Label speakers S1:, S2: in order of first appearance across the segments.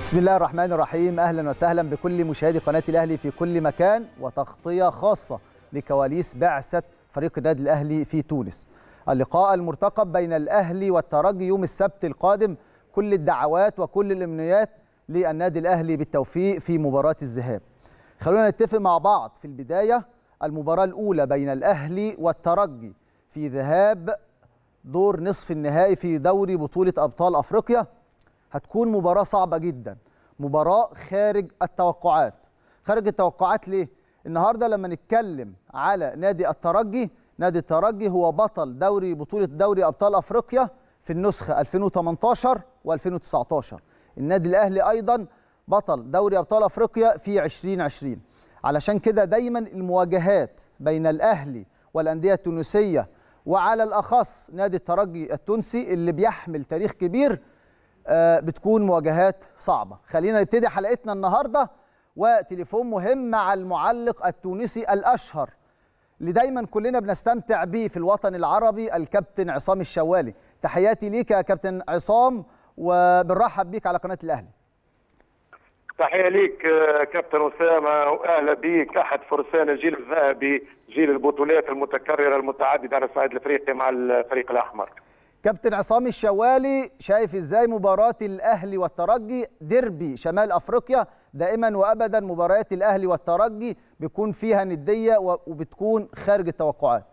S1: بسم الله الرحمن الرحيم اهلا وسهلا بكل مشاهدي قناه الاهلي في كل مكان وتغطيه خاصه لكواليس بعثه فريق النادي الاهلي في تونس. اللقاء المرتقب بين الاهلي والترجي يوم السبت القادم كل الدعوات وكل الامنيات للنادي الاهلي بالتوفيق في مباراه الذهاب. خلونا نتفق مع بعض في البدايه المباراه الاولى بين الاهلي والترجي في ذهاب دور نصف النهائي في دوري بطوله ابطال افريقيا هتكون مباراة صعبة جدا مباراة خارج التوقعات خارج التوقعات ليه؟ النهاردة لما نتكلم على نادي الترجي نادي الترجي هو بطل دوري بطولة دوري أبطال أفريقيا في النسخة 2018 و2019 النادي الأهلي أيضا بطل دوري أبطال أفريقيا في 2020 علشان كده دايما المواجهات بين الأهلي والأندية التونسية وعلى الأخص نادي الترجي التونسي اللي بيحمل تاريخ كبير بتكون مواجهات صعبة خلينا نبتدي حلقتنا النهاردة وتليفون مهم مع المعلق التونسي الأشهر اللي دايما كلنا بنستمتع بيه في الوطن العربي الكابتن عصام الشوالي تحياتي ليك يا كابتن عصام وبنرحب بيك على قناة الأهلي
S2: تحية ليك كابتن أسامة وأهلا بيك أحد فرسان الجيل الذهبي جيل البطولات المتكررة المتعددة على الصعيد الأفريقي مع الفريق الأحمر
S1: كابتن عصام الشوالي شايف ازاي مباراه الاهلي والترجي ديربي شمال افريقيا دائما وابدا مباريات الاهلي والترجي بيكون فيها نديه وبتكون خارج التوقعات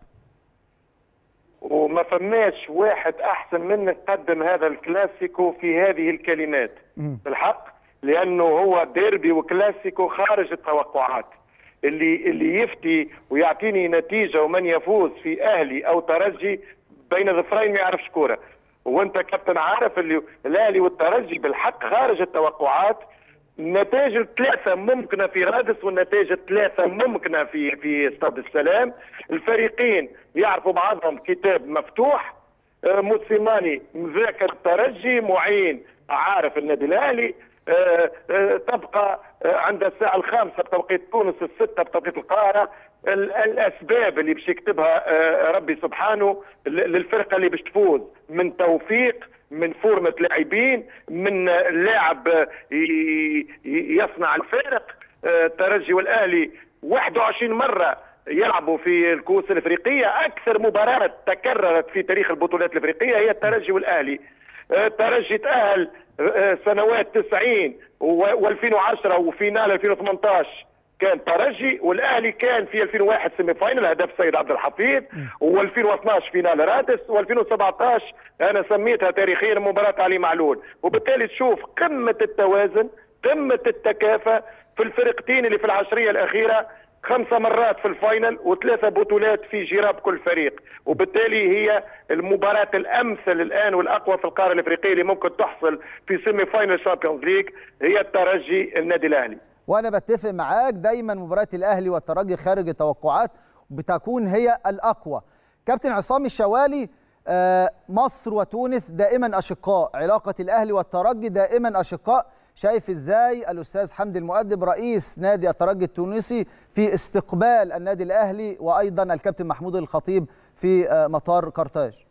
S2: وما فماش واحد احسن منك قدم هذا الكلاسيكو في هذه الكلمات بالحق لانه هو ديربي وكلاسيكو خارج التوقعات اللي اللي يفتي ويعطيني نتيجه ومن يفوز في اهلي او ترجي بين ظفرين ما يعرفش كوره وانت كابتن عارف اللي الاهلي والترجي بالحق خارج التوقعات النتائج الثلاثة ممكنة في رادس والنتائج الثلاثة ممكنة في في استاد السلام، الفريقين يعرفوا بعضهم كتاب مفتوح موسيماني مذاكر الترجي معين عارف النادي الاهلي أه أه تبقى أه عند الساعة الخامسة بتوقيت تونس الستة بتوقيت القاهرة الأسباب اللي باش يكتبها ربي سبحانه للفرقة اللي باش تفوز من توفيق من فورمة لاعبين من لاعب يصنع الفارق الترجي والأهلي 21 مرة يلعبوا في الكؤوس الافريقيه اكثر مباراه تكررت في تاريخ البطولات الافريقيه هي الترجي والاهلي الترجي تاهل سنوات 90 و2010 وفينال 2018 كان ترجي والاهلي كان في 2001 سيمي فاينل هدف سيد عبد الحفيظ و2012 فينال رادس و2017 انا سميتها تاريخيا مباراه علي معلول وبالتالي تشوف قمه التوازن قمه التكافه في الفرقتين اللي في العشريه الاخيره خمسة مرات في الفاينل وثلاثة بطولات في جراب كل فريق وبالتالي هي المباراة الأمثل الآن والأقوى في القارة الإفريقية اللي ممكن تحصل في سيمي فاينل شامبيونز ليج هي الترجي النادي الأهلي
S1: وأنا بتفق معاك دايما مباراة الأهلي والترجي خارج التوقعات بتكون هي الأقوى كابتن عصام الشوالي مصر وتونس دائما أشقاء علاقة الأهلي والترجي دائما أشقاء شايف ازاي الاستاذ حمدي المؤدب رئيس نادي الترجي التونسي في استقبال النادي الاهلي وايضا الكابتن محمود الخطيب في مطار قرطاج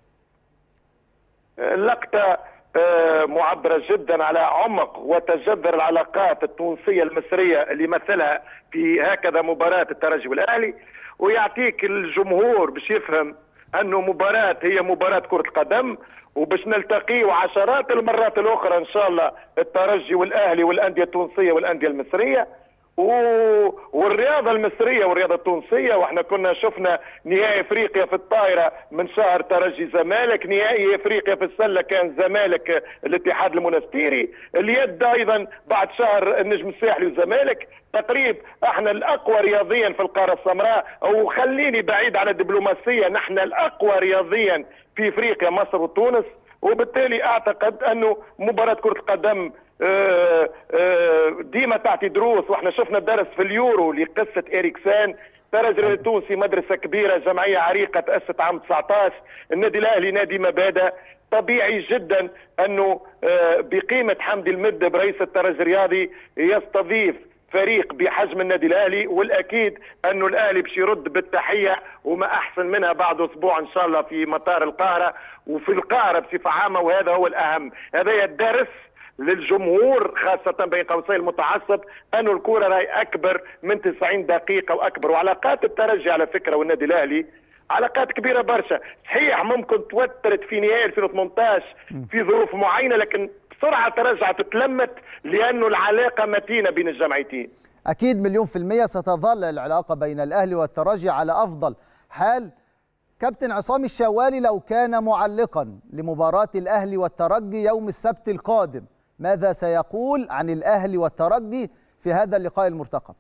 S2: لقطه معبره جدا على عمق وتجذر العلاقات التونسيه المصريه اللي مثلها في هكذا مباراه الترجي والاهلي ويعطيك الجمهور باش يفهم انه مباراه هي مباراه كره قدم وباش نلتقيوا عشرات المرات الاخرى ان شاء الله الترجي والاهلي والانديه التونسيه والانديه المصريه و... والرياضه المصريه والرياضه التونسيه واحنا كنا شفنا نهائي افريقيا في الطائره من شهر ترجي زمالك نهائي افريقيا في السله كان زمالك الاتحاد المنستيري اليد ايضا بعد شهر النجم الساحلي والزمالك تقريب احنا الاقوى رياضيا في القاره السمراء وخليني بعيد عن الدبلوماسيه نحن الاقوى رياضيا في افريقيا مصر وتونس وبالتالي اعتقد انه مباراه كره القدم ديما تعطي دروس واحنا شفنا الدرس في اليورو لقصه اريكسان الترجي التونسي مدرسه كبيره جمعيه عريقه تاسست عام 19 النادي الاهلي نادي مبادئ طبيعي جدا انه بقيمه حمدي المدب رئيس الترجي الرياضي يستضيف فريق بحجم النادي الاهلي والاكيد انه الاهلي باش يرد بالتحيه وما احسن منها بعد اسبوع ان شاء الله في مطار القاهره وفي القاهره بصفه عامه وهذا هو الاهم هذا الدرس للجمهور خاصة بين قوسين المتعصب أن الكرة راهي أكبر من 90 دقيقة وأكبر وعلاقات الترجي على فكرة والنادي الأهلي علاقات كبيرة برشا صحيح ممكن توترت في نهاية 2018 في ظروف معينة لكن بسرعة ترجعت تلمت لأنه العلاقة متينة بين الجمعيتين
S1: أكيد مليون في المية ستظل العلاقة بين الأهلي والترجي على أفضل حال كابتن عصام الشوالي لو كان معلقا لمباراة الأهلي والترجي يوم السبت القادم ماذا سيقول عن الأهلي والترجي في هذا اللقاء المرتقب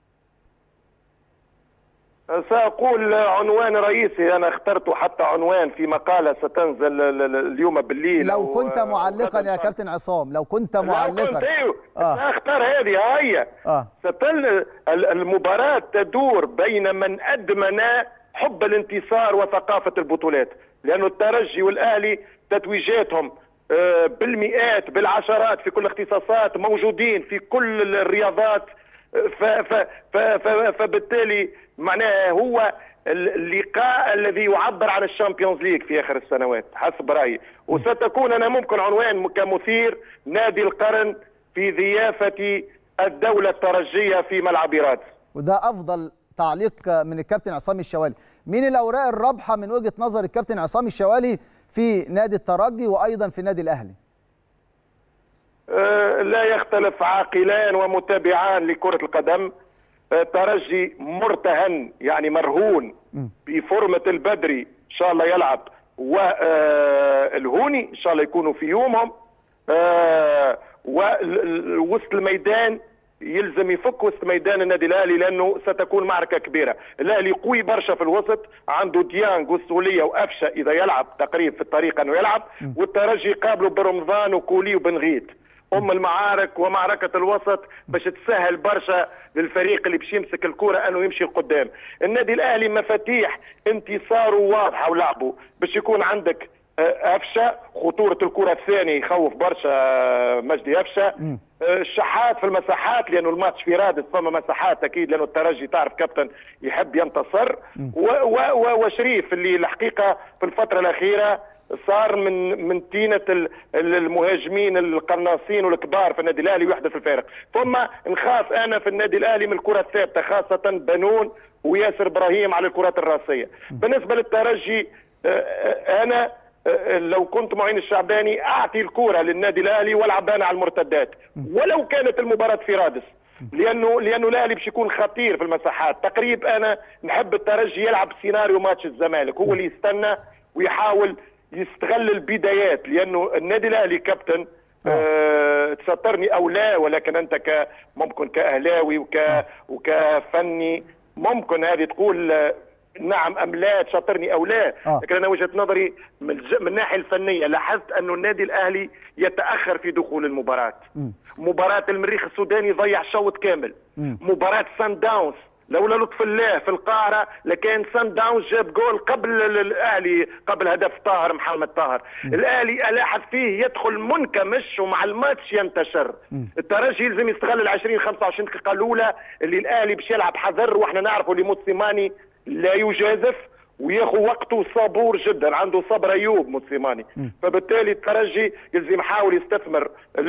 S2: سأقول عنوان رئيسي أنا اخترته حتى عنوان في مقالة ستنزل اليوم بالليل
S1: لو كنت معلقا يا كابتن عصام لو كنت معلقا
S2: لو كنت ايوه آه. اختار هذه هي آه. ستل المباراة تدور بين من أدمن حب الانتصار وثقافة البطولات لأنه الترجي والأهلي تتويجاتهم بالمئات بالعشرات في كل الاختصاصات موجودين في كل الرياضات ف ف ف ف فبالتالي معناها هو اللقاء الذي يعبر عن الشامبيونز ليج في اخر السنوات حسب رايي وستكون انا ممكن عنوان كمثير نادي القرن في ضيافه الدوله الترجيه في ملعب رادس
S1: وده افضل تعليق من الكابتن عصام الشوالي مين الاوراق الرابحه من وجهه نظر الكابتن عصام الشوالي في نادي الترجي وايضا في النادي الاهلي
S2: أه لا يختلف عاقلان ومتابعان لكره القدم ترجي مرتهن يعني مرهون بفورمة البدري ان شاء الله يلعب والهوني ان شاء الله يكونوا في يومهم ووسط الميدان يلزم يفك وسط ميدان النادي الاهلي لانه ستكون معركه كبيره، الاهلي قوي برشا في الوسط، عنده ديانج والسوليه وافشه اذا يلعب تقريبا في الطريق انه يلعب، والترجي قابله برمضان وكولي وبنغيت. ام المعارك ومعركه الوسط باش تسهل برشا للفريق اللي باش يمسك الكره انه يمشي لقدام النادي الاهلي مفاتيح انتصاره واضحه ولعبه باش يكون عندك افشه خطوره الكره الثانيه يخوف برشا مجدي افشه الشحات في المساحات لانه الماتش في رادس فما مساحات اكيد لانه الترجي تعرف كابتن يحب ينتصر وشريف اللي الحقيقه في الفتره الاخيره صار من من تينه المهاجمين القناصين والكبار في النادي الاهلي ويحدث الفارق ثم نخاف انا في النادي الاهلي من الكره الثابته خاصه بنون وياسر ابراهيم على الكرات الراسيه بالنسبه للترجي انا لو كنت معين الشعباني اعطي الكره للنادي الاهلي والعب انا على المرتدات ولو كانت المباراه في رادس لانه لانه الاهلي باش يكون خطير في المساحات تقريبا انا نحب الترجي يلعب سيناريو ماتش الزمالك هو اللي يستنى ويحاول يستغل البدايات لانه النادي الاهلي كابتن أه تسترني او لا ولكن انت ك ممكن كاهلاوي وك وكفني ممكن هذه تقول نعم ام لا تشاطرني او لا آه. لكن انا وجهه نظري من, الج... من الناحيه الفنيه لاحظت انه النادي الاهلي يتاخر في دخول المباراه م. مباراه المريخ السوداني ضيع شوط كامل م. مباراه سان داونز لولا لطف الله في القاهره لكان سان داونز جاب جول قبل الاهلي قبل هدف طاهر محمد طاهر م. الاهلي الاحظ فيه يدخل منكمش ومع الماتش ينتشر م. الترجي يلزم يستغل ال 20 25 دقيقه الاولى اللي الاهلي باش يلعب حذر واحنا نعرفوا اللي موسيماني لا يجازف وياخذ وقته صبور جدا عنده صبر ايوب موسيماني فبالتالي الترجي يلزم يحاول يستثمر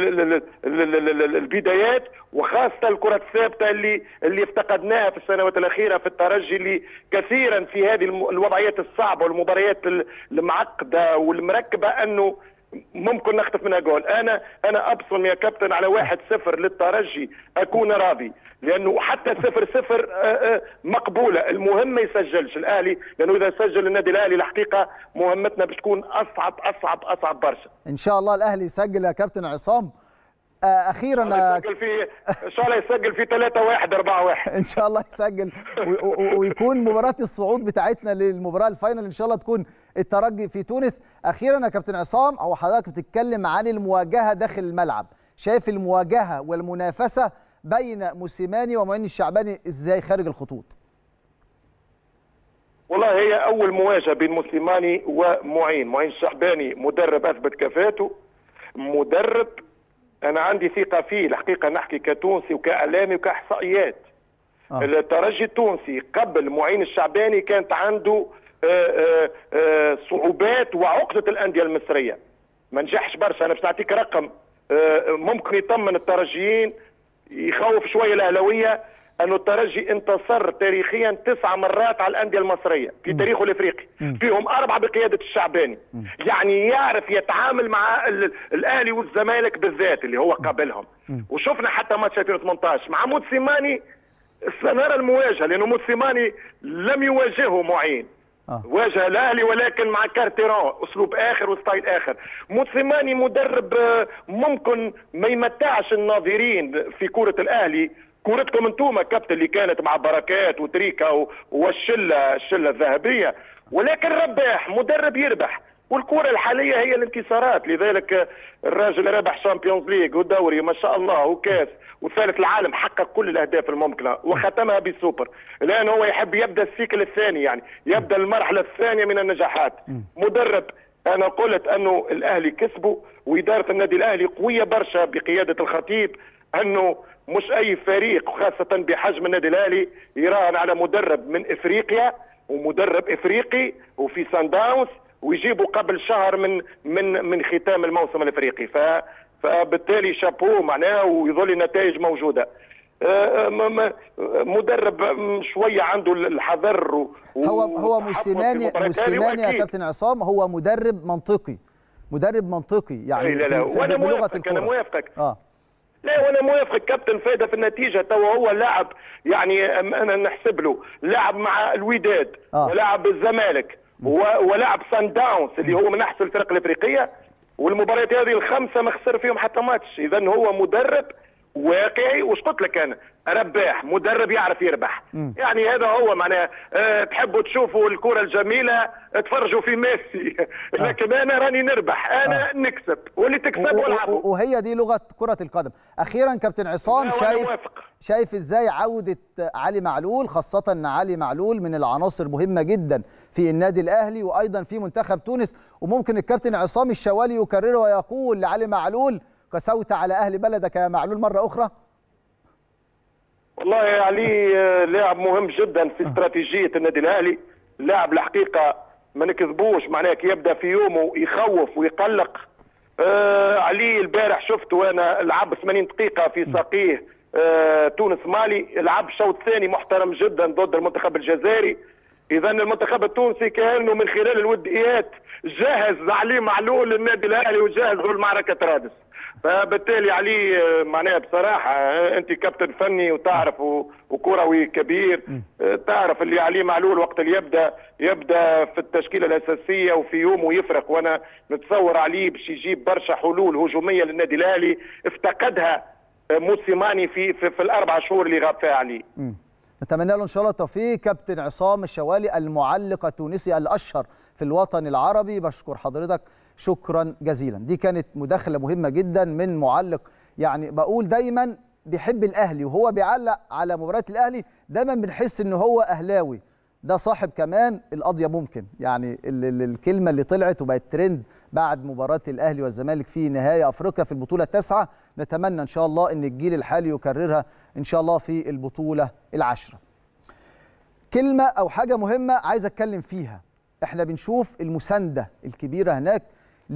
S2: البدايات وخاصه الكره الثابته اللي اللي افتقدناها في السنوات الاخيره في الترجي اللي كثيرا في هذه الوضعيات الصعبه والمباريات المعقده والمركبه انه ممكن نخطف منها جول انا انا ابصم يا كابتن على واحد صفر للترجي اكون راضي لانه حتى صفر صفر مقبوله المهم ما يسجلش الاهلي لانه اذا سجل النادي الاهلي الحقيقه مهمتنا بتكون اصعب اصعب اصعب برشا
S1: ان شاء الله الاهلي يسجل يا كابتن عصام اخيرا
S2: يسجل في ان شاء الله يسجل في 3 1 4 1
S1: ان شاء الله يسجل ويكون مباراه الصعود بتاعتنا للمباراه الفاينل ان شاء الله تكون الترجي في تونس اخيرا يا كابتن عصام او حضرتك بتتكلم عن المواجهه داخل الملعب شايف المواجهه والمنافسه بين موسيماني ومعين الشعباني ازاي خارج الخطوط
S2: والله هي اول مواجهه بين موسيماني ومعين معين الشعباني مدرب اثبت كفاءته مدرب انا عندي ثقه فيه الحقيقه نحكي كتونسي وكاعلامي وكاحصائيات آه. الترجي التونسي قبل معين الشعباني كانت عنده آآ آآ صعوبات وعقده الانديه المصريه ما نجحش برشا انا باش نعطيك رقم آه، ممكن يطمن الترجيين يخوف شويه الاهلاويه انه الترجي انتصر تاريخيا تسع مرات على الانديه المصريه في تاريخه الافريقي فيهم اربعه بقياده الشعباني يعني يعرف يتعامل مع ال- الاهلي والزمالك بالذات اللي هو قابلهم وشفنا حتى ماتش 2018 مع موتسيماني سنرى المواجهه لانه موتسيماني لم يواجهه معين
S1: آه.
S2: واجه الاهلي ولكن مع كارتيرون اسلوب اخر وستايل اخر موتسيماني مدرب آه، ممكن ما يمتعش الناظرين في كره الاهلي كورتكم انتم كابتن اللي كانت مع بركات وتريكا و- والشله الشله الذهبيه ولكن رباح مدرب يربح والكرة الحالية هي الانتصارات لذلك آه، الراجل ربح شامبيونز ليج ودوري ما شاء الله وكاس وثالث العالم حقق كل الاهداف الممكنه وختمها بالسوبر الان هو يحب يبدا السيكل الثاني يعني يبدا المرحله الثانيه من النجاحات مدرب انا قلت انه الاهلي كسبه واداره النادي الاهلي قويه برشا بقياده الخطيب انه مش اي فريق خاصه بحجم النادي الاهلي يراهن على مدرب من افريقيا ومدرب افريقي وفي سان داونز ويجيبوا قبل شهر من من من ختام الموسم الافريقي ف فبالتالي شابوه معناه ويظل النتائج موجوده آه، م- م- مدرب م- شويه عنده الحذر و-
S1: هو هو
S2: والتحفظ في
S1: موسيماني
S2: المباريات هذه،
S1: موسيماني يا
S2: وأكيد.
S1: كابتن عصام هو مدرب منطقي مدرب منطقي يعني
S2: أي لا لا،
S1: في- في-
S2: وأنا
S1: بلغه
S2: موافقك، أنا
S1: الكره
S2: موافقك.
S1: اه
S2: لا وانا موافق كابتن فايده في النتيجه تو هو لاعب يعني أم- انا نحسب له لاعب مع الوداد
S1: آه.
S2: ولعب الزمالك و- ولعب سان داونز اللي هو من احسن الفرق الافريقيه والمباريات هذه الخمسه ما خسر فيهم حتى ماتش اذا هو مدرب واقعي وش قلت لك انا رباح مدرب يعرف يربح يعني هذا هو معناها أه تحبوا تشوفوا الكره الجميله تفرجوا في ميسي لكن انا راني نربح انا نكسب واللي تكسب
S1: و- و-
S2: والعبوا
S1: و- وهي دي لغه كره القدم اخيرا كابتن عصام
S2: لا، وأنا
S1: شايف
S2: موافق.
S1: شايف ازاي عوده علي معلول خاصه ان علي معلول من العناصر مهمه جدا في النادي الاهلي وايضا في منتخب تونس وممكن الكابتن عصام الشوالي يكرره ويقول لعلي معلول كسوت على اهل بلدك يا معلول مره اخرى
S2: والله يا علي آه، لاعب مهم جدا في استراتيجيه النادي الاهلي لاعب الحقيقه ما نكذبوش معناه كي يبدا في يومه يخوف ويقلق آه علي البارح شفته انا لعب 80 دقيقه في ساقيه آه تونس مالي لعب شوط ثاني محترم جدا ضد المنتخب الجزائري اذا المنتخب التونسي كانه من خلال الوديات جاهز علي معلول للنادي الاهلي وجاهز لمعركه رادس فبالتالي علي آه، معناها بصراحه آه، انت كابتن فني وتعرف و- وكروي كبير آه، تعرف اللي علي معلول وقت اللي يبدا يبدا في التشكيله الاساسيه وفي يومه يفرق وانا نتصور عليه باش يجيب برشا حلول هجوميه للنادي الاهلي افتقدها آه، موسيماني في في, في الاربع شهور اللي غاب فيها عليه
S1: مم. نتمنى له ان شاء الله التوفيق كابتن عصام الشوالي المعلق التونسي الاشهر في الوطن العربي بشكر حضرتك شكرا جزيلا دي كانت مداخله مهمه جدا من معلق يعني بقول دايما بيحب الاهلي وهو بيعلق على مباريات الاهلي دايما بنحس ان هو اهلاوي ده صاحب كمان القضيه ممكن يعني ال ال الكلمه اللي طلعت وبقت ترند بعد مباراه الاهلي والزمالك في نهائي افريقيا في البطوله التاسعه نتمنى ان شاء الله ان الجيل الحالي يكررها ان شاء الله في البطوله العاشره كلمه او حاجه مهمه عايز اتكلم فيها احنا بنشوف المسانده الكبيره هناك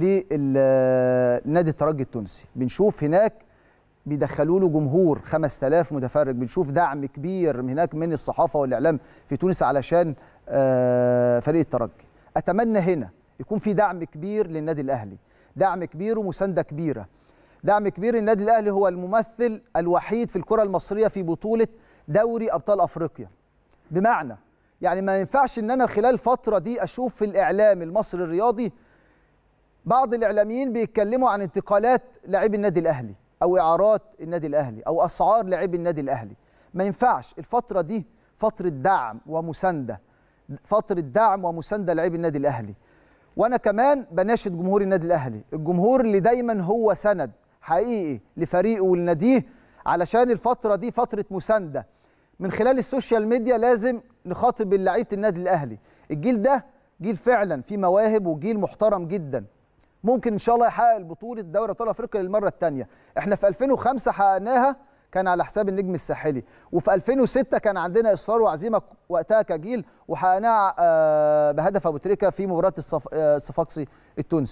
S1: لنادي الترجي التونسي بنشوف هناك بيدخلوا له جمهور 5000 متفرج بنشوف دعم كبير من هناك من الصحافه والاعلام في تونس علشان آه، فريق الترجي اتمنى هنا يكون في دعم كبير للنادي الاهلي دعم كبير ومسانده كبيره دعم كبير النادي الاهلي هو الممثل الوحيد في الكره المصريه في بطوله دوري ابطال افريقيا بمعنى يعني ما ينفعش ان انا خلال الفتره دي اشوف في الاعلام المصري الرياضي بعض الاعلاميين بيتكلموا عن انتقالات لاعبي النادي الاهلي او اعارات النادي الاهلي او اسعار لاعبي النادي الاهلي ما ينفعش الفتره دي فتره دعم ومسانده فتره دعم ومسانده لاعبي النادي الاهلي وانا كمان بناشد جمهور النادي الاهلي الجمهور اللي دايما هو سند حقيقي لفريقه ولناديه علشان الفتره دي فتره مسانده من خلال السوشيال ميديا لازم نخاطب لعيبه النادي الاهلي الجيل ده جيل فعلا فيه مواهب وجيل محترم جدا ممكن ان شاء الله يحقق البطوله دوري ابطال افريقيا للمره الثانيه احنا في 2005 حققناها كان على حساب النجم الساحلي وفي 2006 كان عندنا اصرار وعزيمه وقتها كجيل وحققناها آه، بهدف ابو تريكه في مباراه الصف... آه، الصفاقسي التونسي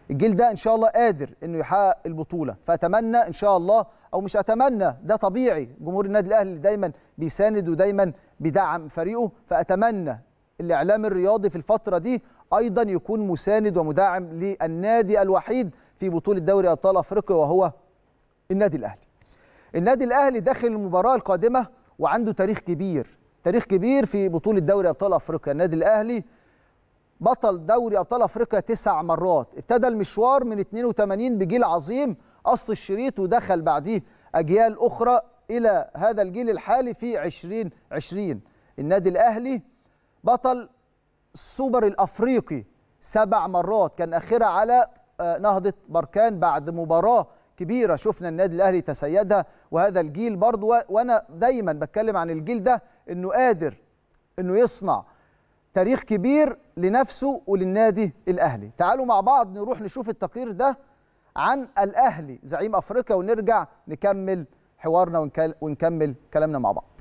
S1: الجيل ده ان شاء الله قادر انه يحقق البطوله فاتمنى ان شاء الله او مش اتمنى ده طبيعي جمهور النادي الاهلي دايما بيساند ودايما بيدعم فريقه فاتمنى الاعلام الرياضي في الفتره دي ايضا يكون مساند ومدعم للنادي الوحيد في بطوله دوري ابطال افريقيا وهو النادي الاهلي النادي الاهلي داخل المباراه القادمه وعنده تاريخ كبير تاريخ كبير في بطوله دوري ابطال افريقيا النادي الاهلي بطل دوري ابطال افريقيا تسع مرات ابتدى المشوار من 82 بجيل عظيم قص الشريط ودخل بعديه اجيال اخرى الى هذا الجيل الحالي في 2020 النادي الاهلي بطل السوبر الافريقي سبع مرات كان اخرها على نهضه بركان بعد مباراه كبيره شفنا النادي الاهلي تسيدها وهذا الجيل برضو وانا دايما بتكلم عن الجيل ده انه قادر انه يصنع تاريخ كبير لنفسه وللنادي الاهلي تعالوا مع بعض نروح نشوف التقرير ده عن الاهلي زعيم افريقيا ونرجع نكمل حوارنا ونكمل كلامنا مع بعض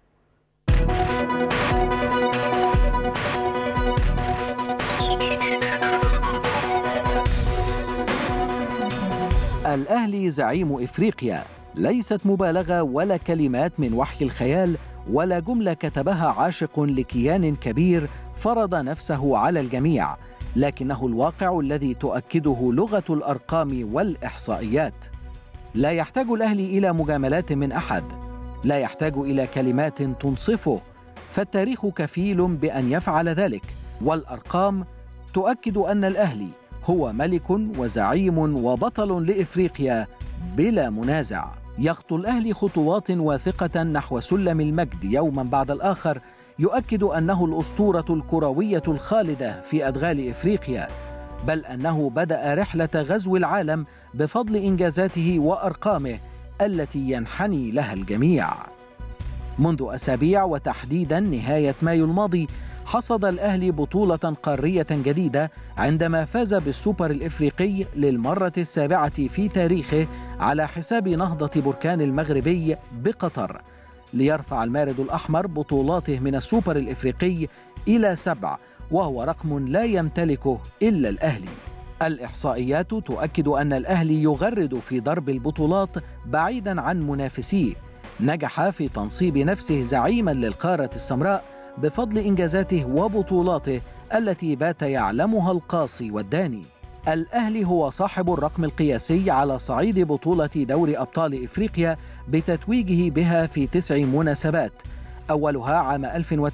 S3: الأهلي زعيم إفريقيا ليست مبالغة ولا كلمات من وحي الخيال ولا جملة كتبها عاشق لكيان كبير فرض نفسه على الجميع لكنه الواقع الذي تؤكده لغة الأرقام والإحصائيات لا يحتاج الأهلي إلى مجاملات من أحد لا يحتاج إلى كلمات تنصفه فالتاريخ كفيل بأن يفعل ذلك والأرقام تؤكد أن الأهلي هو ملك وزعيم وبطل لإفريقيا بلا منازع يخطو الأهلي خطوات واثقة نحو سلم المجد يوما بعد الآخر يؤكد أنه الأسطورة الكروية الخالدة في أدغال إفريقيا بل أنه بدأ رحلة غزو العالم بفضل إنجازاته وأرقامه التي ينحني لها الجميع منذ أسابيع وتحديدا نهاية مايو الماضي حصد الأهلي بطولة قارية جديدة عندما فاز بالسوبر الإفريقي للمرة السابعة في تاريخه على حساب نهضة بركان المغربي بقطر ليرفع المارد الأحمر بطولاته من السوبر الإفريقي إلى سبع وهو رقم لا يمتلكه إلا الأهلي الإحصائيات تؤكد أن الأهلي يغرد في ضرب البطولات بعيدا عن منافسيه نجح في تنصيب نفسه زعيما للقارة السمراء بفضل انجازاته وبطولاته التي بات يعلمها القاصي والداني. الاهلي هو صاحب الرقم القياسي على صعيد بطوله دوري ابطال افريقيا بتتويجه بها في تسع مناسبات. اولها عام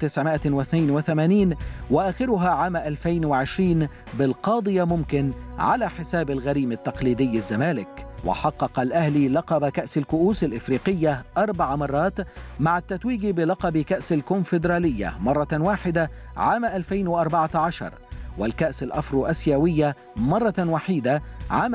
S3: 1982 واخرها عام 2020 بالقاضيه ممكن على حساب الغريم التقليدي الزمالك. وحقق الأهلي لقب كأس الكؤوس الإفريقية أربع مرات مع التتويج بلقب كأس الكونفدرالية مرة واحدة عام 2014 والكأس الأفرو أسيوية مرة وحيدة عام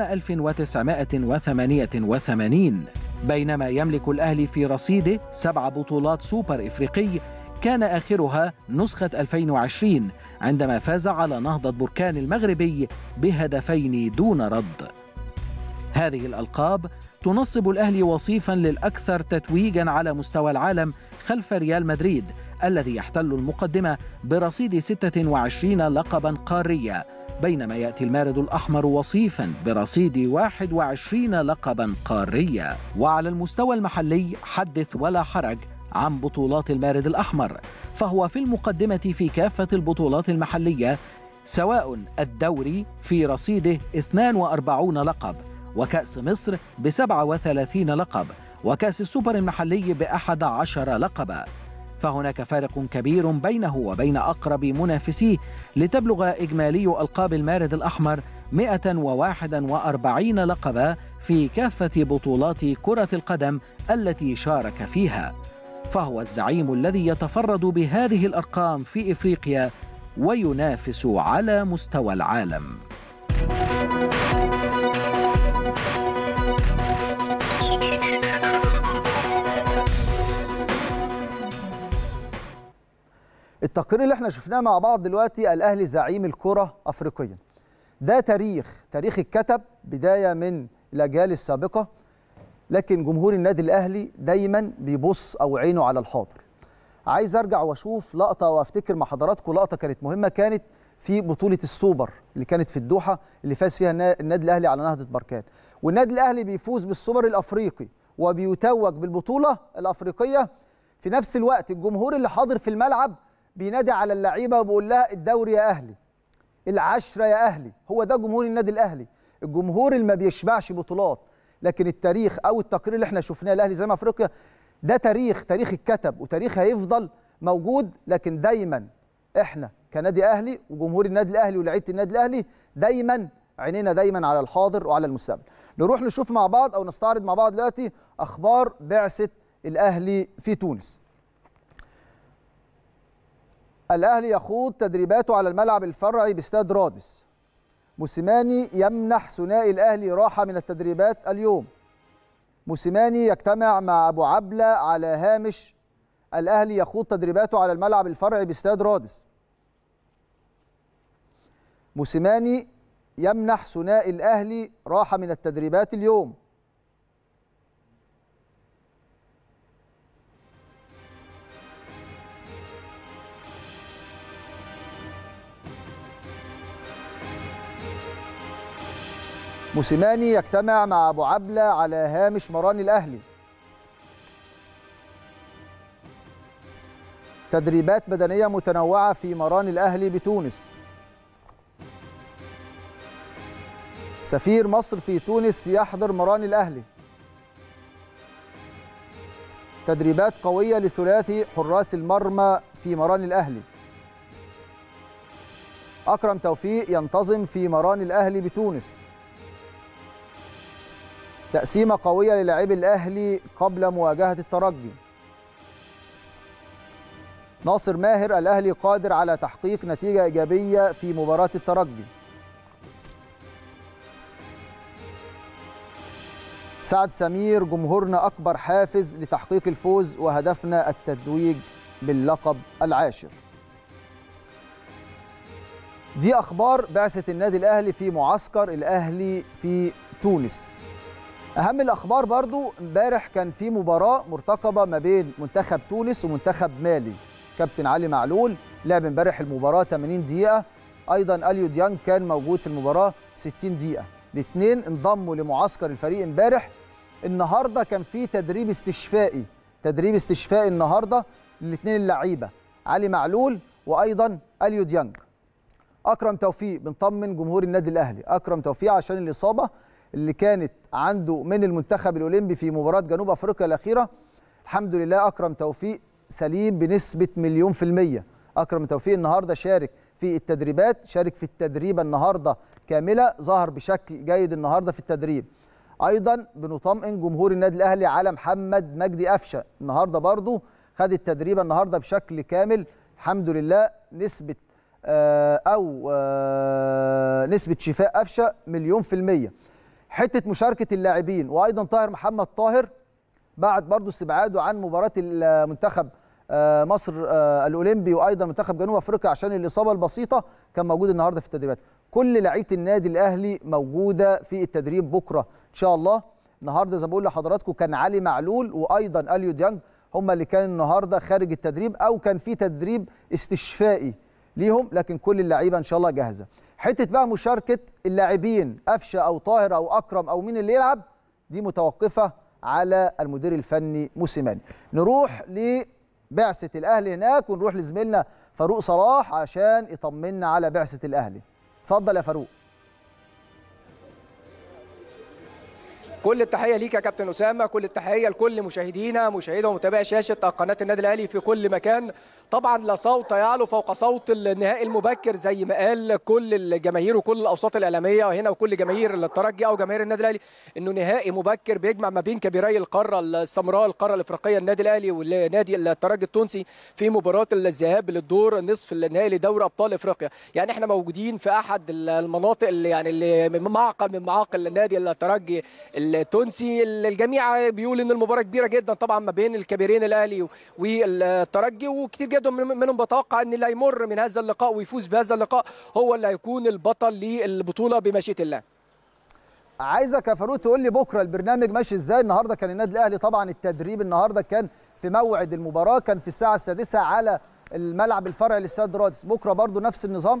S3: 1988 بينما يملك الأهلي في رصيده سبع بطولات سوبر إفريقي كان آخرها نسخة 2020 عندما فاز على نهضة بركان المغربي بهدفين دون رد هذه الألقاب تنصب الأهلي وصيفا للأكثر تتويجا على مستوى العالم خلف ريال مدريد الذي يحتل المقدمة برصيد 26 لقبا قاريا بينما يأتي المارد الأحمر وصيفا برصيد 21 لقبا قاريا وعلى المستوى المحلي حدث ولا حرج عن بطولات المارد الأحمر فهو في المقدمة في كافة البطولات المحلية سواء الدوري في رصيده 42 لقب وكأس مصر ب 37 لقب وكأس السوبر المحلي بأحد عشر لقبا فهناك فارق كبير بينه وبين أقرب منافسيه لتبلغ إجمالي ألقاب المارد الأحمر 141 لقبا في كافة بطولات كرة القدم التي شارك فيها فهو الزعيم الذي يتفرد بهذه الأرقام في إفريقيا وينافس على مستوى العالم
S1: التقرير اللي احنا شفناه مع بعض دلوقتي الاهلي زعيم الكره افريقيا ده تاريخ تاريخ اتكتب بدايه من الاجيال السابقه لكن جمهور النادي الاهلي دايما بيبص او عينه على الحاضر عايز ارجع واشوف لقطه وافتكر مع حضراتكم لقطه كانت مهمه كانت في بطوله السوبر اللي كانت في الدوحه اللي فاز فيها النا- النادي الاهلي على نهضه بركان والنادي الاهلي بيفوز بالسوبر الافريقي وبيتوج بالبطوله الافريقيه في نفس الوقت الجمهور اللي حاضر في الملعب بينادي على اللعيبه وبيقول لها الدوري يا اهلي العشرة يا أهلي هو ده جمهور النادي الأهلي الجمهور اللي ما بيشبعش بطولات لكن التاريخ أو التقرير اللي احنا شفناه الأهلي زي ما أفريقيا ده تاريخ تاريخ اتكتب وتاريخ هيفضل موجود لكن دايما احنا كنادي أهلي وجمهور النادي الأهلي ولاعيبة النادي الأهلي دايما عينينا دايما على الحاضر وعلى المستقبل نروح نشوف مع بعض أو نستعرض مع بعض دلوقتي أخبار بعثة الأهلي في تونس الأهلي يخوض تدريباته على الملعب الفرعي باستاد رادس موسيماني يمنح ثنائي الأهلي راحة من التدريبات اليوم موسيماني يجتمع مع أبو عبلة على هامش الأهلي يخوض تدريباته على الملعب الفرعي باستاد رادس موسيماني يمنح ثنائي الأهلي راحة من التدريبات اليوم موسيماني يجتمع مع ابو عبله على هامش مران الاهلي تدريبات بدنيه متنوعه في مران الاهلي بتونس سفير مصر في تونس يحضر مران الاهلي تدريبات قويه لثلاثي حراس المرمى في مران الاهلي اكرم توفيق ينتظم في مران الاهلي بتونس تقسيمة قوية للاعبي الأهلي قبل مواجهة الترجي ناصر ماهر الأهلي قادر على تحقيق نتيجة إيجابية في مباراة الترجي سعد سمير جمهورنا أكبر حافز لتحقيق الفوز وهدفنا التتويج باللقب العاشر دي أخبار بعثة النادي الأهلي في معسكر الأهلي في تونس اهم الاخبار برضو امبارح كان في مباراه مرتقبه ما بين منتخب تونس ومنتخب مالي كابتن علي معلول لعب امبارح المباراه 80 دقيقه ايضا اليو ديانج كان موجود في المباراه 60 دقيقه الاثنين انضموا لمعسكر الفريق امبارح النهارده كان في تدريب استشفائي تدريب استشفائي النهارده للاثنين اللعيبه علي معلول وايضا اليو ديانج اكرم توفيق بنطمن جمهور النادي الاهلي اكرم توفيق عشان الاصابه اللي كانت عنده من المنتخب الاولمبي في مباراه جنوب افريقيا الاخيره الحمد لله اكرم توفيق سليم بنسبه مليون في الميه اكرم توفيق النهارده شارك في التدريبات شارك في التدريب النهارده كامله ظهر بشكل جيد النهارده في التدريب ايضا بنطمئن جمهور النادي الاهلي على محمد مجدي قفشه النهارده برضو خد التدريب النهارده بشكل كامل الحمد لله نسبه آه، او آه، نسبه شفاء قفشه مليون في الميه حته مشاركه اللاعبين وايضا طاهر محمد طاهر بعد برضو استبعاده عن مباراه المنتخب آه، مصر آه، الاولمبي وايضا منتخب جنوب افريقيا عشان الاصابه البسيطه كان موجود النهارده في التدريبات كل لعيبه النادي الاهلي موجوده في التدريب بكره ان شاء الله النهارده زي ما بقول لحضراتكم كان علي معلول وايضا اليو ديانج هم اللي كانوا النهارده خارج التدريب او كان في تدريب استشفائي ليهم لكن كل اللعيبه ان شاء الله جاهزه حته بقى مشاركه اللاعبين قفشه او طاهر او اكرم او مين اللي يلعب دي متوقفه على المدير الفني موسيماني نروح لبعثه الاهلي هناك ونروح لزميلنا فاروق صلاح عشان يطمنا على بعثه الاهلي اتفضل يا فاروق
S4: كل التحيه ليك يا كابتن اسامه كل التحيه لكل مشاهدينا مشاهدة ومتابعي شاشه قناه النادي الاهلي في كل مكان طبعا لا صوت يعلو فوق صوت النهائي المبكر زي ما قال كل الجماهير وكل الاوساط الاعلاميه وهنا وكل جماهير الترجي او جماهير النادي الاهلي انه نهائي مبكر بيجمع ما بين كبيري القاره السمراء القاره الافريقيه النادي الاهلي والنادي الترجي التونسي في مباراه الذهاب للدور نصف النهائي لدوري ابطال افريقيا يعني احنا موجودين في احد المناطق اللي يعني اللي معقل من معاقل النادي الترجي التونسي الجميع بيقول ان المباراه كبيره جدا طبعا ما بين الكبيرين الاهلي والترجي وكتير جدا منهم بتوقع ان اللي هيمر من هذا اللقاء ويفوز بهذا اللقاء هو اللي هيكون البطل للبطوله بمشيئه الله
S1: عايزك يا فاروق تقول لي بكره البرنامج ماشي ازاي النهارده كان النادي الاهلي طبعا التدريب النهارده كان في موعد المباراه كان في الساعه السادسه على الملعب الفرعي لاستاد رادس بكره برضو نفس النظام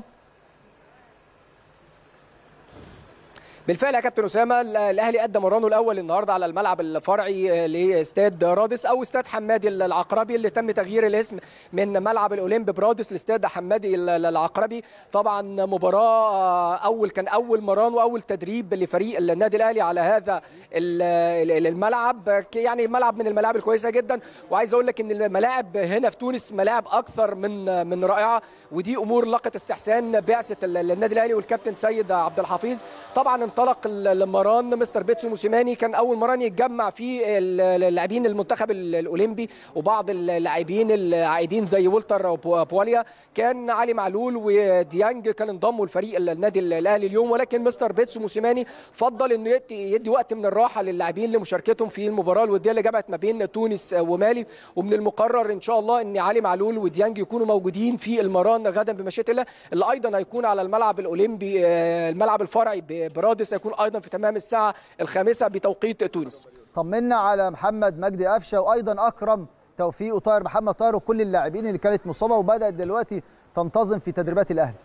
S4: بالفعل يا كابتن اسامه الاهلي قدم مرانه الاول النهارده على الملعب الفرعي لاستاد رادس او استاد حمادي العقربي اللي تم تغيير الاسم من ملعب الاولمب برادس لاستاد حمادي العقربي طبعا مباراه اول كان اول مران واول تدريب لفريق النادي الاهلي على هذا الملعب يعني ملعب من الملاعب الكويسه جدا وعايز اقول لك ان الملاعب هنا في تونس ملاعب اكثر من من رائعه ودي امور لقت استحسان بعثه النادي الاهلي والكابتن سيد عبد الحفيظ طبعا انطلق المران مستر بيتسو موسيماني كان اول مران يتجمع فيه اللاعبين المنتخب الاولمبي وبعض اللاعبين العائدين زي ولتر بواليا كان علي معلول وديانج كان انضموا لفريق النادي الاهلي اليوم ولكن مستر بيتسو موسيماني فضل انه يدي وقت من الراحه للاعبين لمشاركتهم في المباراه الوديه اللي جمعت ما بين تونس ومالي ومن المقرر ان شاء الله ان علي معلول وديانج يكونوا موجودين في المران غدا بمشيئه الله اللي ايضا هيكون على الملعب الاولمبي الملعب الفرعي برادس هيكون ايضا في تمام الساعه الخامسه بتوقيت تونس
S1: طمنا على محمد مجدي قفشه وايضا اكرم توفيق وطاهر محمد طاهر وكل اللاعبين اللي كانت مصابه وبدات دلوقتي تنتظم في تدريبات الاهلي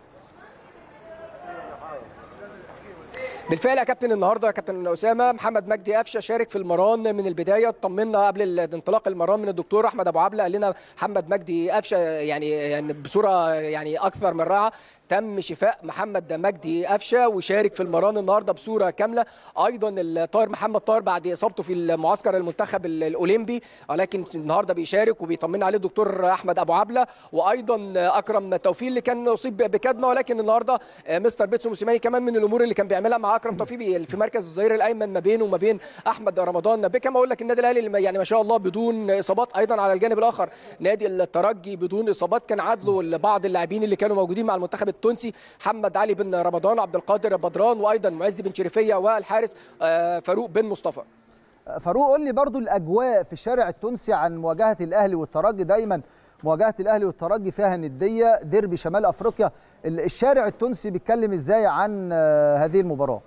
S4: بالفعل يا كابتن النهارده يا كابتن اسامه محمد مجدي قفشه شارك في المران من البدايه طمنا قبل انطلاق المران من الدكتور احمد ابو عبله قال لنا محمد مجدي قفشه يعني يعني بصوره يعني اكثر من رائعه تم شفاء محمد مجدي قفشه وشارك في المران النهارده بصوره كامله ايضا الطاهر محمد طاهر بعد اصابته في المعسكر المنتخب الاولمبي ولكن النهارده بيشارك وبيطمنا عليه الدكتور احمد ابو عبله وايضا اكرم توفيق اللي كان اصيب بكدمه ولكن النهارده مستر بيتسو موسيماني كمان من الامور اللي كان بيعملها مع اكرم توفيق في مركز الظهير الايمن ما بينه وما بين احمد رمضان بكم اقول لك النادي الاهلي يعني ما شاء الله بدون اصابات ايضا على الجانب الاخر نادي الترجي بدون اصابات كان عدله لبعض اللاعبين اللي كانوا موجودين مع المنتخب التونسي محمد علي بن رمضان عبد القادر بدران وايضا معز بن شريفيه والحارس فاروق بن مصطفى
S1: فاروق قول لي برضو الاجواء في الشارع التونسي عن مواجهه الاهلي والترجي دايما مواجهه الاهلي والترجي فيها نديه ديربي شمال افريقيا الشارع التونسي بيتكلم ازاي عن هذه المباراه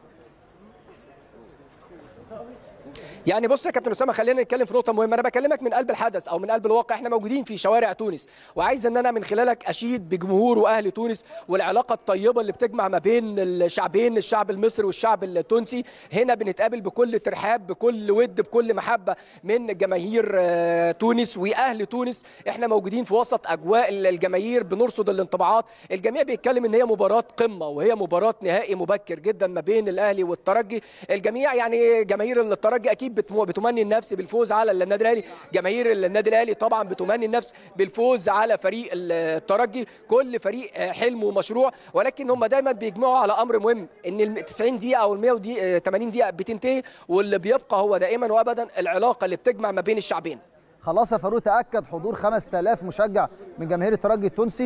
S4: يعني بص يا كابتن اسامه خلينا نتكلم في نقطه مهمه انا بكلمك من قلب الحدث او من قلب الواقع احنا موجودين في شوارع تونس وعايز ان انا من خلالك اشيد بجمهور واهل تونس والعلاقه الطيبه اللي بتجمع ما بين الشعبين الشعب المصري والشعب التونسي هنا بنتقابل بكل ترحاب بكل ود بكل محبه من جماهير تونس واهل تونس احنا موجودين في وسط اجواء الجماهير بنرصد الانطباعات الجميع بيتكلم ان هي مباراه قمه وهي مباراه نهائي مبكر جدا ما بين الاهلي والترجي الجميع يعني جماهير الترجي اكيد بتمني النفس بالفوز على النادي الاهلي جماهير النادي الاهلي طبعا بتمني النفس بالفوز على فريق الترجي كل فريق حلم ومشروع ولكن هم دايما بيجمعوا على امر مهم ان ال 90 دقيقه او ال 180 دقيقه بتنتهي واللي بيبقى هو دائما وابدا العلاقه اللي بتجمع ما بين الشعبين
S1: خلاص يا فاروق تاكد حضور 5000 مشجع من جماهير الترجي التونسي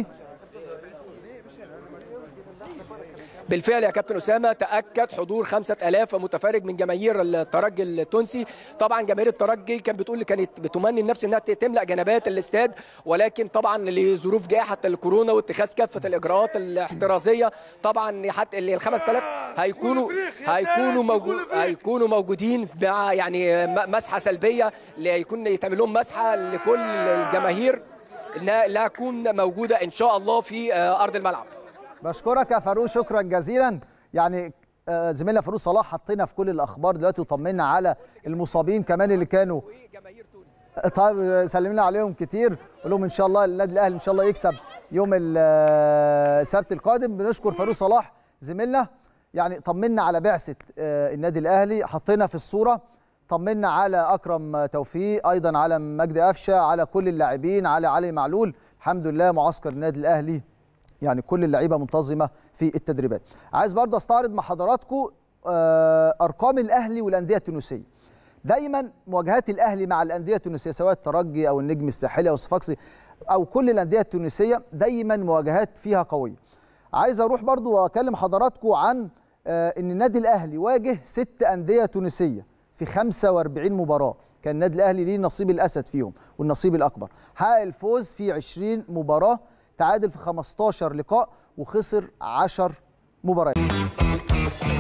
S4: بالفعل يا كابتن اسامه تاكد حضور 5000 متفرج من جماهير الترجي التونسي طبعا جماهير الترجي كانت بتقول كانت بتمني النفس انها تملا جنبات الاستاد ولكن طبعا لظروف جائحه الكورونا واتخاذ كافه الاجراءات الاحترازيه طبعا حتى ال 5000 هيكونوا هيكونوا موجود هيكونوا موجودين مع يعني مسحه سلبيه يكون يتعمل لهم مسحه لكل الجماهير انها لا تكون موجوده ان شاء الله في ارض الملعب
S1: بشكرك يا فاروق شكرا جزيلا يعني زميلنا فاروق صلاح حطينا في كل الاخبار دلوقتي وطمنا على المصابين كمان اللي كانوا طيب سلمنا عليهم كتير قول لهم ان شاء الله النادي الاهلي ان شاء الله يكسب يوم السبت القادم بنشكر فاروق صلاح زميلنا يعني طمنا على بعثه النادي الاهلي حطينا في الصوره طمنا على اكرم توفيق ايضا على مجدي قفشه على كل اللاعبين على علي معلول الحمد لله معسكر النادي الاهلي يعني كل اللعيبه منتظمه في التدريبات عايز برضه استعرض مع حضراتكم ارقام الاهلي والانديه التونسيه دايما مواجهات الاهلي مع الانديه التونسيه سواء الترجي او النجم الساحلي او الصفاقسي او كل الانديه التونسيه دايما مواجهات فيها قويه عايز اروح برضه واكلم حضراتكم عن ان النادي الاهلي واجه ست انديه تونسيه في 45 مباراه كان النادي الاهلي ليه نصيب الاسد فيهم والنصيب الاكبر حقق الفوز في 20 مباراه تعادل في 15 لقاء وخسر 10 مباريات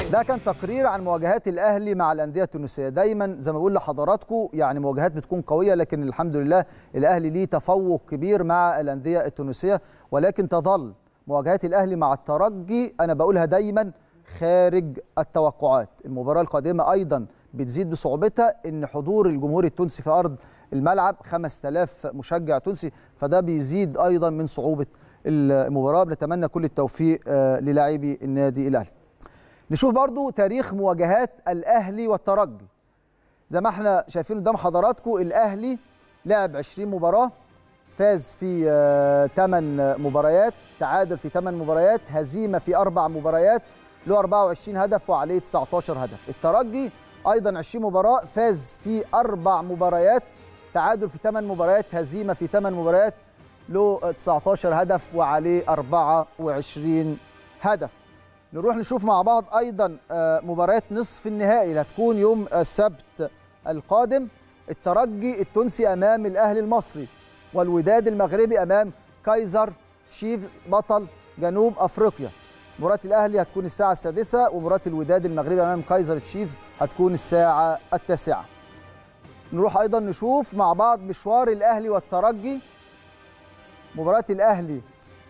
S1: ده كان تقرير عن مواجهات الاهلي مع الانديه التونسيه دايما زي ما بقول لحضراتكم يعني مواجهات بتكون قويه لكن الحمد لله الاهلي ليه تفوق كبير مع الانديه التونسيه ولكن تظل مواجهات الاهلي مع الترجي انا بقولها دايما خارج التوقعات المباراه القادمه ايضا بتزيد بصعوبتها ان حضور الجمهور التونسي في ارض الملعب 5000 مشجع تونسي فده بيزيد ايضا من صعوبه المباراه بنتمنى كل التوفيق آه، للاعبي النادي الاهلي نشوف برضو تاريخ مواجهات الاهلي والترجي زي ما احنا شايفين قدام حضراتكم الاهلي لعب 20 مباراه فاز في 8 مباريات تعادل في 8 مباريات هزيمه في اربع مباريات له 24 هدف وعليه 19 هدف الترجي ايضا 20 مباراه فاز في اربع مباريات تعادل في 8 مباريات هزيمه في 8 مباريات له 19 هدف وعليه 24 هدف نروح نشوف مع بعض ايضا آه، مباريات نصف النهائي اللي هتكون يوم السبت القادم الترجي التونسي امام الاهلي المصري والوداد المغربي امام كايزر شيف بطل جنوب افريقيا مباراه الاهلي هتكون الساعه السادسه ومباراه الوداد المغربي امام كايزر تشيفز هتكون الساعه التاسعه نروح ايضا نشوف مع بعض مشوار الاهلي والترجي مباراه الاهلي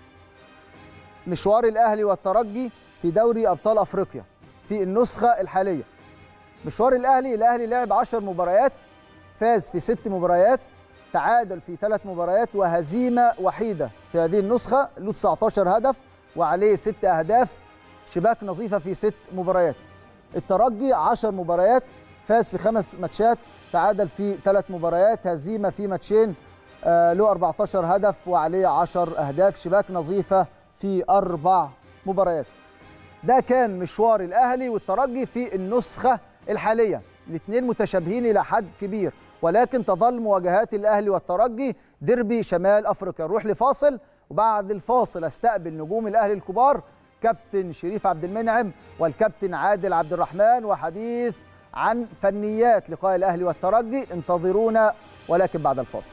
S1: مشوار الاهلي والترجي في دوري ابطال افريقيا في النسخه الحاليه مشوار الاهلي الاهلي لعب 10 مباريات فاز في ست مباريات تعادل في ثلاث مباريات وهزيمه وحيده في هذه النسخه له 19 هدف وعليه ست اهداف شباك نظيفه في ست مباريات الترجي 10 مباريات فاز في خمس ماتشات تعادل في ثلاث مباريات هزيمه في ماتشين آه، له 14 هدف وعليه 10 اهداف شباك نظيفه في اربع مباريات ده كان مشوار الاهلي والترجي في النسخه الحاليه الاثنين متشابهين الى حد كبير ولكن تظل مواجهات الاهلي والترجي ديربي شمال افريقيا نروح لفاصل وبعد الفاصل استقبل نجوم الاهلي الكبار كابتن شريف عبد المنعم والكابتن عادل عبد الرحمن وحديث عن فنيات لقاء الاهلي والترجي انتظرونا ولكن بعد الفاصل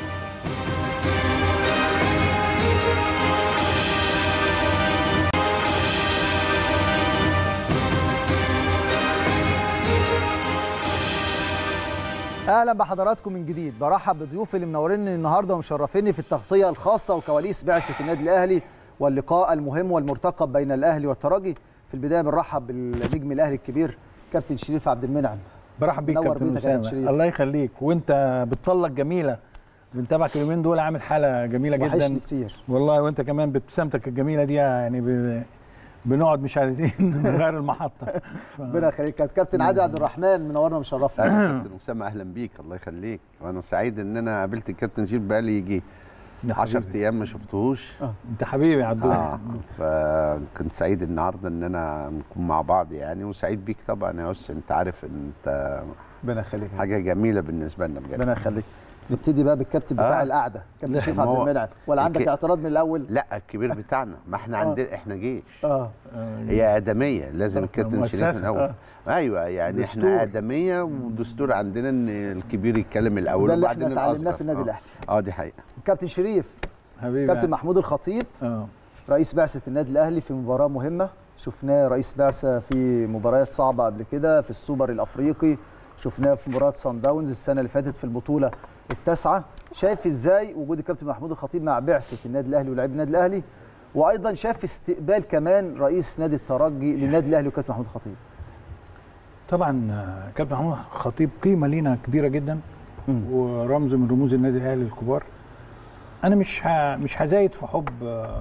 S1: اهلا بحضراتكم من جديد برحب بضيوفي اللي منوريني النهارده ومشرفيني في التغطيه الخاصه وكواليس بعثه النادي الاهلي واللقاء المهم والمرتقب بين الاهلي والترجي في البدايه بنرحب بالنجم الاهلي الكبير كابتن شريف عبد المنعم
S5: برحب بيك
S1: منور
S5: كابتن
S1: بيتك يا كابتن
S5: أسامة.
S1: شريف.
S5: الله يخليك وانت بتطلق جميله بنتابعك اليومين دول عامل حاله جميله
S1: وحشني
S5: جدا
S1: كتير
S5: والله وانت كمان بابتسامتك الجميله دي يعني ب... بنقعد مش عارفين غير المحطه ف...
S1: ربنا يخليك كابتن عادل عبد الرحمن منورنا ومشرفنا
S6: اهلا كابتن اسامه اهلا بيك الله يخليك وانا سعيد ان انا قابلت الكابتن جيل بقالي يجي
S5: يا
S6: 10
S5: حبيبي.
S6: ايام ما شفتهوش
S5: انت حبيبي يا عبد
S6: اه فكنت سعيد النهارده ان انا نكون مع بعض يعني وسعيد بيك طبعا يا اس انت عارف ان انت
S1: ربنا يخليك
S6: حاجه جميله بالنسبه لنا بجد
S1: ربنا يخليك نبتدي بقى بالكابتن بتاع
S6: آه.
S1: القعده كابتن
S6: لا،
S1: شريف
S6: ما
S1: عبد
S6: هو
S1: المنعم ولا عندك
S6: الك-
S1: اعتراض من الاول
S6: لا الكبير بتاعنا ما احنا عندنا احنا جيش
S1: اه
S6: هي ادميه لازم
S5: آه،
S6: الكابتن شريف
S5: مؤسسة،
S6: الاول
S5: آه.
S6: ايوه يعني
S5: دستور.
S6: احنا ادميه ودستور عندنا ان الكبير يتكلم الاول
S1: ده اللي
S6: وبعدين
S1: احنا اتعلمناه
S6: الأصغر.
S1: في النادي
S6: آه.
S1: الاهلي
S6: اه دي حقيقه
S1: كابتن شريف
S5: حبيبي
S1: كابتن محمود الخطيب
S5: اه
S1: رئيس بعثه النادي الاهلي في مباراه مهمه شفناه رئيس بعثه في مباريات صعبه قبل كده في السوبر الافريقي شفناه في مباراه سان داونز السنه اللي فاتت في البطوله التاسعه شايف ازاي وجود الكابتن محمود الخطيب مع بعثه النادي الاهلي ولاعيبه النادي الاهلي وايضا شاف استقبال كمان رئيس نادي الترجي للنادي الاهلي وكابتن محمود الخطيب
S5: طبعا آه، كابتن محمود خطيب قيمه لينا كبيره جدا
S1: مم.
S5: ورمز من رموز النادي الاهلي الكبار انا مش ه... مش هزايد في حب آه،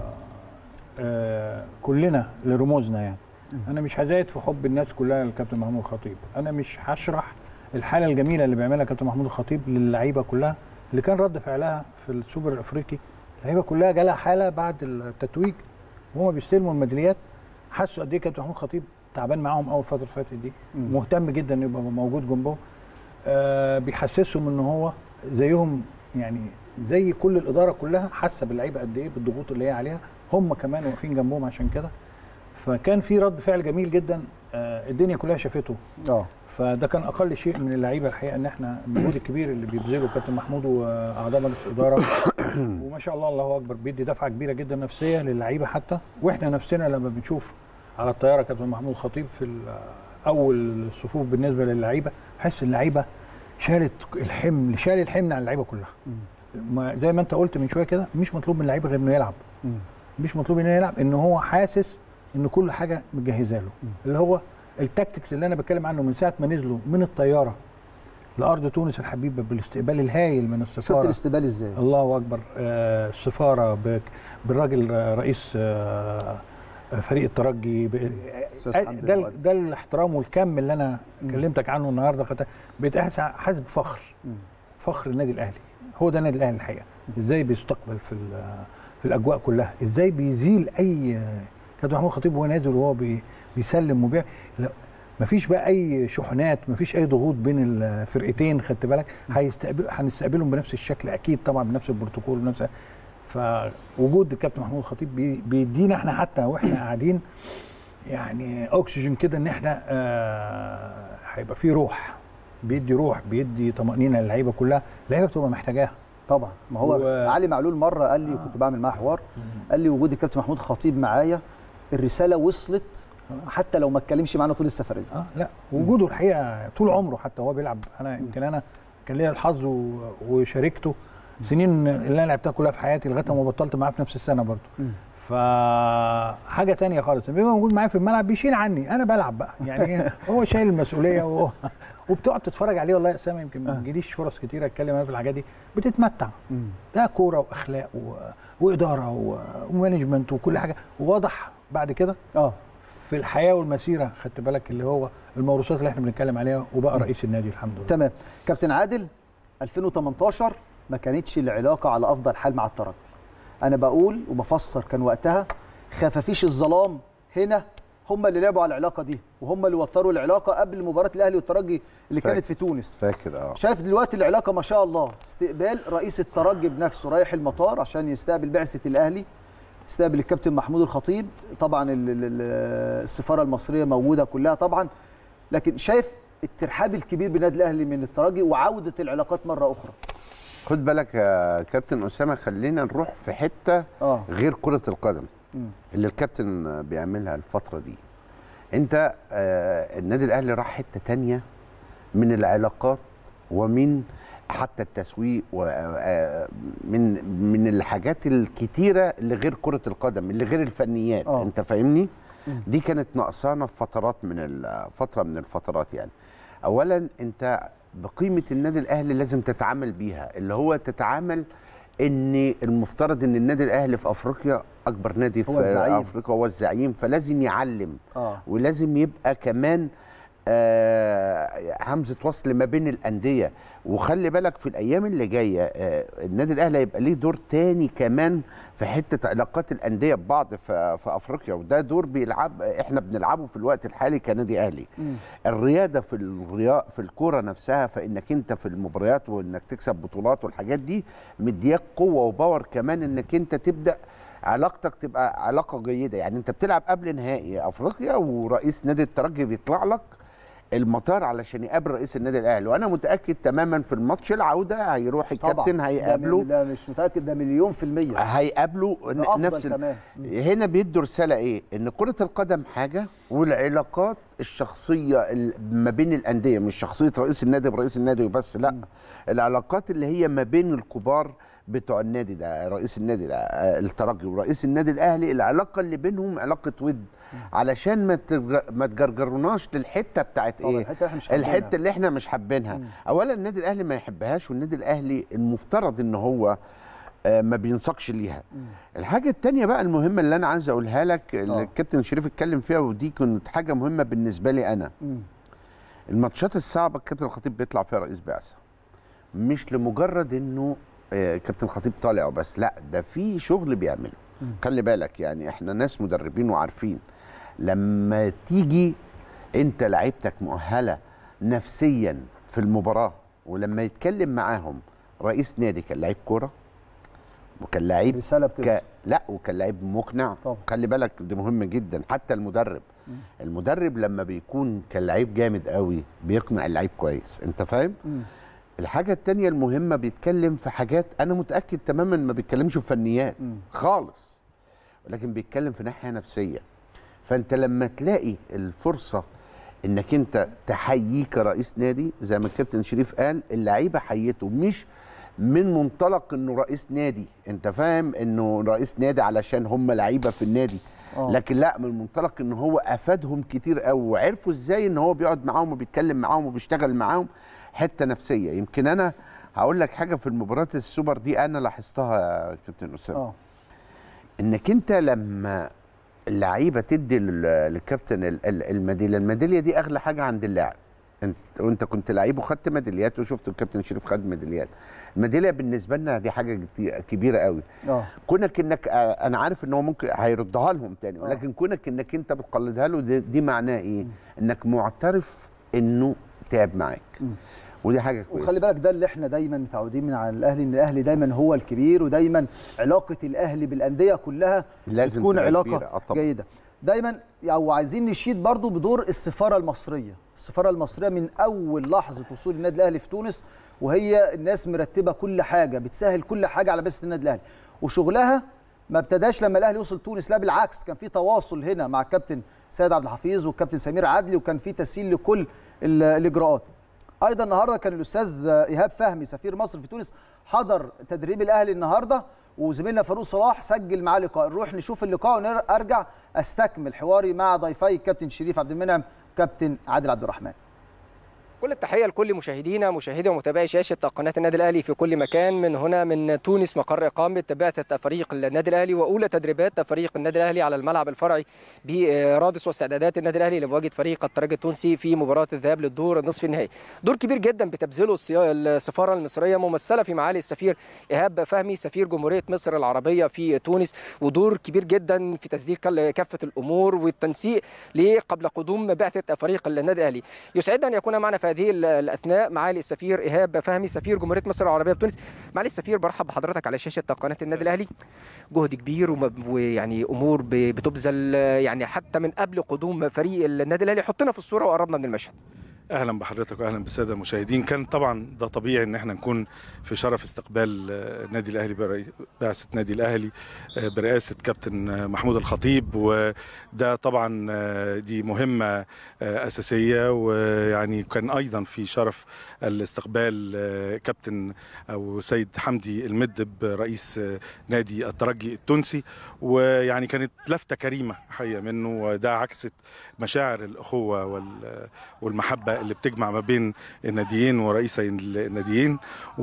S5: آه، كلنا لرموزنا يعني انا مش هزايد في حب الناس كلها للكابتن محمود الخطيب انا مش هشرح الحاله الجميله اللي بيعملها كابتن محمود الخطيب للعيبه كلها اللي كان رد فعلها في السوبر الافريقي اللعيبه كلها جالها حاله بعد التتويج وهم بيستلموا الميداليات حسوا قد ايه كابتن محمود الخطيب تعبان معاهم اول فتره اللي فاتت دي
S1: مم.
S5: مهتم جدا انه يبقى موجود جنبهم آه بيحسسهم ان هو زيهم يعني زي كل الاداره كلها حاسه باللعيبه قد ايه بالضغوط اللي هي عليها هم كمان واقفين جنبهم عشان كده فكان في رد فعل جميل جدا آه الدنيا كلها شافته
S1: اه
S5: فده كان اقل شيء من اللعيبه الحقيقه ان احنا المجهود الكبير اللي بيبذله كابتن محمود واعضاء مجلس الاداره وما شاء الله الله اكبر بيدي دفعه كبيره جدا نفسيه للعيبه حتى واحنا نفسنا لما بنشوف على الطياره كابتن محمود خطيب في ال- اول الصفوف بالنسبه للعيبه بحس اللعيبه شالت الحمل شال الحمل على اللعيبه كلها ما زي ما انت قلت من شويه كده مش مطلوب من اللعيبه غير انه يلعب مش مطلوب انه يلعب ان هو حاسس ان كل حاجه متجهزه له اللي هو التكتكس اللي انا بتكلم عنه من ساعه ما نزلوا من الطياره لارض تونس الحبيبه بالاستقبال الهايل من
S1: شفت
S5: السفاره
S1: الاستقبال ازاي
S5: الله اكبر آه، السفاره بك- بالراجل آه، رئيس آه، آه، فريق الترجي ب-
S1: أستاذ
S5: آه،
S1: حمدي
S5: ده
S1: المؤدي.
S5: ده الاحترام والكم اللي انا كلمتك عنه النهارده خدت- بقيت حاسس حاسس بفخر فخر النادي الاهلي هو ده النادي الاهلي الحقيقه ازاي بيستقبل في ال- في الاجواء كلها ازاي بيزيل اي كابتن محمود خطيب وهو نازل وهو بي بيسلم وبيع لا مفيش بقى اي شحنات مفيش اي ضغوط بين الفرقتين خدت بالك هيستقبل هنستقبلهم بنفس الشكل اكيد طبعا بنفس البروتوكول بنفس فوجود الكابتن محمود خطيب بي- بيدينا احنا حتى واحنا قاعدين يعني اكسجين كده ان احنا آه، هيبقى في روح بيدي روح بيدي طمانينه للعيبه كلها اللعيبه بتبقى محتاجاها
S1: طبعا ما هو
S5: و-
S1: علي معلول مره قال لي وكنت بعمل معاه حوار قال لي وجود الكابتن محمود خطيب معايا الرساله وصلت حتى لو ما اتكلمش معانا طول السفريه
S5: اه لا وجوده الحقيقه طول عمره حتى هو بيلعب انا يمكن انا كان ليا الحظ و- وشاركته سنين اللي انا لعبتها كلها في حياتي لغايه ما بطلت معاه في نفس السنه برضه فحاجه تانية خالص بيبقى موجود معايا في الملعب بيشيل عني انا بلعب بقى يعني إيه، هو شايل المسؤوليه وهو وبتقعد تتفرج عليه والله يا اسامه يمكن ما بيجيليش فرص كتير اتكلم انا في الحاجات دي بتتمتع ده كوره واخلاق و... واداره و... ومانجمنت وكل حاجه وواضح بعد كده
S1: اه
S5: في الحياه والمسيره خدت بالك اللي هو الموروثات اللي احنا بنتكلم عليها وبقى رئيس النادي الحمد لله
S1: تمام كابتن عادل 2018 ما كانتش العلاقه على افضل حال مع الترجي انا بقول وبفسر كان وقتها خفافيش الظلام هنا هم اللي لعبوا على العلاقه دي وهم اللي وتروا العلاقه قبل مباراه الاهلي والترجي اللي
S6: فاكر.
S1: كانت في تونس
S6: فاكر اه
S1: شايف دلوقتي العلاقه ما شاء الله استقبال رئيس الترجي بنفسه رايح المطار عشان يستقبل بعثه الاهلي استقبل الكابتن محمود الخطيب طبعا ال- ال- ال- السفاره المصريه موجوده كلها طبعا لكن شايف الترحاب الكبير بالنادي الاهلي من الترجي وعوده العلاقات مره اخرى
S6: خد بالك يا كابتن اسامه خلينا نروح في حته
S1: اه
S6: غير كره القدم
S1: مم.
S6: اللي الكابتن بيعملها الفتره دي انت آه النادي الاهلي راح حته تانية من العلاقات ومن حتى التسويق ومن من الحاجات الكتيره اللي غير كره القدم اللي غير الفنيات
S1: آه.
S6: انت فاهمني دي كانت ناقصانا في فترات من ال- فتره من الفترات يعني اولا انت بقيمه النادي الاهلي لازم تتعامل بيها اللي هو تتعامل ان المفترض ان النادي الاهلي في افريقيا اكبر نادي
S1: هو
S6: في
S1: الزعيم.
S6: افريقيا هو الزعيم فلازم يعلم
S1: اه
S6: ولازم يبقى كمان آه، همزه وصل ما بين الانديه وخلي بالك في الايام اللي جايه آه، النادي الاهلي هيبقى ليه دور تاني كمان في حته علاقات الانديه ببعض في, في افريقيا وده دور بيلعب احنا بنلعبه في الوقت الحالي كنادي اهلي الرياده في الريا في الكوره نفسها فانك انت في المباريات وانك تكسب بطولات والحاجات دي مدياك قوه وباور كمان انك انت تبدا علاقتك تبقى علاقه جيده يعني انت بتلعب قبل نهائي افريقيا ورئيس نادي الترجي بيطلع لك المطار علشان يقابل رئيس النادي الاهلي وانا متاكد تماما في الماتش العوده هيروح الكابتن
S1: طبعا
S6: هيقابله
S1: ده, ده مش متاكد ده مليون في الميه
S6: هيقابله
S1: ده
S6: ن-
S1: أفضل
S6: نفس ال-
S1: كمان.
S6: هنا بيدوا رساله ايه ان كره القدم حاجه والعلاقات الشخصيه ال- ما بين الانديه مش شخصيه رئيس النادي برئيس النادي وبس لا العلاقات اللي هي ما بين الكبار بتوع النادي ده رئيس النادي ده آه، الترجي ورئيس النادي الاهلي العلاقه اللي بينهم علاقه ود علشان ما ترج- ما تجرجروناش للحته بتاعت
S1: طبعاً،
S6: ايه
S1: الحتة اللي إحنا مش حابينها.
S6: الحته اللي احنا مش حابينها اولا النادي الاهلي ما يحبهاش والنادي الاهلي المفترض ان هو آه، ما بينسقش ليها الحاجه التانية بقى المهمه اللي انا عايز اقولها لك اللي
S1: آه.
S6: الكابتن شريف اتكلم فيها ودي كانت حاجه مهمه بالنسبه لي انا
S1: مم.
S6: الماتشات الصعبه الكابتن الخطيب بيطلع فيها رئيس بعثه مش لمجرد انه آه، كابتن الخطيب طالع وبس لا ده في شغل بيعمله خلي بالك يعني احنا ناس مدربين وعارفين لما تيجي انت لعيبتك مؤهله نفسيا في المباراه ولما يتكلم معاهم رئيس نادي كان لعيب كوره وكان لعيب
S1: رساله بتوصل
S6: ك... لا وكان لعيب مقنع
S1: طبعا.
S6: خلي بالك ده مهم جدا حتى المدرب المدرب لما بيكون كان لعيب جامد قوي بيقنع اللعيب كويس انت فاهم
S1: مم.
S6: الحاجه التانية المهمه بيتكلم في حاجات انا متاكد تماما ما بيتكلمش في فنيات
S1: مم.
S6: خالص ولكن بيتكلم في ناحيه نفسيه فانت لما تلاقي الفرصه انك انت تحييه كرئيس نادي زي ما الكابتن شريف قال اللعيبه حيته مش من منطلق انه رئيس نادي انت فاهم انه رئيس نادي علشان هم لعيبه في النادي
S1: آه.
S6: لكن لا من منطلق ان هو افادهم كتير قوي وعرفوا ازاي ان هو بيقعد معاهم وبيتكلم معاهم وبيشتغل معاهم حته نفسيه يمكن انا هقول لك حاجه في المباراه السوبر دي انا لاحظتها يا كابتن اسامه
S1: اه
S6: انك انت لما اللعيبه تدي لل- للكابتن ال- ال- الميداليه الميداليه دي اغلى حاجه عند اللاعب انت وانت كنت لعيب وخدت ميداليات وشفت الكابتن شريف خد ميداليات الميداليه بالنسبه لنا دي حاجه كتير- كبيره قوي
S1: اه
S6: كونك انك آه، انا عارف ان هو ممكن هيردها لهم تاني ولكن كونك انك انت بتقلدها له دي, دي معناه ايه انك معترف انه تعب معاك ودي حاجه كويسه
S1: وخلي بالك ده اللي احنا دايما متعودين من على الاهلي ان الاهلي دايما هو الكبير ودايما علاقه الاهلي بالانديه كلها
S6: لازم
S1: تكون
S6: تبقى
S1: علاقه
S6: كبيرة. آه طبعاً.
S1: جيده دايما او عايزين نشيد برضو بدور السفاره المصريه السفاره المصريه من اول لحظه وصول النادي الاهلي في تونس وهي الناس مرتبه كل حاجه بتسهل كل حاجه على بس النادي الاهلي وشغلها ما ابتداش لما الاهلي وصل تونس لا بالعكس كان في تواصل هنا مع الكابتن سيد عبد الحفيظ والكابتن سمير عدلي وكان في تسهيل لكل ال- الاجراءات ايضا النهارده كان الاستاذ ايهاب فهمي سفير مصر في تونس حضر تدريب الاهلي النهارده وزميلنا فاروق صلاح سجل معاه لقاء نروح نشوف اللقاء ونرجع استكمل حواري مع ضيفي الكابتن شريف عبد المنعم كابتن عادل عبد الرحمن
S4: كل التحيه لكل مشاهدينا مشاهدي ومتابعي شاشه قناه النادي الاهلي في كل مكان من هنا من تونس مقر اقامه بعثه فريق النادي الاهلي واولى تدريبات فريق النادي الاهلي على الملعب الفرعي برادس واستعدادات النادي الاهلي لمواجهه فريق الترجي التونسي في مباراه الذهاب للدور نصف النهائي دور كبير جدا بتبذله السيا- السفاره المصريه ممثله في معالي السفير ايهاب فهمي سفير جمهوريه مصر العربيه في تونس ودور كبير جدا في تسديد كل- كافه الامور والتنسيق قبل قدوم بعثه فريق النادي الاهلي يسعدنا ان يكون معنا في هذه ال- الاثناء معالي السفير ايهاب فهمي سفير جمهوريه مصر العربيه بتونس معالي السفير برحب بحضرتك على شاشه قناه النادي الاهلي جهد كبير وم- ويعني امور ب- بتبذل يعني حتى من قبل قدوم فريق النادي الاهلي حطنا في الصوره وقربنا من المشهد
S7: اهلا بحضرتك واهلا بالساده المشاهدين كان طبعا ده طبيعي ان احنا نكون في شرف استقبال آه، النادي الاهلي برئي- بعثه نادي الاهلي آه، برئاسه كابتن آه، محمود الخطيب وده طبعا آه، دي مهمه آه، اساسيه ويعني كان ايضا في شرف الاستقبال آه، كابتن او سيد حمدي المدب رئيس آه، نادي الترجي التونسي ويعني كانت لفته كريمه حقيقه منه وده عكست مشاعر الاخوه وال والمحبه اللي بتجمع ما بين الناديين ورئيسي الناديين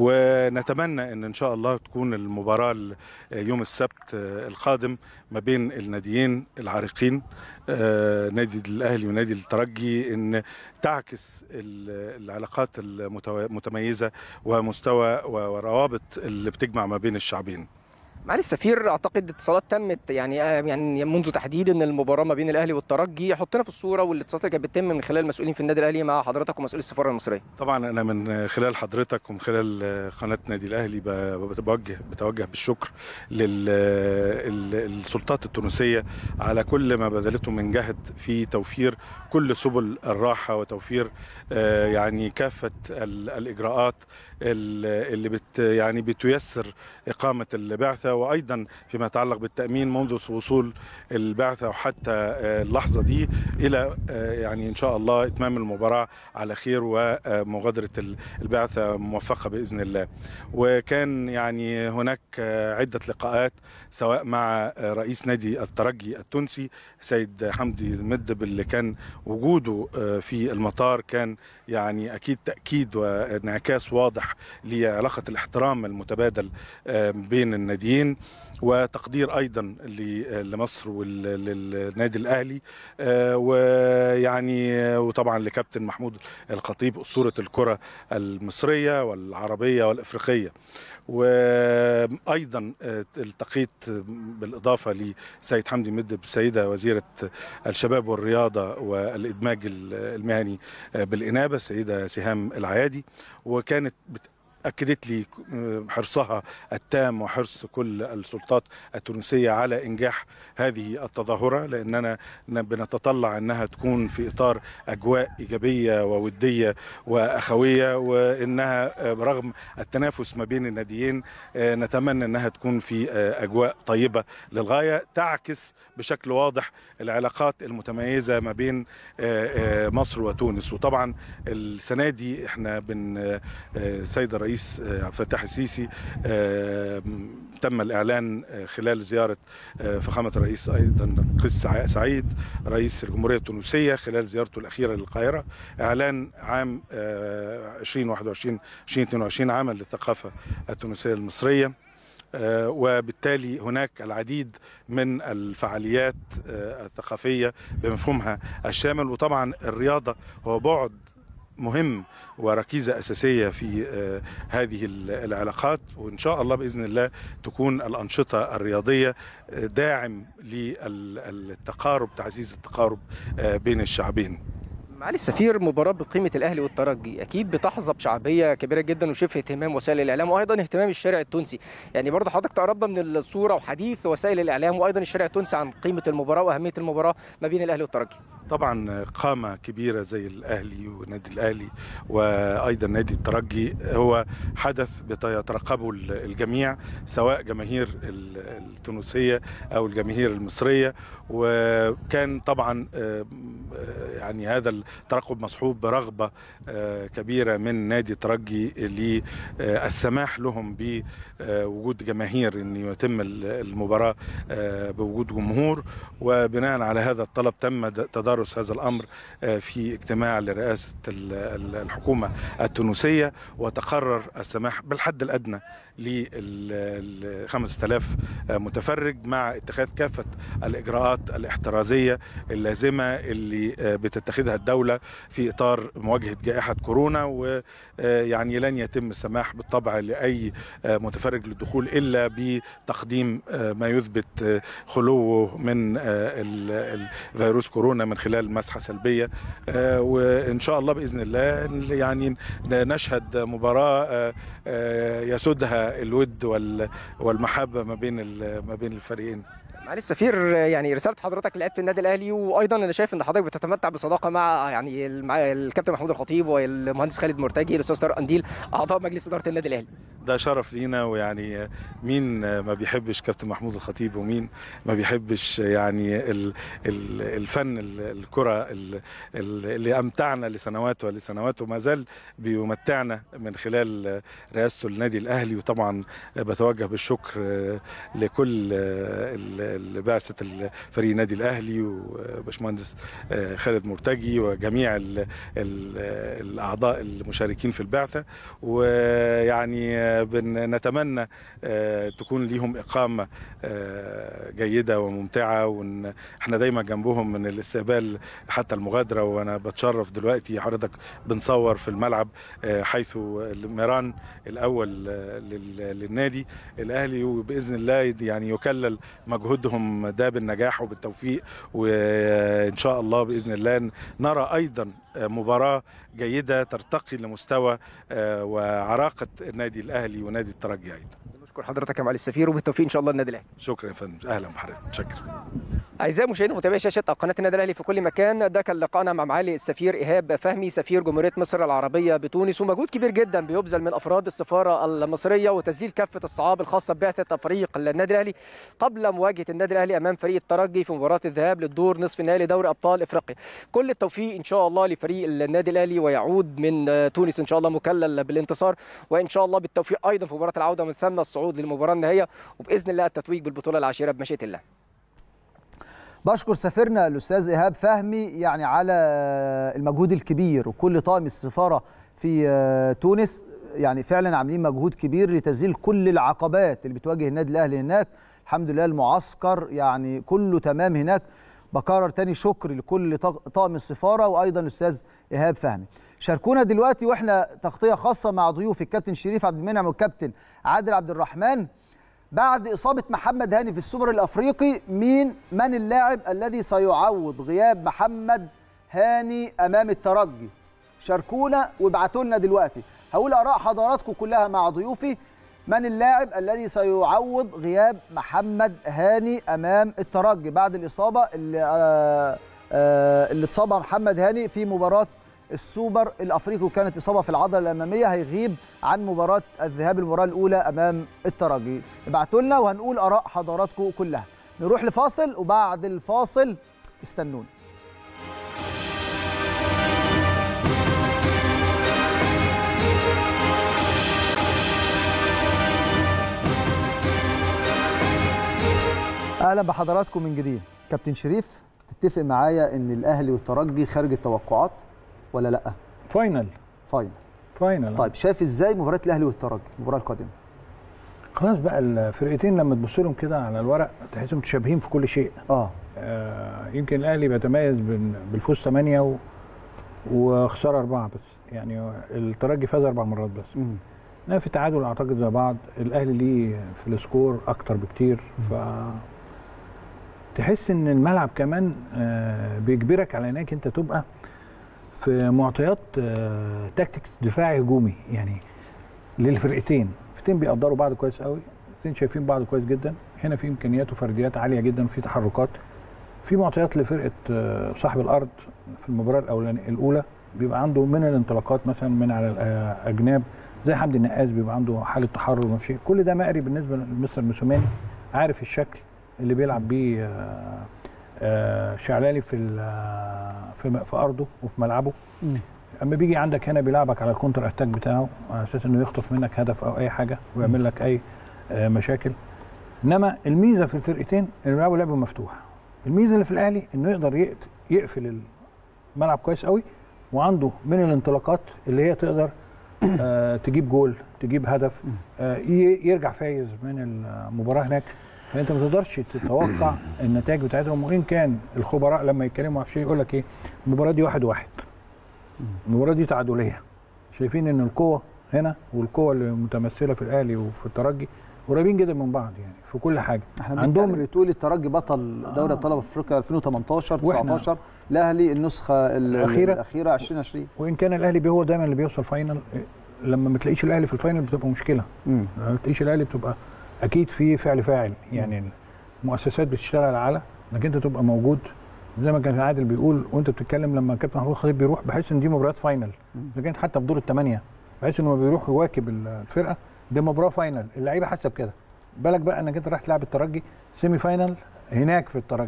S7: ونتمنى ان ان شاء الله تكون المباراه ال- يوم السبت القادم ما بين الناديين العريقين آه، نادي الاهلي ونادي الترجي ان تعكس ال- العلاقات المتميزه ومستوى وروابط اللي بتجمع ما بين الشعبين
S4: معالي السفير اعتقد اتصالات تمت يعني آه، يعني منذ تحديد ان المباراه ما بين الاهلي والترجي حطنا في الصوره والاتصالات اللي كانت بتتم من خلال المسؤولين في النادي الاهلي مع حضرتك ومسؤول السفاره المصريه
S7: طبعا انا من خلال حضرتك ومن خلال قناه نادي الاهلي ب- بتوجه بتوجه بالشكر للسلطات التونسيه على كل ما بذلته من جهد في توفير كل سبل الراحه وتوفير آه، يعني كافه ال- الاجراءات ال- اللي بت يعني بتيسر اقامه البعثه وايضا فيما يتعلق بالتامين منذ وصول البعثه وحتى آه، اللحظه دي الى آه، يعني ان شاء الله اتمام المباراه على خير ومغادره ال- البعثه موفقه باذن الله وكان يعني هناك آه، عده لقاءات سواء مع آه، رئيس نادي الترجي التونسي سيد حمدي المدب اللي كان وجوده آه، في المطار كان يعني اكيد تاكيد وانعكاس واضح لعلاقه الاحترام المتبادل آه، بين الناديين وتقدير ايضا ل- لمصر وللنادي الاهلي آه، ويعني آه، وطبعا لكابتن محمود الخطيب اسطوره الكره المصريه والعربيه والافريقيه وايضا آه، التقيت بالاضافه لسيد حمدي مدب السيده وزيره الشباب والرياضه والادماج المهني آه، بالانابه السيده سهام العيادي وكانت بت اكدت لي حرصها التام وحرص كل السلطات التونسيه على انجاح هذه التظاهره لاننا بنتطلع انها تكون في اطار اجواء ايجابيه ووديه واخويه وانها رغم التنافس ما بين الناديين نتمنى انها تكون في اجواء طيبه للغايه تعكس بشكل واضح العلاقات المتميزه ما بين مصر وتونس وطبعا السنه دي احنا بن السيد الرئيس عبد الفتاح السيسي تم الاعلان خلال زياره فخامه الرئيس ايضا قيس سعيد رئيس الجمهوريه التونسيه خلال زيارته الاخيره للقاهره اعلان عام 2021 2022 عاما للثقافه التونسيه المصريه وبالتالي هناك العديد من الفعاليات الثقافيه بمفهومها الشامل وطبعا الرياضه هو بعد مهم وركيزة أساسية في هذه العلاقات وإن شاء الله بإذن الله تكون الأنشطة الرياضية داعم للتقارب تعزيز التقارب بين الشعبين
S4: معالي السفير مباراة بقيمة الأهلي والترجي أكيد بتحظى بشعبية كبيرة جدا وشبه اهتمام وسائل الإعلام وأيضا اهتمام الشارع التونسي يعني برضه حضرتك تقربنا من الصورة وحديث وسائل الإعلام وأيضا الشارع التونسي عن قيمة المباراة وأهمية المباراة ما بين الأهلي والترجي
S7: طبعا قامة كبيرة زي الأهلي والنادي الأهلي وأيضا نادي الترجي هو حدث بيترقبه الجميع سواء جماهير التونسية أو الجماهير المصرية وكان طبعا يعني هذا الترقب مصحوب برغبة كبيرة من نادي الترجي للسماح لهم بوجود جماهير أن يتم المباراة بوجود جمهور وبناء على هذا الطلب تم تدارس هذا الأمر في اجتماع لرئاسة الحكومة التونسية وتقرر السماح بالحد الأدنى ل 5000 متفرج مع اتخاذ كافة الإجراءات الاحترازية اللازمة اللي بتتخذها الدولة في إطار مواجهة جائحة كورونا ويعني لن يتم السماح بالطبع لأي متفرج للدخول إلا بتقديم ما يثبت خلوه من فيروس كورونا من خلال مسحة سلبية وإن شاء الله بإذن الله يعني نشهد مباراة يسودها الود والمحبة ما بين ما بين الفريقين
S4: معالي السفير يعني رساله حضرتك لعيبه النادي الاهلي وايضا انا شايف ان حضرتك بتتمتع بصداقه مع يعني الكابتن محمود الخطيب والمهندس خالد مرتجي الاستاذ طارق قنديل اعضاء مجلس اداره النادي الاهلي
S7: ده شرف لينا ويعني مين ما بيحبش كابتن محمود الخطيب ومين ما بيحبش يعني الفن الكره اللي امتعنا لسنوات ولسنوات وما زال بيمتعنا من خلال رئاسته النادي الاهلي وطبعا بتوجه بالشكر لكل بعثه فريق النادي الاهلي وباشمهندس خالد مرتجي وجميع ال ال الاعضاء المشاركين في البعثه ويعني نتمنى تكون ليهم اقامه جيده وممتعه وان احنا دايما جنبهم من الاستقبال حتى المغادره وانا بتشرف دلوقتي حضرتك بنصور في الملعب حيث الميران الاول للنادي الاهلي وباذن الله يعني يكلل مجهودهم ده بالنجاح وبالتوفيق وان شاء الله باذن الله نرى ايضا مباراه جيده ترتقي لمستوى وعراقه النادي الاهلي ونادي الترجي ايضا
S4: بشكر حضرتك يا معالي السفير وبالتوفيق ان شاء الله النادي الاهلي
S7: شكرا يا فندم اهلا بحضرتك متشكر
S4: اعزائي المشاهدين ومتابعي شاشه قناه النادي الاهلي في كل مكان ده كان لقاءنا مع معالي السفير ايهاب فهمي سفير جمهوريه مصر العربيه بتونس ومجهود كبير جدا بيبذل من افراد السفاره المصريه وتسجيل كافه الصعاب الخاصه ببعثه فريق النادي الاهلي قبل مواجهه النادي الاهلي امام فريق الترجي في مباراه الذهاب للدور نصف النهائي لدوري ابطال افريقيا كل التوفيق ان شاء الله لفريق النادي الاهلي ويعود من تونس ان شاء الله مكلل بالانتصار وان شاء الله بالتوفيق ايضا في مباراه العوده من ثم الصعود للمباراه النهائيه وباذن الله التتويج بالبطوله العاشره بمشيئه الله
S1: بشكر سفيرنا الاستاذ ايهاب فهمي يعني على المجهود الكبير وكل طاقم السفاره في تونس يعني فعلا عاملين مجهود كبير لتذليل كل العقبات اللي بتواجه النادي الاهلي هناك الحمد لله المعسكر يعني كله تمام هناك بكرر تاني شكر لكل طاقم السفاره وايضا الاستاذ ايهاب فهمي شاركونا دلوقتي واحنا تغطيه خاصه مع ضيوف الكابتن شريف عبد المنعم والكابتن عادل عبد الرحمن بعد إصابة محمد هاني في السوبر الأفريقي مين من اللاعب الذي سيعوض غياب محمد هاني أمام الترجي شاركونا وابعتوا لنا دلوقتي هقول اراء حضراتكم كلها مع ضيوفي من اللاعب الذي سيعوض غياب محمد هاني امام الترجي بعد الاصابه اللي آه آه اللي اتصابها محمد هاني في مباراه السوبر الافريقي وكانت اصابه في العضله الاماميه هيغيب عن مباراه الذهاب المباراه الاولى امام الترجي ابعتوا لنا وهنقول اراء حضراتكم كلها نروح لفاصل وبعد الفاصل استنونا اهلا بحضراتكم من جديد كابتن شريف تتفق معايا ان الاهلي والترجي خارج التوقعات ولا لا
S5: فاينل
S1: فاينل
S5: فاينل
S1: طيب شايف ازاي مباراه الاهلي والترجي المباراه القادمه
S5: خلاص بقى الفرقتين لما تبص لهم كده على الورق تحسهم متشابهين في كل شيء
S1: اه
S5: آه يمكن الاهلي بيتميز بال- بالفوز 8 و... وخساره اربعه بس يعني الترجي فاز اربع مرات بس
S1: مم.
S5: انما في تعادل اعتقد زي بعض الاهلي ليه في السكور اكتر بكتير ف تحس ان الملعب كمان آه، بيجبرك على انك انت تبقى في معطيات آه، تاكتكس دفاعي هجومي يعني للفرقتين الفرقتين بيقدروا بعض كويس قوي الاثنين شايفين بعض كويس جدا هنا في امكانيات وفرديات عاليه جدا وفي تحركات في معطيات لفرقه آه، صاحب الارض في المباراه الاولانيه الاولى بيبقى عنده من الانطلاقات مثلا من على الاجناب زي حمدي النقاز بيبقى عنده حاله تحرر وما شيء كل ده مقري بالنسبه لمستر موسوماني عارف الشكل اللي بيلعب بيه آه، آه، شعلالي في ال- آه، في م- في ارضه وفي ملعبه
S1: مم.
S5: اما بيجي عندك هنا بيلعبك على الكونتر اتاك بتاعه على اساس انه يخطف منك هدف او اي حاجه ويعمل لك اي آه، مشاكل انما الميزه في الفرقتين انه بيلعبوا لعب مفتوح الميزه اللي في الاهلي انه يقدر يقت- يقفل الملعب كويس قوي وعنده من الانطلاقات اللي هي تقدر آه، تجيب جول تجيب هدف آه، ي- يرجع فايز من المباراه هناك فانت ما تقدرش تتوقع النتائج بتاعتهم وان كان الخبراء لما يتكلموا في شيء يقول لك ايه المباراه دي واحد واحد المباراه دي تعادليه شايفين ان القوه هنا والقوه اللي متمثله في الاهلي وفي الترجي قريبين جدا من بعض يعني في كل حاجه
S1: احنا
S5: عندهم
S1: عندهم بتقول الترجي بطل دوري
S5: آه.
S1: ابطال افريقيا 2018
S5: وإحنا-
S1: 19 الاهلي النسخه ال-
S5: الأخيرة.
S1: الاخيره 2020
S5: وان كان الاهلي بي- هو دايما اللي بيوصل فاينل لما ما تلاقيش الاهلي في الفاينل بتبقى مشكله
S1: مم.
S5: لما ما تلاقيش الاهلي بتبقى اكيد في فعل فاعل يعني المؤسسات بتشتغل على انك انت تبقى موجود زي ما كان عادل بيقول وانت بتتكلم لما كابتن محمود خطيب بيروح بحس ان دي مباريات فاينل اذا كانت حتى في دور الثمانيه بحيث انه بيروح يواكب الفرقه دي مباراه فاينل اللعيبه حاسه بكده بالك بقى انك انت رايح تلعب الترجي سيمي فاينل هناك في الترجي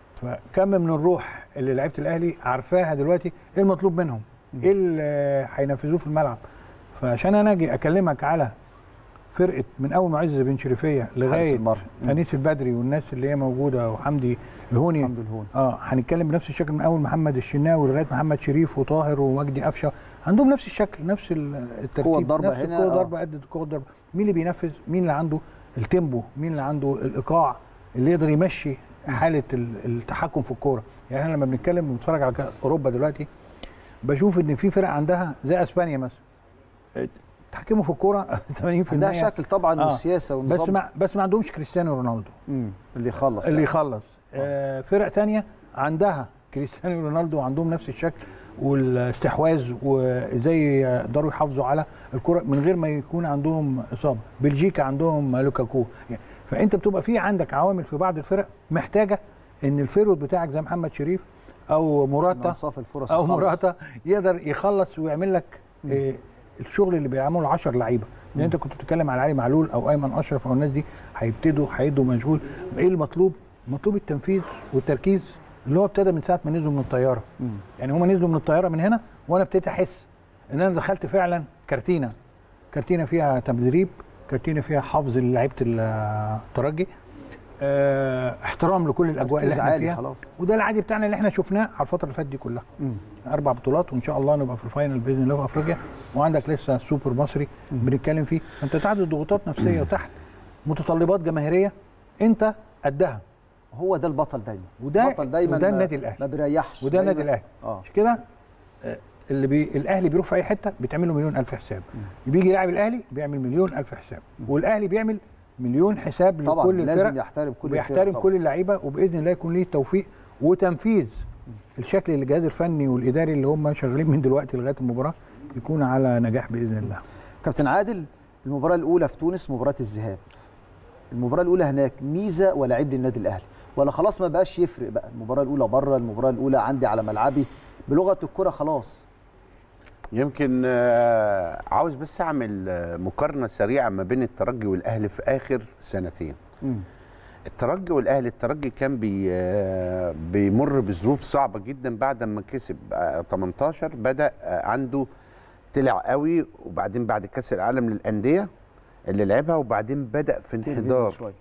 S5: فكم من الروح اللي لعيبه الاهلي عارفاها دلوقتي ايه المطلوب منهم ايه اللي هينفذوه في الملعب فعشان انا اجي اكلمك على فرقه من اول معز بن شريفيه
S1: حارس
S5: لغايه
S1: المرمى. مم.
S5: انيس البدري والناس اللي هي موجوده وحمدي الهوني
S1: الحمد لله
S5: اه هنتكلم بنفس الشكل من اول محمد الشناوي لغايه محمد شريف وطاهر ومجدي قفشه عندهم نفس الشكل نفس ال- الترتيب
S1: قوة الضربة
S5: نفس
S1: هنا،
S5: القوه
S1: آه.
S5: ضربه قد قوه الضربه مين اللي بينفذ مين اللي عنده التيمبو مين اللي عنده الايقاع اللي يقدر يمشي حاله ال- التحكم في الكوره يعني احنا لما بنتكلم بنتفرج على كأس اوروبا دلوقتي بشوف ان في فرق عندها زي اسبانيا مثلا تحكموا في الكوره 80%
S1: عندها شكل طبعا
S5: آه.
S1: والسياسه والنظام
S5: بس ما بس ما عندهمش كريستيانو رونالدو
S1: مم. اللي يخلص
S5: اللي
S1: يعني.
S5: يخلص آه فرق تانية عندها كريستيانو رونالدو وعندهم نفس الشكل والاستحواذ وازاي يقدروا يحافظوا على الكره من غير ما يكون عندهم اصابه بلجيكا عندهم لوكاكو يعني فانت بتبقى في عندك عوامل في بعض الفرق محتاجه ان الفيرود بتاعك زي محمد شريف او موراتا
S1: انصاف الفرص
S5: او
S1: خالص.
S5: موراتا يقدر يخلص ويعمل لك آه الشغل اللي بيعمله 10 لعيبه لان انت كنت بتتكلم على علي معلول او ايمن اشرف او الناس دي هيبتدوا هيدوا مشغول ايه المطلوب؟ مطلوب التنفيذ والتركيز اللي هو ابتدى من ساعه ما نزلوا من الطياره
S1: مم.
S5: يعني هم نزلوا من الطياره من هنا وانا ابتديت احس ان انا دخلت فعلا كارتينا كارتينا فيها تدريب كارتينا فيها حفظ لعيبه الترجي اه احترام لكل الاجواء اللي
S1: تركيز
S5: احنا
S1: عالي
S5: فيها
S1: خلاص.
S5: وده العادي بتاعنا اللي احنا شفناه على الفتره اللي فاتت دي كلها
S1: مم.
S5: اربع بطولات وان شاء الله نبقى في الفاينل باذن الله في افريقيا وعندك لسه سوبر مصري بنتكلم فيه فانت تحت ضغوطات نفسيه وتحت متطلبات جماهيريه انت قدها
S1: هو ده البطل دايما
S5: وده-
S1: البطل دايما
S5: وده
S1: ما-
S5: النادي الأهلي.
S1: ما بيريحش
S5: وده
S1: دايماً.
S5: النادي الاهلي
S1: اه
S5: عشان كده آه، اللي بي الاهلي بيروح في اي حته بيتعمل له مليون الف حساب بيجي يلعب الاهلي بيعمل مليون الف حساب والاهلي بيعمل مليون حساب
S1: طبعا
S5: لكل
S1: لازم
S5: الفرق
S1: يحترم كل
S5: ويحترم
S1: الفرق طبعاً.
S5: كل اللعيبه وباذن الله يكون ليه التوفيق وتنفيذ الشكل اللي الجهاز الفني والاداري اللي هم شغالين من دلوقتي لغايه المباراه يكون على نجاح باذن الله
S1: كابتن عادل المباراه الاولى في تونس مباراه الذهاب المباراه الاولى هناك ميزه ولا عيب للنادي الاهلي ولا خلاص ما بقاش يفرق بقى المباراه الاولى بره المباراه الاولى عندي على ملعبي بلغه الكره خلاص
S6: يمكن آه، عاوز بس اعمل آه، مقارنه سريعه ما بين الترجي والاهلي في اخر سنتين
S1: مم.
S6: الترجي والاهلي الترجي كان بي آه، بيمر بظروف صعبه جدا بعد ما كسب آه، 18 بدا آه، عنده طلع قوي وبعدين بعد كاس العالم للانديه اللي لعبها وبعدين بدا في انحدار
S1: شويه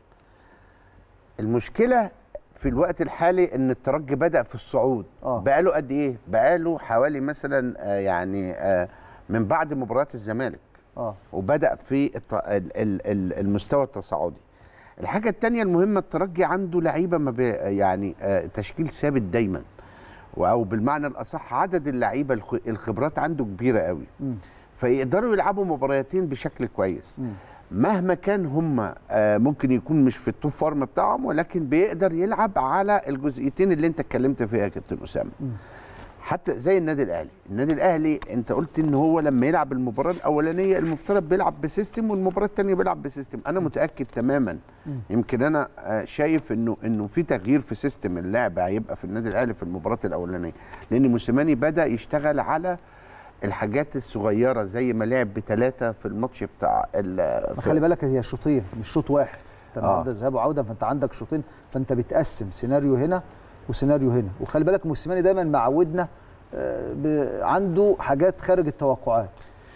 S6: المشكله في الوقت الحالي ان الترجي بدا في الصعود
S1: آه.
S6: بقاله قد ايه بقاله حوالي مثلا آه، يعني آه، من بعد مباراه الزمالك
S1: اه
S6: وبدا في الت- ال- ال- ال- المستوى التصاعدي الحاجه الثانيه المهمه الترجي عنده لعيبه ما بي يعني آه، تشكيل ثابت دايما او بالمعنى الاصح عدد اللعيبه الخ- الخبرات عنده كبيره قوي
S1: مم.
S6: فيقدروا يلعبوا مباريتين بشكل كويس
S1: مم.
S6: مهما كان هم آه، ممكن يكون مش في التوب فورم بتاعهم ولكن بيقدر يلعب على الجزئيتين اللي انت اتكلمت فيها يا كابتن اسامه حتى زي النادي الاهلي النادي الاهلي انت قلت ان هو لما يلعب المباراه الاولانيه المفترض بيلعب بسيستم والمباراه الثانيه بيلعب بسيستم انا متاكد تماما يمكن انا آه، شايف انه انه في تغيير في سيستم اللعب هيبقى في النادي الاهلي في المباراه الاولانيه لان موسيماني بدا يشتغل على الحاجات الصغيره زي ما لعب بثلاثه في الماتش بتاع ال-
S1: ما خلي بالك هي شوطين مش شوط واحد انت
S6: آه.
S1: النهارده ذهاب وعوده فانت عندك شوطين فانت بتقسم سيناريو هنا وسيناريو هنا وخلي بالك موسيماني دايما معودنا آه، ب- عنده حاجات خارج التوقعات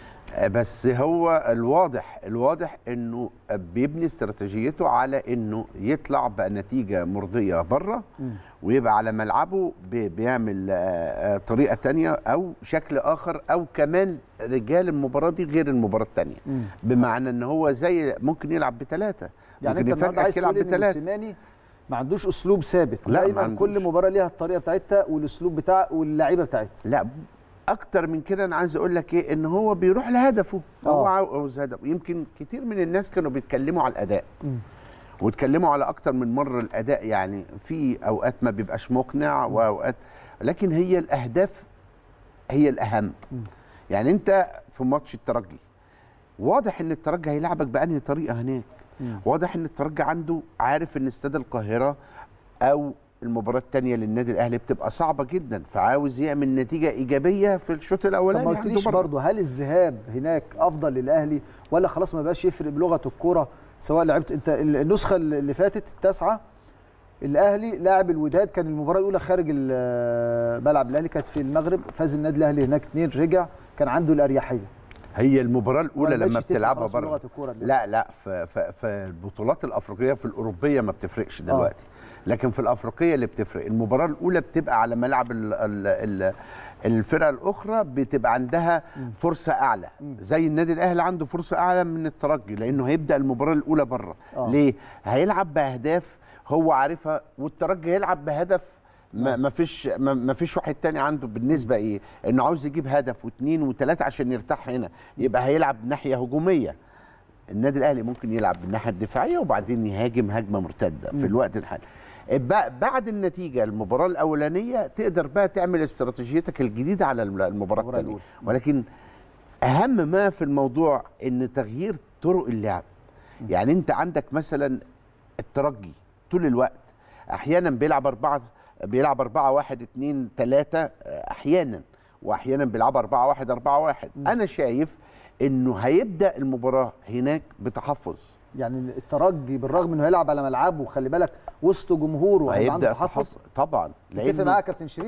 S6: بس هو الواضح الواضح انه بيبني استراتيجيته على انه يطلع بنتيجه مرضيه بره ويبقى على ملعبه بي- بيعمل آه، آه، طريقه تانية او شكل اخر او كمان رجال المباراه دي غير المباراه التانية بمعنى ان هو زي ممكن يلعب بثلاثه
S1: يعني
S6: ممكن
S1: انت النهارده
S6: يفاجئك
S1: عايز
S6: يلعب
S1: تقول ان
S6: بثلاثه
S1: موسيماني ما عندوش اسلوب ثابت
S6: لا، ما
S1: دايما
S6: عندوش.
S1: كل مباراه ليها الطريقه بتاعتها والاسلوب بتاع واللعيبه بتاعتها
S6: لا اكتر من كده انا عايز اقول لك ايه ان هو بيروح لهدفه هو
S1: آه.
S6: عاوز هدف يمكن كتير من الناس كانوا بيتكلموا على الاداء
S1: مم.
S6: واتكلموا على اكتر من مره الاداء يعني في اوقات ما بيبقاش مقنع واوقات لكن هي الاهداف هي الاهم يعني انت في ماتش الترجي واضح ان الترجي هيلعبك بانهي طريقه هناك
S1: مم.
S6: واضح ان الترجي عنده عارف ان استاد القاهره او المباراه الثانيه للنادي الاهلي بتبقى صعبه جدا فعاوز يعمل نتيجه ايجابيه في الشوط
S1: طب
S6: الاولاني
S1: ما
S6: عنده
S1: قلتليش
S6: بره.
S1: برضه هل الذهاب هناك افضل للاهلي ولا خلاص ما بقاش يفرق بلغه الكوره سواء لعبت انت النسخه اللي فاتت التاسعه الاهلي لاعب الوداد كان المباراه الاولى خارج ال- ملعب الاهلي كانت في المغرب فاز النادي الاهلي هناك اثنين رجع كان عنده الاريحيه
S6: هي المباراه الاولى
S1: ولا بقتش
S6: لما
S1: تفرق
S6: بتلعبها
S1: خلاص بلغة
S6: بره
S1: الكورة دلوقتي؟
S6: لا لا في, في, في البطولات الافريقيه في الاوروبيه ما بتفرقش دلوقتي لكن في الافريقيه اللي بتفرق المباراه الاولى بتبقى على ملعب ال ال ال الفرقه الاخرى بتبقى عندها فرصه اعلى زي النادي الاهلي عنده فرصه اعلى من الترجي لانه هيبدا المباراه الاولى بره
S1: آه.
S6: ليه هيلعب باهداف هو عارفها والترجي هيلعب بهدف ما ما فيش ما ما فيش واحد تاني عنده بالنسبه ايه انه عاوز يجيب هدف واثنين وثلاثه عشان يرتاح هنا يبقى هيلعب ناحيه هجوميه النادي الاهلي ممكن يلعب بالناحيه الدفاعيه وبعدين يهاجم هجمه مرتده في الوقت الحالي بقى- بعد النتيجه المباراه الاولانيه تقدر بقى تعمل استراتيجيتك الجديده على المباراه
S1: المباراة
S6: الثانيه
S1: الأولى.
S6: ولكن اهم ما في الموضوع ان تغيير طرق اللعب يعني انت عندك مثلا الترجي طول الوقت احيانا بيلعب اربعه بيلعب اربعه واحد اتنين تلاته احيانا واحيانا بيلعب اربعه واحد اربعه واحد انا شايف انه هيبدا المباراه هناك بتحفظ
S1: يعني الترجي بالرغم انه هيلعب على ملعبه وخلي بالك وسط جمهوره هيبقى عنده
S6: هيبدا
S1: تحفظ
S6: تحفظ طبعا
S1: تتفق معايا يا كابتن شريف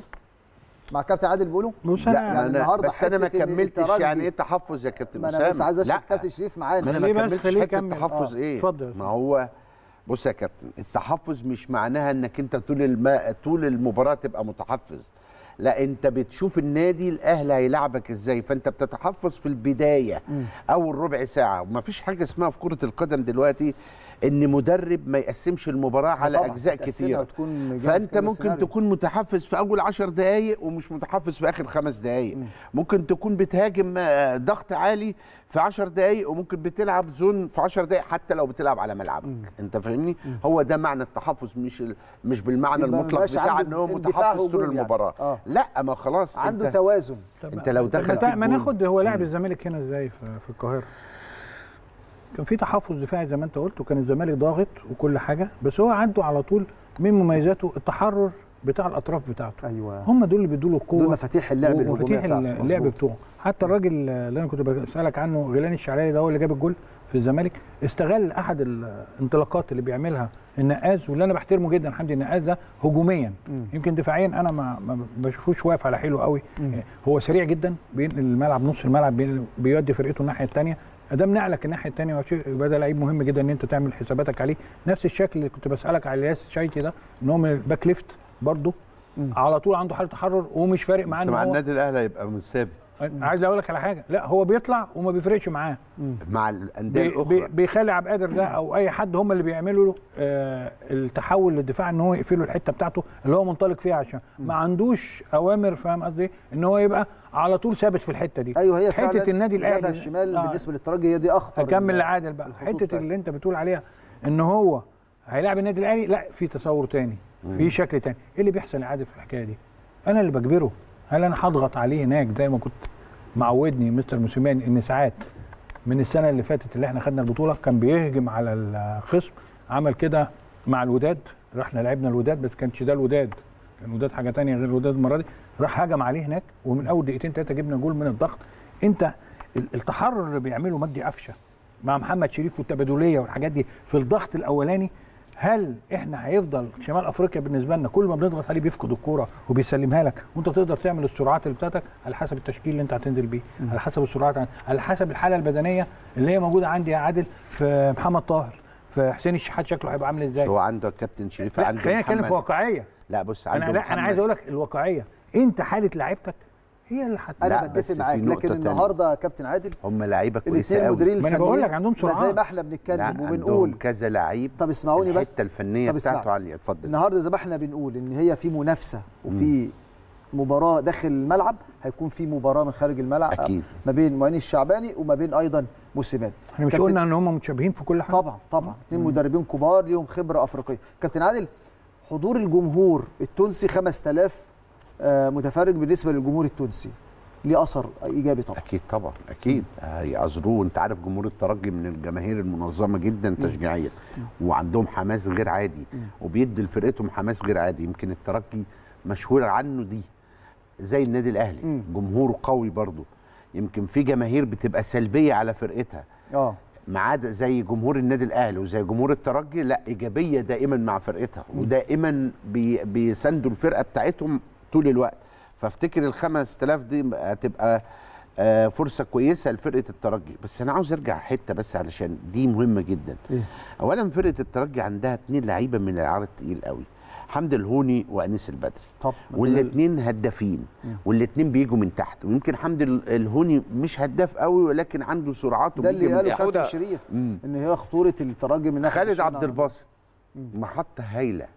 S1: مع كابتن عادل بيقولوا
S5: بص
S6: لا
S5: انا
S1: يعني
S6: أنا
S1: النهاردة
S6: بس انا ما
S1: حتة إن
S6: كملتش
S1: الترجي-
S6: يعني ايه تحفظ يا كابتن
S1: ما
S6: اسامه
S1: انا بس عايز اشوف
S6: لا
S1: كابتن شريف
S6: ما
S1: معانا
S6: انا
S5: ليه
S6: ما
S5: بس؟
S6: كملتش
S5: خليه
S6: حته
S5: يكمل.
S6: التحفظ
S5: آه.
S6: ايه
S5: اتفضل.
S6: ما هو بص يا كابتن التحفظ مش معناها انك انت طول الم... طول المباراه تبقى متحفظ لا انت بتشوف النادي الاهلي هيلعبك ازاي فانت بتتحفظ في البدايه اول ربع ساعه وما فيش حاجه اسمها في كره القدم دلوقتي ان مدرب ما يقسمش المباراه على
S1: طبعاً،
S6: اجزاء
S1: تقسمها
S6: كتيره
S1: وتكون مجهز
S6: فانت
S1: كده
S6: ممكن
S1: السيناريو.
S6: تكون متحفز في اول عشر دقائق ومش متحفز في اخر خمس دقائق ممكن تكون بتهاجم آه، ضغط عالي في عشر دقائق وممكن بتلعب زون في عشر دقائق حتى لو بتلعب على ملعبك انت فاهمني هو ده معنى التحفز مش ال- مش بالمعنى
S1: يبقى ما
S6: المطلق
S1: يبقاش
S6: بتاع
S1: عنده
S6: ان هو
S1: اندفاع
S6: متحفز طول
S1: هجوم يعني.
S6: المباراه
S1: آه.
S6: لا ما خلاص
S1: عنده
S6: انت
S1: توازن
S6: انت لو
S5: طب
S6: دخل
S5: ما
S6: في
S5: تا- ما
S6: الجول-
S5: ناخد هو لاعب الزمالك هنا ازاي في, في القاهره كان في تحفظ دفاعي زي ما انت قلت وكان الزمالك ضاغط وكل حاجه بس هو عنده على طول من مميزاته التحرر بتاع الاطراف بتاعته
S1: ايوه
S5: هم دول اللي بيدوا له القوه
S1: دول مفاتيح اللعب الهجوميه
S5: ومفاتيح
S1: بتاعته
S5: اللعب
S1: مظبوط.
S5: بتوعه حتى الراجل اللي انا كنت بسالك عنه غيلان الشعراني ده هو اللي جاب الجول في الزمالك استغل احد الانطلاقات اللي بيعملها النقاز واللي انا بحترمه جدا حمدي النقاز ده هجوميا يمكن دفاعيا انا ما ما بشوفوش واقف على حيله قوي هو سريع جدا بينقل الملعب نص الملعب بين- بيودي فرقته الناحيه الثانيه ادام نقلك الناحيه الثانيه يبقى ده لعيب مهم جدا ان انت تعمل حساباتك عليه نفس الشكل اللي كنت بسالك على الياس شايتي ده ان هو من الباك ليفت برضه على طول عنده حاله تحرر ومش فارق معاه
S6: بس
S5: ان
S6: مع
S5: هو
S6: النادي الاهلي هيبقى مش ثابت
S5: عايز اقول لك على حاجه لا هو بيطلع وما بيفرقش معاه
S6: مع الانديه
S5: بي بي
S6: الاخرى
S5: بيخلي عبد القادر ده او اي حد هم اللي بيعملوا له آه التحول للدفاع ان هو يقفلوا الحته بتاعته اللي هو منطلق فيها عشان ما عندوش اوامر فاهم قصدي إيه؟ ان هو يبقى على طول ثابت في الحته دي
S1: ايوه هي فعلا
S5: حته النادي
S1: الجبهه
S5: الاهلي
S1: الشمال
S5: آه.
S1: بالنسبه للترجي هي دي اخطر
S5: اكمل
S1: ال-
S5: لعادل بقى
S1: الخطوط
S5: حته
S1: بتاعتها.
S5: اللي انت بتقول عليها ان هو هيلاعب النادي الاهلي لا في تصور تاني في شكل تاني ايه اللي بيحصل يا عادل في الحكايه دي انا اللي بجبره هل انا هضغط عليه هناك زي ما كنت معودني مستر موسيماني ان ساعات من السنه اللي فاتت اللي احنا خدنا البطوله كان بيهجم على الخصم عمل كده مع الوداد رحنا لعبنا الوداد بس كانش ده الوداد كان الوداد حاجه تانية غير الوداد المره دي راح هجم عليه هناك ومن اول دقيقتين ثلاثه جبنا جول من الضغط انت ال- التحرر اللي بيعمله مجدي قفشه مع محمد شريف والتبادليه والحاجات دي في الضغط الاولاني هل احنا هيفضل شمال افريقيا بالنسبه لنا كل ما بنضغط عليه بيفقد الكوره وبيسلمها لك وانت تقدر تعمل السرعات اللي بتاعتك على حسب التشكيل اللي انت هتنزل بيه على حسب السرعات على حسب الحاله البدنيه اللي هي موجوده عندي يا عادل في محمد طاهر في حسين الشحات شكله هيبقى عامل ازاي
S6: هو عنده كابتن شريف
S5: لا
S6: عنده
S5: خلينا نتكلم في
S6: محمد-
S5: واقعيه
S6: لا بص عنده
S5: انا لا انا
S6: محمد-
S5: عايز اقول لك الواقعيه انت حاله لعيبتك هي اللي هت...
S1: انا
S6: لا، بس
S1: بتفق
S6: في
S1: معاك
S6: نقطة
S1: لكن
S6: تانية.
S1: النهارده يا كابتن عادل
S6: هم لعيبه كويسه
S1: الاثنين
S6: قوي
S1: المديرين
S5: ما أنا
S1: الفنيين
S5: بقول لك عندهم
S1: زي
S5: سرعات.
S1: ما احنا
S6: لا
S1: بنتكلم
S6: عندهم
S1: وبنقول
S6: كذا لعيب
S1: طب اسمعوني بس
S6: الحته الفنيه
S1: طب اسمع.
S6: بتاعته عاليه اتفضل
S1: النهارده زي ما احنا بنقول ان هي في منافسه وفي مباراه داخل الملعب هيكون في مباراه من خارج الملعب
S6: أكيد.
S1: ما بين معين الشعباني وما بين ايضا موسيماني
S5: احنا مش
S1: كابتن-
S5: قلنا ان هم متشابهين في كل حاجه
S1: طبعا طبعا اثنين مدربين كبار ليهم خبره افريقيه كابتن عادل حضور الجمهور التونسي 5000 آه، متفرج بالنسبه للجمهور التونسي ليه اثر ايجابي طبعا
S6: اكيد طبعا اكيد هيعذروه انت عارف جمهور الترجي من الجماهير المنظمه جدا تشجيعيا وعندهم حماس غير عادي وبيدي لفرقتهم حماس غير عادي يمكن الترجي مشهور عنه دي زي النادي الاهلي
S1: مم.
S6: جمهوره قوي برضه يمكن في جماهير بتبقى سلبيه على فرقتها
S1: اه
S6: ما عدا زي جمهور النادي الاهلي وزي جمهور الترجي لا ايجابيه دائما مع فرقتها ودائما بي بيساندوا الفرقه بتاعتهم طول الوقت فافتكر ال 5000 دي هتبقى آه، فرصه كويسه لفرقه الترجي بس انا عاوز ارجع حته بس علشان دي مهمه جدا
S1: إيه؟
S6: اولا فرقه الترجي عندها اتنين لعيبه من العيار التقيل قوي حمد الهوني وانيس البدري
S1: طب
S6: والاثنين هدافين والاثنين بيجوا من تحت ويمكن حمد ال- الهوني مش هداف قوي ولكن عنده سرعات
S1: ده اللي
S6: وبيجي من
S1: قاله
S6: تحت.
S1: كابتن
S4: حودة.
S1: شريف
S6: مم.
S1: ان هي خطوره الترجي من ناحيه
S6: خالد
S1: الشمال
S6: عبد الباسط محطة هايلة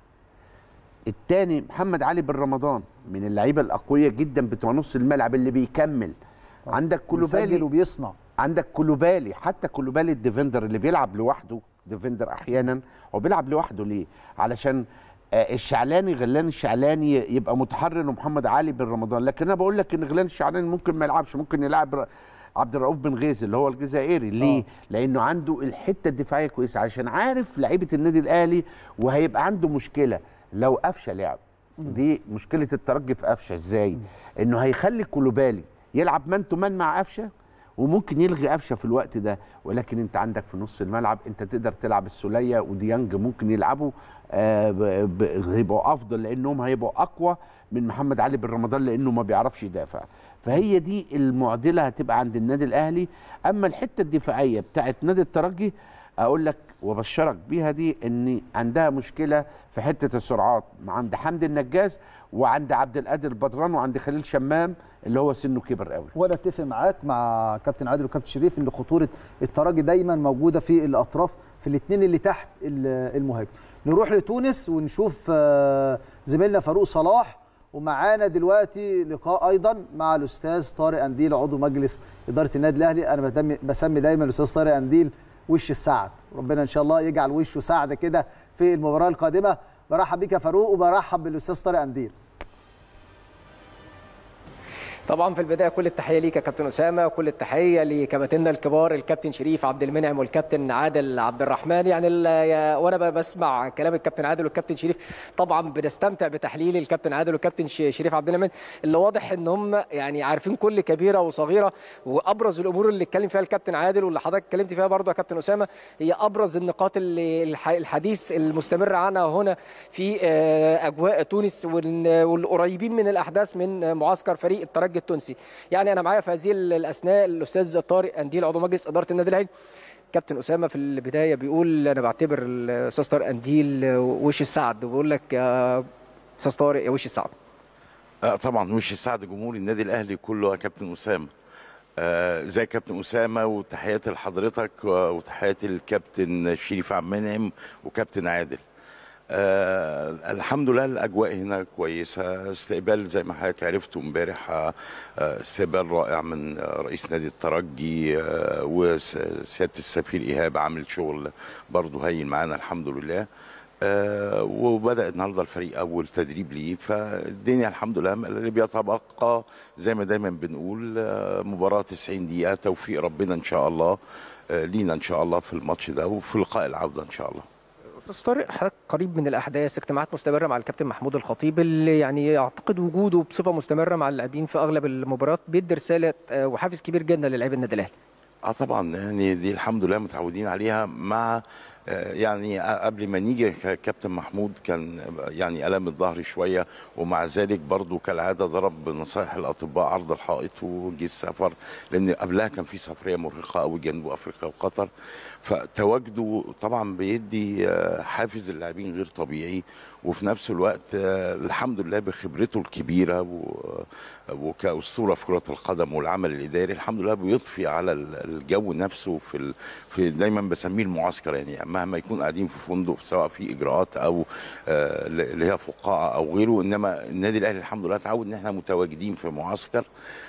S6: التاني محمد علي بن رمضان من اللعيبة الأقوياء جدا بتوع نص الملعب اللي بيكمل عندك
S1: بيسجل
S6: كولوبالي
S1: وبيصنع
S6: عندك كولوبالي حتى كولوبالي الديفندر اللي بيلعب لوحده ديفندر احيانا هو بيلعب لوحده ليه علشان آه، الشعلاني غلان الشعلاني يبقى متحرر ومحمد علي بن رمضان لكن انا بقول لك ان غلان الشعلاني ممكن ما يلعبش ممكن يلعب ر- عبد الرؤوف بن غيث اللي هو الجزائري ليه؟
S1: آه.
S6: لانه عنده الحته الدفاعيه كويسه عشان عارف لعيبه النادي الاهلي وهيبقى عنده مشكله لو قفشه لعب دي مشكله الترجي في قفشه ازاي؟ انه هيخلي كولوبالي يلعب مان تو مان مع قفشه وممكن يلغي قفشه في الوقت ده ولكن انت عندك في نص الملعب انت تقدر تلعب السوليه وديانج ممكن يلعبوا آه ب- ب- هيبقوا افضل لانهم هيبقوا اقوى من محمد علي بن رمضان لانه ما بيعرفش يدافع فهي دي المعضله هتبقى عند النادي الاهلي اما الحته الدفاعيه بتاعت نادي الترجي اقول لك وبشرك بيها دي ان عندها مشكله في حته السرعات عند حمدي النجاز وعند عبد القادر بدران وعند خليل شمام اللي هو سنه كبر قوي
S1: وانا اتفق معاك مع كابتن عادل وكابتن شريف ان خطوره الترجي دايما موجوده في الاطراف في الاثنين اللي تحت ال- المهاجم نروح لتونس ونشوف آه، زميلنا فاروق صلاح ومعانا دلوقتي لقاء ايضا مع الاستاذ طارق انديل عضو مجلس اداره النادي الاهلي انا بدم- بسمي دايما الاستاذ طارق انديل وش السعد ربنا ان شاء الله يجعل وشه سعد كده في المباراه القادمه برحب بيك يا فاروق وبرحب بالاستاذ طارق انديل
S4: طبعا في البدايه كل التحيه ليك يا كابتن اسامه وكل التحيه لكباتننا الكبار الكابتن شريف عبد المنعم والكابتن عادل عبد الرحمن يعني ال- يا- وانا ب- بسمع كلام الكابتن عادل والكابتن شريف طبعا بنستمتع بتحليل الكابتن عادل والكابتن ش- شريف عبد المنعم اللي واضح ان هم يعني عارفين كل كبيره وصغيره وابرز الامور اللي اتكلم فيها الكابتن عادل واللي حضرتك اتكلمت فيها برضه يا كابتن اسامه هي ابرز النقاط اللي الح- الحديث المستمر عنها هنا في آه، اجواء تونس وال- والقريبين من الاحداث من آه، معسكر فريق الترجي التونسي يعني انا معايا في هذه الاثناء الاستاذ طارق انديل عضو مجلس اداره النادي الاهلي كابتن اسامه في البدايه بيقول انا بعتبر الاستاذ طارق انديل وش السعد وبقول لك يا استاذ طارق يا وش السعد
S8: آه طبعا وش السعد جمهور النادي الاهلي كله يا كابتن اسامه آه زي كابتن اسامه وتحياتي لحضرتك و- وتحياتي للكابتن شريف عبد المنعم وكابتن عادل آه الحمد لله الاجواء هنا كويسه استقبال زي ما حضرتك عرفتوا امبارح آه آه، استقبال رائع من آه، رئيس نادي الترجي آه وسياده السفير ايهاب عامل شغل برضه هايل معانا الحمد لله آه وبدا النهارده الفريق اول تدريب ليه فالدنيا الحمد لله اللي بيتبقى زي ما دايما بنقول آه مباراه 90 دقيقه توفيق ربنا ان شاء الله آه لينا ان شاء الله في الماتش ده وفي لقاء العوده ان شاء الله
S4: استاذ طارق حضرتك قريب من الاحداث اجتماعات مستمره مع الكابتن محمود الخطيب اللي يعني اعتقد وجوده بصفه مستمره مع اللاعبين في اغلب المباريات بيدي رساله آه، وحافز كبير جدا للاعبي النادي الاهلي
S8: اه طبعا يعني دي الحمد لله متعودين عليها مع آه، يعني قبل ما نيجي ك- كابتن محمود كان يعني الم الظهر شويه ومع ذلك برضو كالعاده ضرب بنصائح الاطباء عرض الحائط وجي السفر لان قبلها كان في سفريه مرهقه قوي جنوب افريقيا وقطر فتواجده طبعا بيدي آه، حافز اللاعبين غير طبيعي وفي نفس الوقت آه، الحمد لله بخبرته الكبيره و- وكاسطوره في كره القدم والعمل الاداري الحمد لله بيضفي على ال- الجو نفسه في ال... في دايما بسميه المعسكر يعني مهما يكون قاعدين في فندق سواء في اجراءات او آه، اللي هي فقاعه او غيره انما النادي الاهلي الحمد لله اتعود ان احنا متواجدين في معسكر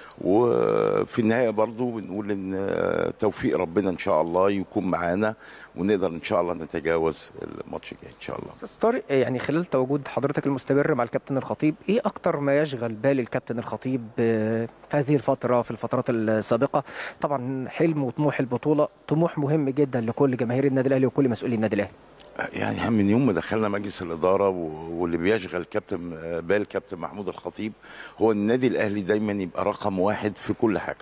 S8: وفي النهايه برضو بنقول ان آه، توفيق ربنا ان شاء الله يكون معانا ونقدر ان شاء الله نتجاوز الماتش الجاي ان شاء الله
S4: استاذ طارق يعني خلال تواجد حضرتك المستمر مع الكابتن الخطيب ايه اكتر ما يشغل بال الكابتن الخطيب آه، في هذه الفتره في الفترات السابقه طبعا حلم وطموح البطوله طموح مهم جدا لكل جماهير النادي الاهلي وكل مسؤولي النادي الاهلي
S8: يعني من يوم ما دخلنا مجلس الاداره و- واللي بيشغل كابتن بال كابتن محمود الخطيب هو النادي الاهلي دايما يبقى رقم واحد في كل حاجه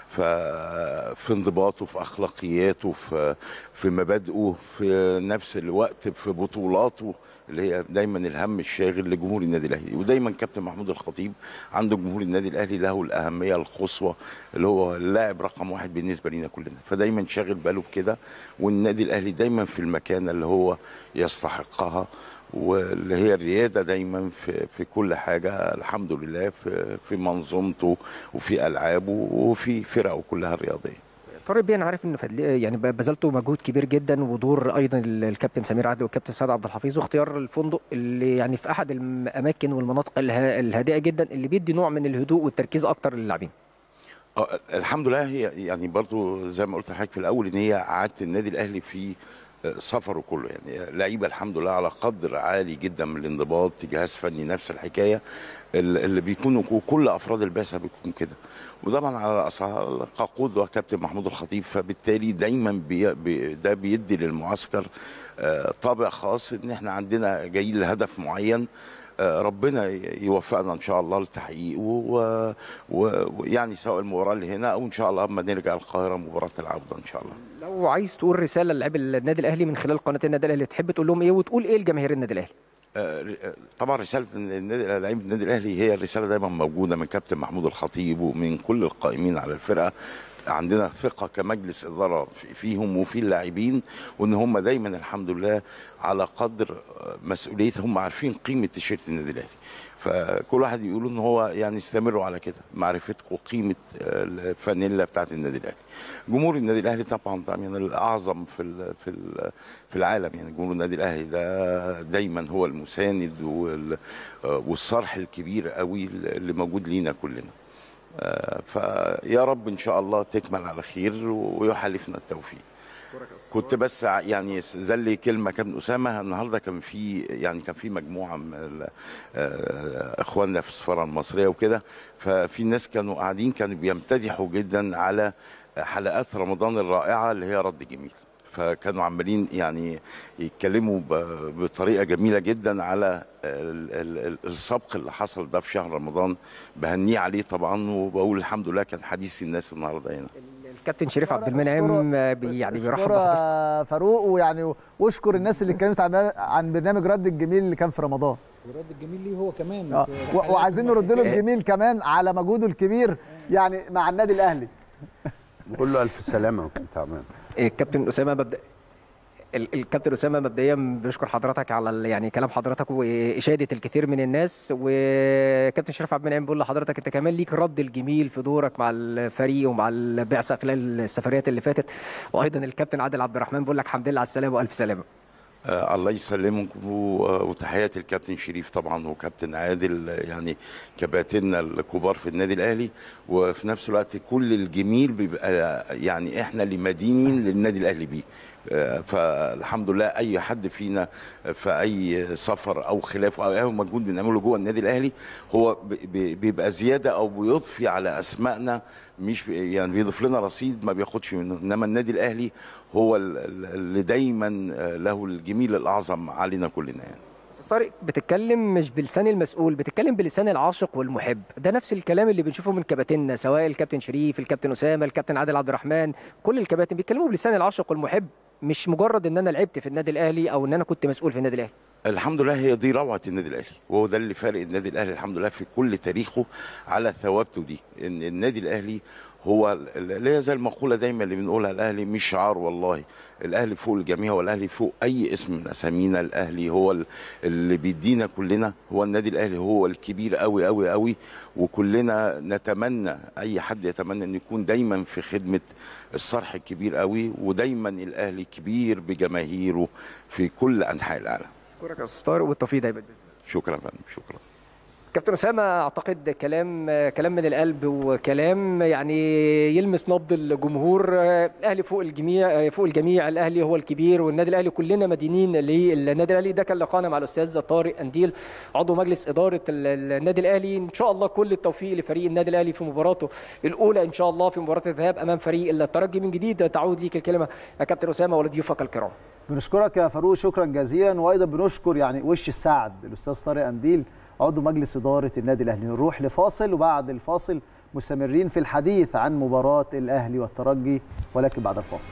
S8: ففي انضباطه في اخلاقياته في في مبادئه في نفس الوقت في بطولاته اللي هي دايما الهم الشاغل لجمهور النادي الاهلي ودايما كابتن محمود الخطيب عنده جمهور النادي الاهلي له الاهميه القصوى اللي هو اللاعب رقم واحد بالنسبه لنا كلنا فدايما شاغل باله بكده والنادي الاهلي دايما في المكان اللي هو يستحقها واللي هي الرياده دايما في في كل حاجه الحمد لله في في منظومته وفي العابه وفي فرقه كلها الرياضيه
S4: طارق بيه انا عارف انه فدل- يعني بذلتوا مجهود كبير جدا ودور ايضا ال- الكابتن سمير عادل والكابتن سعد عبد الحفيظ واختيار الفندق اللي يعني في احد الاماكن والمناطق اله- الهادئه جدا اللي بيدي نوع من الهدوء والتركيز اكتر للاعبين
S8: آه، الحمد لله هي يعني برضو زي ما قلت لحضرتك في الاول ان هي عاده النادي الاهلي في آه، سفره كله يعني لعيبه الحمد لله على قدر عالي جدا من الانضباط جهاز فني نفس الحكايه ال- اللي بيكونوا كل افراد البعثه بيكون كده وطبعا على راسها قاقود وكابتن محمود الخطيب فبالتالي دايما بي بي ده بيدي للمعسكر آه، طابع خاص ان احنا عندنا جايين لهدف معين آه، ربنا يوفقنا ان شاء الله لتحقيقه و- و- ويعني سواء المباراه اللي هنا او ان شاء الله اما نرجع القاهره مباراه العوده ان شاء الله
S4: لو عايز تقول رساله للاعبي النادي الاهلي من خلال قناه النادي الاهلي تحب تقول لهم ايه وتقول ايه لجماهير النادي الاهلي
S8: آه، آه، طبعا رساله النادي لعيبه النادي الاهلي هي الرساله دايما موجوده من كابتن محمود الخطيب ومن كل القائمين على الفرقه عندنا ثقه كمجلس اداره فيهم وفي اللاعبين وان هم دايما الحمد لله على قدر مسؤوليه هم عارفين قيمه تيشيرت النادي الاهلي فكل واحد يقول ان هو يعني استمروا على كده معرفتكم قيمه الفانيلا بتاعت النادي الاهلي جمهور النادي الاهلي طبعا طبعا يعني الاعظم في ال في ال في العالم يعني جمهور النادي الاهلي ده دايما هو المساند والصرح الكبير قوي اللي موجود لينا كلنا فيا رب ان شاء الله تكمل على خير ويحالفنا التوفيق كنت بس يعني زلي كلمه كابتن اسامه النهارده كان في يعني كان في مجموعه من اخواننا في السفاره المصريه وكده ففي ناس كانوا قاعدين كانوا بيمتدحوا جدا على حلقات رمضان الرائعه اللي هي رد جميل فكانوا عمالين يعني يتكلموا بطريقه جميله جدا على السبق اللي حصل ده في شهر رمضان بهنيه عليه طبعا وبقول الحمد لله كان حديث الناس النهارده هنا
S4: الكابتن شريف عبد المنعم بي يعني بيرحب
S1: بحضرتك فاروق ويعني واشكر الناس اللي اتكلمت عن برنامج رد الجميل اللي كان في رمضان
S5: رد الجميل ليه هو كمان
S1: آه. وعايزين نرد له الجميل كمان على مجهوده الكبير يعني مع النادي الاهلي
S6: نقول له الف سلامه وكنت تمام
S4: الكابتن اسامه مبدأ الكابتن اسامه مبدئيا بشكر حضرتك على يعني كلام حضرتك واشاده الكثير من الناس وكابتن شريف عبد المنعم بيقول لحضرتك انت كمان ليك رد الجميل في دورك مع الفريق ومع البعثه خلال السفريات اللي فاتت وايضا الكابتن عادل عبد الرحمن بيقول لك الحمد لله على السلامه والف سلامه
S8: آه الله يسلمكم وتحياتي الكابتن شريف طبعا وكابتن عادل يعني كباتننا الكبار في النادي الاهلي وفي نفس الوقت كل الجميل بيبقى يعني احنا اللي مدينين للنادي الاهلي بيه فالحمد لله اي حد فينا في اي سفر او خلاف او اي مجهود بنعمله جوه النادي الاهلي هو بيبقى زياده او بيضفي على اسمائنا مش يعني بيضيف لنا رصيد ما بياخدش منه انما النادي الاهلي هو اللي دايما له الجميل الاعظم علينا كلنا يعني
S4: طارق بتتكلم مش بلسان المسؤول بتتكلم بلسان العاشق والمحب ده نفس الكلام اللي بنشوفه من كباتننا سواء الكابتن شريف الكابتن اسامه الكابتن عادل عبد الرحمن كل الكباتن بيتكلموا بلسان العاشق والمحب مش مجرد ان انا لعبت في النادي الاهلي او ان انا كنت مسؤول في النادي الاهلي
S8: الحمد لله هي دي روعه النادي الاهلي وهو ده اللي فارق النادي الاهلي الحمد لله في كل تاريخه على ثوابته دي ان النادي الاهلي هو اللي هي زي المقوله دايما اللي بنقولها الاهلي مش شعار والله الاهلي فوق الجميع والاهلي فوق اي اسم من اسامينا الاهلي هو اللي بيدينا كلنا هو النادي الاهلي هو الكبير قوي قوي قوي وكلنا نتمنى اي حد يتمنى انه يكون دايما في خدمه الصرح الكبير قوي ودايما الاهلي كبير بجماهيره في كل انحاء العالم
S4: اشكرك يا استاذ طارق والتوفيق دايما
S8: شكرا يا فندم شكرا
S4: كابتن اسامه اعتقد كلام كلام من القلب وكلام يعني يلمس نبض الجمهور الاهلي فوق الجميع فوق الجميع الاهلي هو الكبير والنادي الاهلي كلنا مدينين للنادي الاهلي ده كان لقاءنا مع الاستاذ طارق انديل عضو مجلس اداره النادي الاهلي ان شاء الله كل التوفيق لفريق النادي الاهلي في مباراته الاولى ان شاء الله في مباراه الذهاب امام فريق الترجي من جديد تعود ليك الكلمه يا كابتن اسامه ولضيوفك الكرام
S1: بنشكرك يا فاروق شكرا جزيلا وايضا بنشكر يعني وش السعد الاستاذ طارق انديل عضو مجلس إدارة النادي الأهلي نروح لفاصل وبعد الفاصل مستمرين في الحديث عن مباراة الأهلي والترجي ولكن بعد الفاصل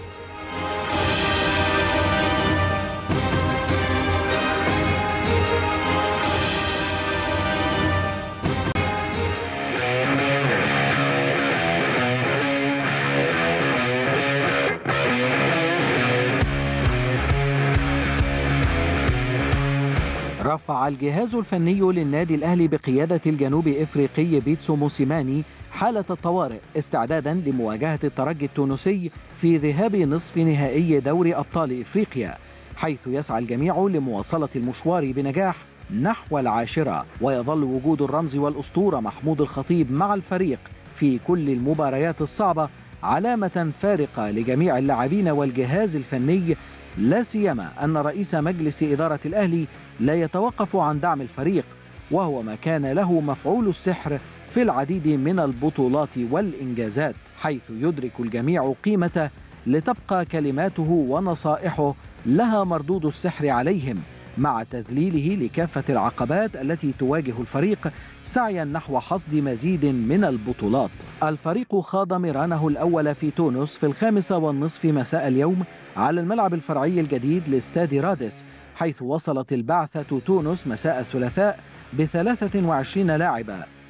S3: رفع الجهاز الفني للنادي الأهلي بقيادة الجنوب إفريقي بيتسو موسيماني حالة الطوارئ استعدادا لمواجهة الترجي التونسي في ذهاب نصف نهائي دوري أبطال إفريقيا حيث يسعى الجميع لمواصلة المشوار بنجاح نحو العاشرة ويظل وجود الرمز والأسطورة محمود الخطيب مع الفريق في كل المباريات الصعبة علامة فارقة لجميع اللاعبين والجهاز الفني لا سيما أن رئيس مجلس إدارة الأهلي لا يتوقف عن دعم الفريق وهو ما كان له مفعول السحر في العديد من البطولات والإنجازات حيث يدرك الجميع قيمته لتبقى كلماته ونصائحه لها مردود السحر عليهم مع تذليله لكافة العقبات التي تواجه الفريق سعيا نحو حصد مزيد من البطولات الفريق خاض مرانه الأول في تونس في الخامسة والنصف مساء اليوم على الملعب الفرعي الجديد لاستاد رادس حيث وصلت البعثة تونس مساء الثلاثاء ب 23 لاعبا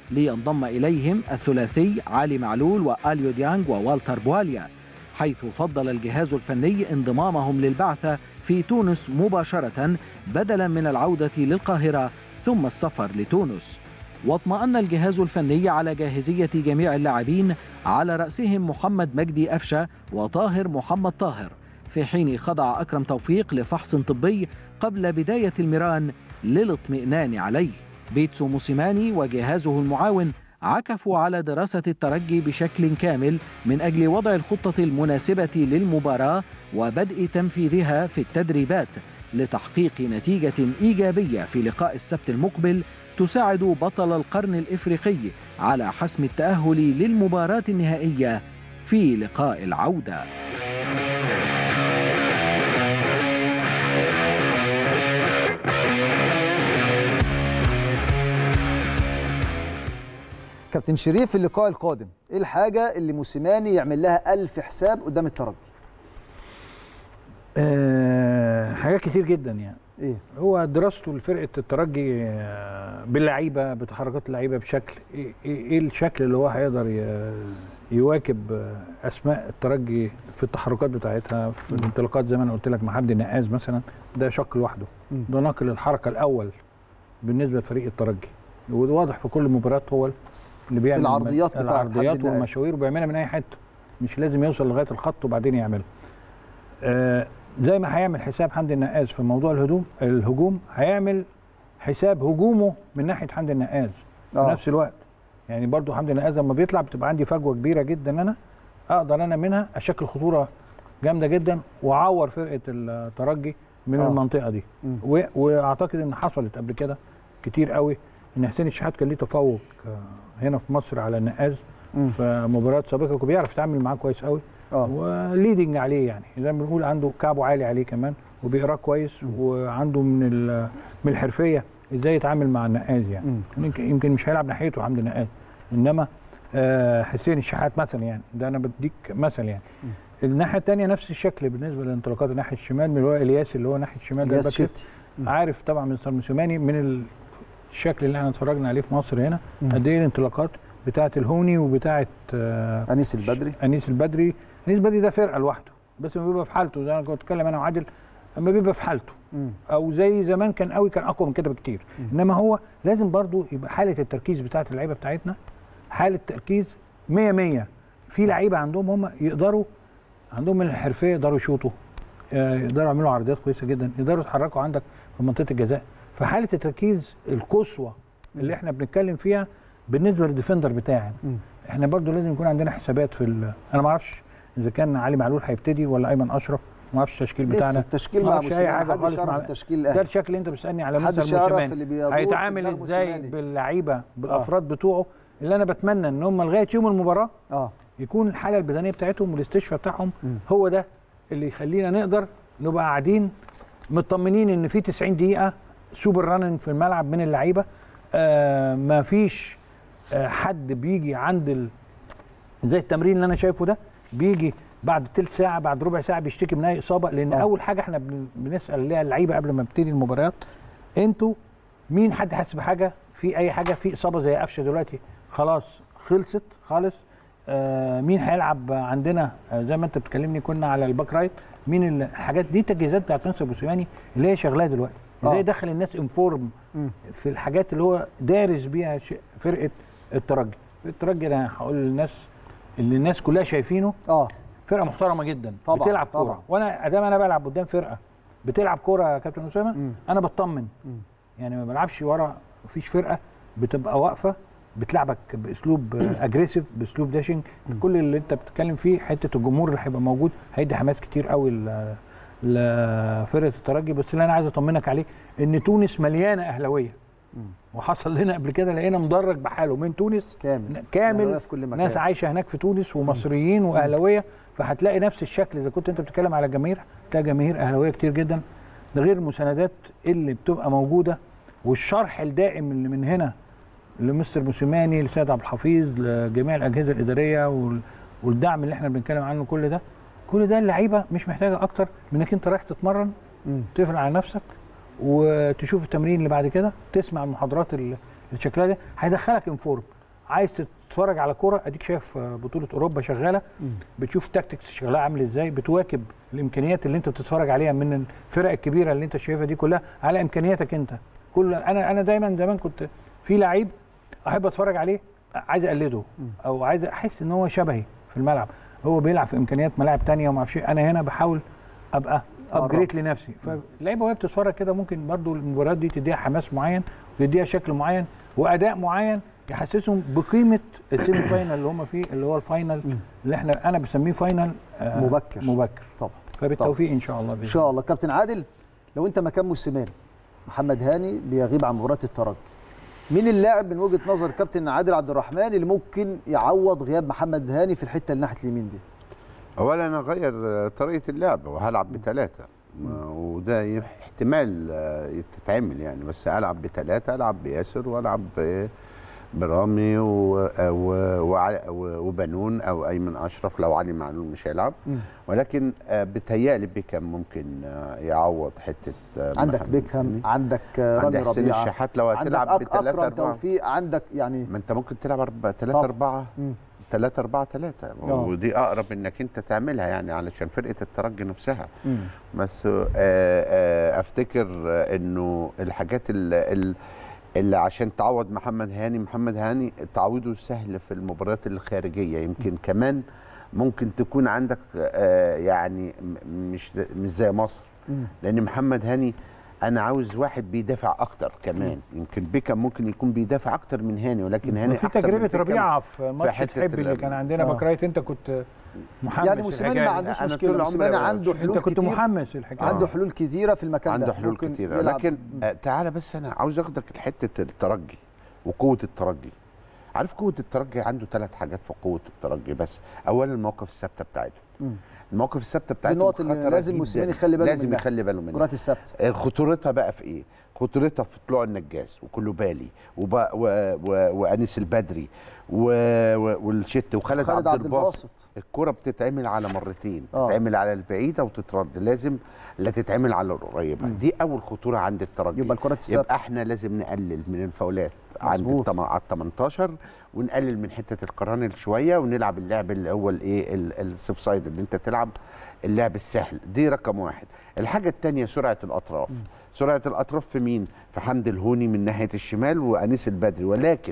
S3: لينضم إليهم الثلاثي علي معلول وآليو ديانج ووالتر بواليا حيث فضل الجهاز الفني انضمامهم للبعثة في تونس مباشرة بدلا من العودة للقاهرة ثم السفر لتونس واطمأن الجهاز الفني على جاهزية جميع اللاعبين على رأسهم محمد مجدي أفشة وطاهر محمد طاهر في حين خضع أكرم توفيق لفحص طبي قبل بداية الميران للاطمئنان عليه بيتسو موسيماني وجهازه المعاون عكفوا على دراسة الترجي بشكل كامل من أجل وضع الخطة المناسبة للمباراة وبدء تنفيذها في التدريبات لتحقيق نتيجة إيجابية في لقاء السبت المقبل تساعد بطل القرن الإفريقي على حسم التأهل للمباراة النهائية في لقاء العودة
S1: كابتن شريف في اللقاء القادم ايه الحاجه اللي موسيماني يعمل لها ألف حساب قدام الترجي
S5: آه حاجات كتير جدا يعني
S1: ايه
S5: هو دراسته لفرقه الترجي آه، باللعيبه بتحركات اللعيبه بشكل ايه إيه- إيه الشكل اللي هو هيقدر ي- يواكب آه، اسماء الترجي في التحركات بتاعتها في الانطلاقات زي ما انا قلت لك مع حمدي النقاز مثلا ده شق لوحده
S1: مم.
S5: ده ناقل الحركه الاول بالنسبه لفريق الترجي وده واضح في كل مباراه هو اللي بيعمل
S1: العرضيات بتاعت حمدي
S5: العرضيات
S1: النقاز.
S5: والمشاوير وبيعملها من اي حته مش لازم يوصل لغايه الخط وبعدين يعملها آه زي ما هيعمل حساب حمدي النقاز في موضوع الهجوم الهجوم هيعمل حساب هجومه من ناحيه حمدي النقاز في
S1: آه.
S5: نفس الوقت يعني برضو حمدي النقاز لما بيطلع بتبقى عندي فجوه كبيره جدا انا اقدر انا منها اشكل خطوره جامده جدا واعور فرقه الترجي من
S1: آه.
S5: المنطقه دي
S1: مم.
S5: و- واعتقد ان حصلت قبل كده كتير قوي ان حسين الشحات كان ليه تفوق آه، هنا في مصر على النقاز
S1: مم.
S5: في مباريات سابقه وبيعرف يتعامل معاه كويس قوي
S1: اه
S5: وليدنج عليه يعني زي ما بنقول عنده كعبه عالي عليه كمان وبيقراه كويس وعنده من ال- من الحرفيه ازاي يتعامل مع النقاز يعني
S1: مم.
S5: يمكن يمكن مش هيلعب ناحيته حمدي النقاز انما آه، حسين الشحات مثلا يعني ده انا بديك مثل يعني الناحيه الثانيه نفس الشكل بالنسبه للانطلاقات الناحيه الشمال من اللي هو الياس اللي هو ناحيه الشمال ده
S1: الياس
S5: الباك
S1: شتي
S5: عارف طبعا مستر موسيماني من الشكل اللي احنا اتفرجنا عليه في مصر هنا
S1: مم.
S5: قد ايه الانطلاقات بتاعه الهوني وبتاعه آه،
S1: انيس البدري
S5: انيس البدري انيس البدري ده فرقه لوحده بس لما بيبقى في حالته زي انا كنت بتكلم انا وعادل اما بيبقى في حالته
S1: مم.
S5: او زي زمان كان قوي كان اقوى من كده بكتير انما هو لازم برضو يبقى حاله التركيز بتاعه اللعيبه بتاعتنا حاله تركيز 100 100 في لعيبه عندهم هم يقدروا عندهم من الحرفيه يقدروا يشوطوا آه، يقدروا يعملوا عرضيات كويسه جدا يقدروا يتحركوا عندك في منطقه الجزاء فحاله التركيز القصوى اللي احنا بنتكلم فيها بالنسبه للديفندر بتاعنا
S1: مم.
S5: احنا برضو لازم يكون عندنا حسابات في ال- انا ما اعرفش اذا كان علي معلول هيبتدي ولا ايمن اشرف ما اعرفش التشكيل
S1: لسه
S5: بتاعنا
S1: التشكيل
S5: ما
S1: مع
S5: اعرفش اي
S1: موسيماني
S5: حاجه
S1: محدش
S5: خالص
S1: يعرف
S5: مع
S1: التشكيل
S5: ده
S1: الاهلي
S5: الشكل اللي انت بتسالني على
S1: محدش
S5: مستر
S1: يعرف
S5: موسيماني
S1: اللي بيدور في
S5: هيتعامل
S1: دماغ
S5: ازاي
S1: موسيماني.
S5: باللعيبه بالافراد بتوعه اللي انا بتمنى ان هم لغايه يوم المباراه
S1: اه
S5: يكون الحاله البدنيه بتاعتهم والاستشفاء بتاعهم
S1: مم.
S5: هو ده اللي يخلينا نقدر نبقى قاعدين مطمنين ان في 90 دقيقه سوبر راننج في الملعب من اللعيبه آه ما فيش آه حد بيجي عند ال... زي التمرين اللي انا شايفه ده بيجي بعد تلت ساعه بعد ربع ساعه بيشتكي من اي اصابه لان
S1: آه.
S5: أوه. اول حاجه احنا بن- بنسال ليها اللعيبه قبل ما نبتدي المباريات انتوا مين حد حاسس بحاجه في اي حاجه في اصابه زي قفشه دلوقتي خلاص خلصت خالص آه مين هيلعب عندنا آه زي ما انت بتكلمني كنا على الباك رايت مين ال- الحاجات دي تجهيزات بتاعت مستر بوسيماني اللي هي شغلها دلوقتي ازاي
S1: آه.
S5: يدخل الناس انفورم
S1: مم.
S5: في الحاجات اللي هو دارس بيها ش- فرقه الترجي الترجي انا هقول للناس اللي الناس كلها شايفينه
S1: اه
S5: فرقه محترمه جدا
S1: طبعاً،
S5: بتلعب
S1: طبعاً.
S5: كوره وانا ادام انا بلعب قدام فرقه بتلعب كوره يا كابتن اسامه
S1: مم.
S5: انا بطمن
S1: مم.
S5: يعني ما بلعبش ورا مفيش فرقه بتبقى واقفه بتلعبك باسلوب اجريسيف باسلوب داشنج كل اللي انت بتتكلم فيه حته الجمهور اللي هيبقى موجود هيدي حماس كتير قوي ل- لفرقه الترجي بس اللي انا عايز اطمنك عليه ان تونس مليانه اهلاويه وحصل لنا قبل كده لقينا مدرج بحاله من تونس
S1: كامل
S5: كامل
S1: أهلاوية في كل مكان.
S5: ناس عايشه هناك في تونس ومصريين واهلاويه فهتلاقي نفس الشكل اذا كنت انت بتتكلم على جماهير هتلاقي جماهير اهلاويه كتير جدا ده غير المساندات اللي بتبقى موجوده والشرح الدائم اللي من هنا لمستر موسيماني لسيد عبد الحفيظ لجميع الاجهزه الاداريه وال- والدعم اللي احنا بنتكلم عنه كل ده كل ده اللعيبه مش محتاجه اكتر من انك انت رايح تتمرن
S1: مم.
S5: تقفل على نفسك وتشوف التمرين اللي بعد كده تسمع المحاضرات اللي اللي شكلها ده هيدخلك انفورم عايز تتفرج على كوره اديك شايف آه، بطوله اوروبا شغاله بتشوف تاكتكس شغلها عامل ازاي بتواكب الامكانيات اللي انت بتتفرج عليها من الفرق الكبيره اللي انت شايفها دي كلها على امكانياتك انت كل انا انا دايما زمان كنت في لعيب احب اتفرج عليه عايز اقلده او عايز احس ان هو شبهي في الملعب هو بيلعب في امكانيات ملاعب تانية وما اعرفش إيه. انا هنا بحاول ابقى ابجريد لنفسي فاللعيبه وهي بتتفرج كده ممكن برضو المباريات دي تديها حماس معين وتديها شكل معين واداء معين يحسسهم بقيمه السيمي فاينل اللي هم فيه اللي هو الفاينل اللي احنا انا بسميه فاينل آه،
S1: مبكر.
S5: مبكر
S1: طبعا
S5: فبالتوفيق ان شاء الله
S1: ان
S5: بإذن
S1: شاء الله كابتن عادل لو انت مكان موسيماني محمد هاني بيغيب عن مباراه الترجي مين اللاعب من وجهه نظر كابتن عادل عبد الرحمن اللي ممكن يعوض غياب محمد هاني في الحته اللي ناحيه اليمين دي
S6: اولا انا اغير طريقه اللعب وهلعب بثلاثه وده ي- احتمال آه، تتعمل يعني بس العب بثلاثه العب بياسر والعب ب- برامي و- و- وع- و- وبنون او ايمن اشرف لو علي معلول مش هيلعب
S1: مم.
S6: ولكن آه، بتهيألي بيكام ممكن آه، يعوض حته آه،
S1: عندك
S6: محمد
S1: بيكهام
S6: هاني.
S1: عندك آه، رامي
S6: عندك حسين
S1: ربيعه
S6: الشحات لو
S1: عندك
S6: هتلعب
S1: أك-
S6: بثلاثه
S1: اكرم
S6: اربعه
S1: توفيق عندك يعني
S6: ما انت ممكن تلعب أربعة ثلاثة
S1: طبعا.
S6: أربعة
S1: مم.
S6: ثلاثة أربعة ثلاثة
S1: آه.
S6: ودي أقرب إنك أنت تعملها يعني علشان فرقة الترجي نفسها
S1: مم.
S6: بس آه، آه، أفتكر آه، إنه الحاجات اللي, اللي عشان تعوض محمد هاني محمد هاني تعويضه سهل في المباريات الخارجية يمكن كمان ممكن تكون عندك آه، يعني م- مش مش زي مصر
S1: مم.
S6: لأن محمد هاني أنا عاوز واحد بيدافع أكتر كمان يمكن بيكم ممكن يكون بيدافع أكتر من هاني ولكن هاني
S5: في
S6: أحسن من
S5: تجربه
S6: بيكهام.
S5: ربيعه في ماتش
S6: حتة
S5: تحب اللي
S6: ال-
S5: كان عندنا
S1: آه.
S5: بكرايت انت كنت محمس
S1: يعني موسيماني ما
S5: الحكاية.
S1: عندوش
S6: أنا
S1: مشكله
S6: طول
S1: موسيماني
S6: عمري
S1: عنده
S5: انت
S1: حلول
S5: كنت
S1: كتير
S5: محمس الحكايه
S1: عنده حلول كتيره في المكان
S6: عنده
S1: ده
S6: حلول
S1: ممكن
S6: كتيرة
S1: يلعب.
S6: لكن آه، تعالى بس انا عاوز اخدك لحته الترجي وقوه الترجي عارف قوه الترجي عنده ثلاث حاجات في قوه الترجي بس اولا المواقف الثابته بتاعته
S1: مم.
S6: المواقف الثابته
S1: دي
S6: بتاعته
S1: النقط اللي
S6: خطرة
S1: لازم
S6: جداً.
S1: موسيماني يخلي باله
S6: لازم
S1: منها.
S6: يخلي باله منها
S1: كرات السبت
S6: آه، خطورتها بقى في ايه؟ خطورتها في طلوع النجاس وكلوبالي وب... و... و... وانيس البدري و... و... والشت وخالد
S1: خالد
S6: عبد
S1: عبد
S6: الباسط
S1: الباسط
S6: الكرة بتتعمل على مرتين
S1: آه.
S6: تتعمل على البعيدة وتترد لازم لا تتعمل على القريبة دي أول خطورة عند الترجي
S1: يبقى الكرات الثابته
S6: يبقى احنا لازم نقلل من الفاولات عند
S1: مظبوط.
S6: التم... على ال 18 ونقلل من حته القرانل شويه ونلعب اللعب اللي هو الايه ال- السيف سايد اللي انت تلعب اللعب السهل دي رقم واحد الحاجه الثانيه سرعه الاطراف سرعه الاطراف في مين في حمد الهوني من ناحيه الشمال وانيس البدري ولكن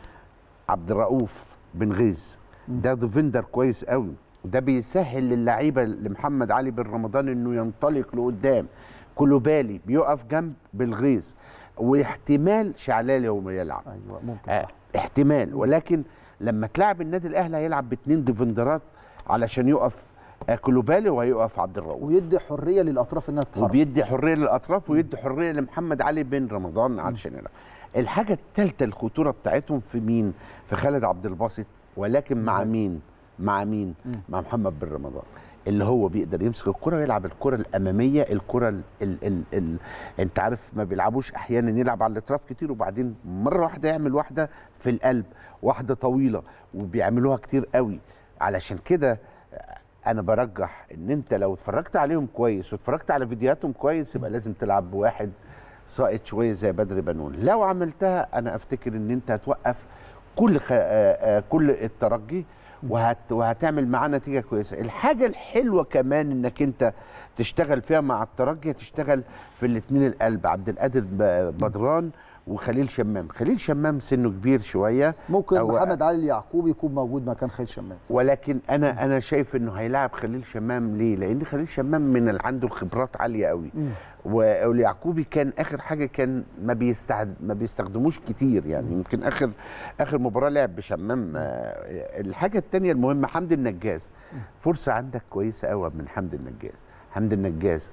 S6: عبد الرؤوف بن غيز ده ديفندر كويس قوي ده بيسهل للعيبه لمحمد علي بن رمضان انه ينطلق لقدام كلوبالي بيقف جنب بالغيظ واحتمال شعلالي هو يلعب
S1: ايوه ممكن
S6: آه
S1: صح
S6: احتمال ولكن لما تلعب النادي الاهلي هيلعب باثنين ديفندرات علشان يقف آه كلوبالي وهيقف عبد الرؤوف
S1: ويدي حريه للاطراف انها تتحرك
S6: وبيدي حريه للاطراف ويدي حريه لمحمد علي بن رمضان علشان يلعب الحاجه الثالثه الخطوره بتاعتهم في مين في خالد عبد الباسط ولكن مع مين مع مين مع محمد بن رمضان اللي هو بيقدر يمسك الكره ويلعب الكره الاماميه الكره ال ال ال ال انت عارف ما بيلعبوش احيانا يلعب على الاطراف كتير وبعدين مره واحده يعمل واحده في القلب واحده طويله وبيعملوها كتير قوي علشان كده انا برجح ان انت لو اتفرجت عليهم كويس واتفرجت على فيديوهاتهم كويس يبقى لازم تلعب بواحد ساقط شويه زي بدر بنون لو عملتها انا افتكر ان انت هتوقف كل خ... آه آه كل الترجي وهت... وهتعمل معاه نتيجه كويسه الحاجه الحلوه كمان انك انت تشتغل فيها مع الترجي تشتغل في الاثنين القلب عبد القادر ب- بدران وخليل شمام خليل شمام سنه كبير شويه
S1: ممكن
S6: أو-
S1: محمد علي اليعقوبي يكون موجود مكان خالد شمام
S6: ولكن انا انا شايف انه هيلاعب خليل شمام ليه؟ لان خليل شمام من اللي عنده الخبرات عاليه قوي و- واليعقوبي كان اخر حاجه كان ما بيستعد ما بيستخدموش كتير يعني يمكن اخر اخر مباراه لعب بشمام آه، الحاجه الثانيه المهمه حمدي النجاز فرصه عندك كويسه قوي من حمدي النجاز حمدي النجاز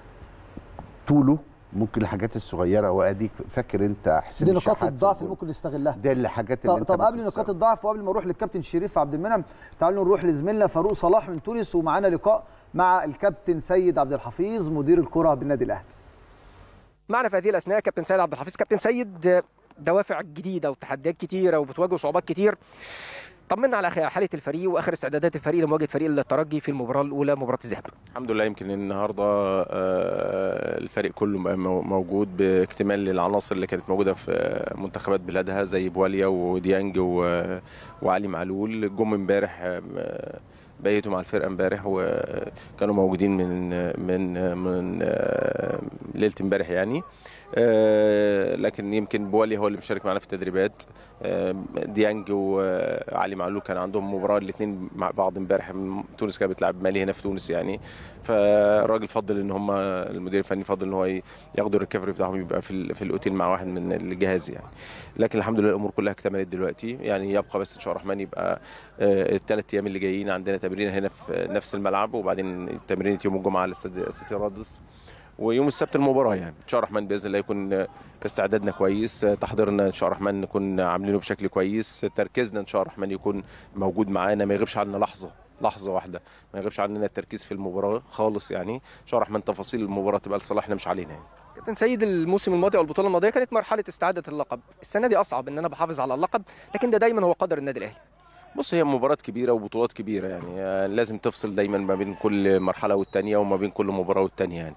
S6: طوله ممكن الحاجات الصغيره واديك فاكر انت حسين
S1: دي نقاط
S6: الشحات
S1: الضعف
S6: في
S1: اللي ممكن نستغلها
S6: ده الحاجات اللي
S1: طب,
S6: انت
S1: طب قبل
S6: ممكن
S1: نقاط
S6: تستخدمها.
S1: الضعف وقبل ما اروح للكابتن شريف عبد المنعم تعالوا نروح لزميلنا فاروق صلاح من تونس ومعانا لقاء مع الكابتن سيد عبد الحفيظ مدير الكره بالنادي الاهلي
S4: معنا في هذه الاثناء كابتن سيد عبد الحفيظ كابتن سيد دوافع جديده وتحديات كتيره وبتواجه صعوبات كتير طمنا على خ- حاله الفريق واخر استعدادات الفريق لمواجهه فريق الترجي في المباراه الاولى مباراه الذهاب
S9: الحمد لله يمكن النهارده آه، الفريق كله بقى مو- موجود باكتمال للعناصر اللي كانت موجوده في منتخبات بلادها زي بواليا وديانج و- وعلي معلول جم امبارح آه، بيتوا مع الفرقه امبارح وكانوا موجودين من من من آه، ليله امبارح يعني آه، لكن يمكن بوالي هو اللي مشارك معنا في التدريبات آه، ديانج وعلي معلول كان عندهم مباراه الاثنين مع بعض امبارح تونس كانت بتلعب مالي هنا في تونس يعني فالراجل فضل ان هم المدير الفني فضل ان هو ي- ياخدوا الريكفري بتاعهم يبقى في ال- في الاوتيل مع واحد من الجهاز يعني لكن الحمد لله الامور كلها اكتملت دلوقتي يعني يبقى بس ان شاء الله الرحمن يبقى الثلاث ايام اللي جايين عندنا تمرين هنا في نفس الملعب وبعدين تمرين يوم الجمعه على الاستاد الاساسي رادس ويوم السبت المباراه يعني ان شاء الله الرحمن باذن الله يكون استعدادنا كويس تحضيرنا ان شاء الله الرحمن نكون عاملينه بشكل كويس تركيزنا ان شاء الله الرحمن يكون موجود معانا ما يغيبش عنا لحظه لحظه واحده ما يغيبش عننا التركيز في المباراه خالص يعني ان شاء الله الرحمن تفاصيل المباراه تبقى لصالحنا مش علينا يعني.
S4: كابتن سيد الموسم الماضي او البطوله الماضيه كانت مرحله استعاده اللقب السنه دي اصعب ان انا بحافظ على اللقب لكن ده دايما هو قدر النادي الاهلي
S9: بص هي مباراه كبيره وبطولات كبيره يعني آه، لازم تفصل دايما ما بين كل مرحله والتانيه وما بين كل مباراه والتانيه يعني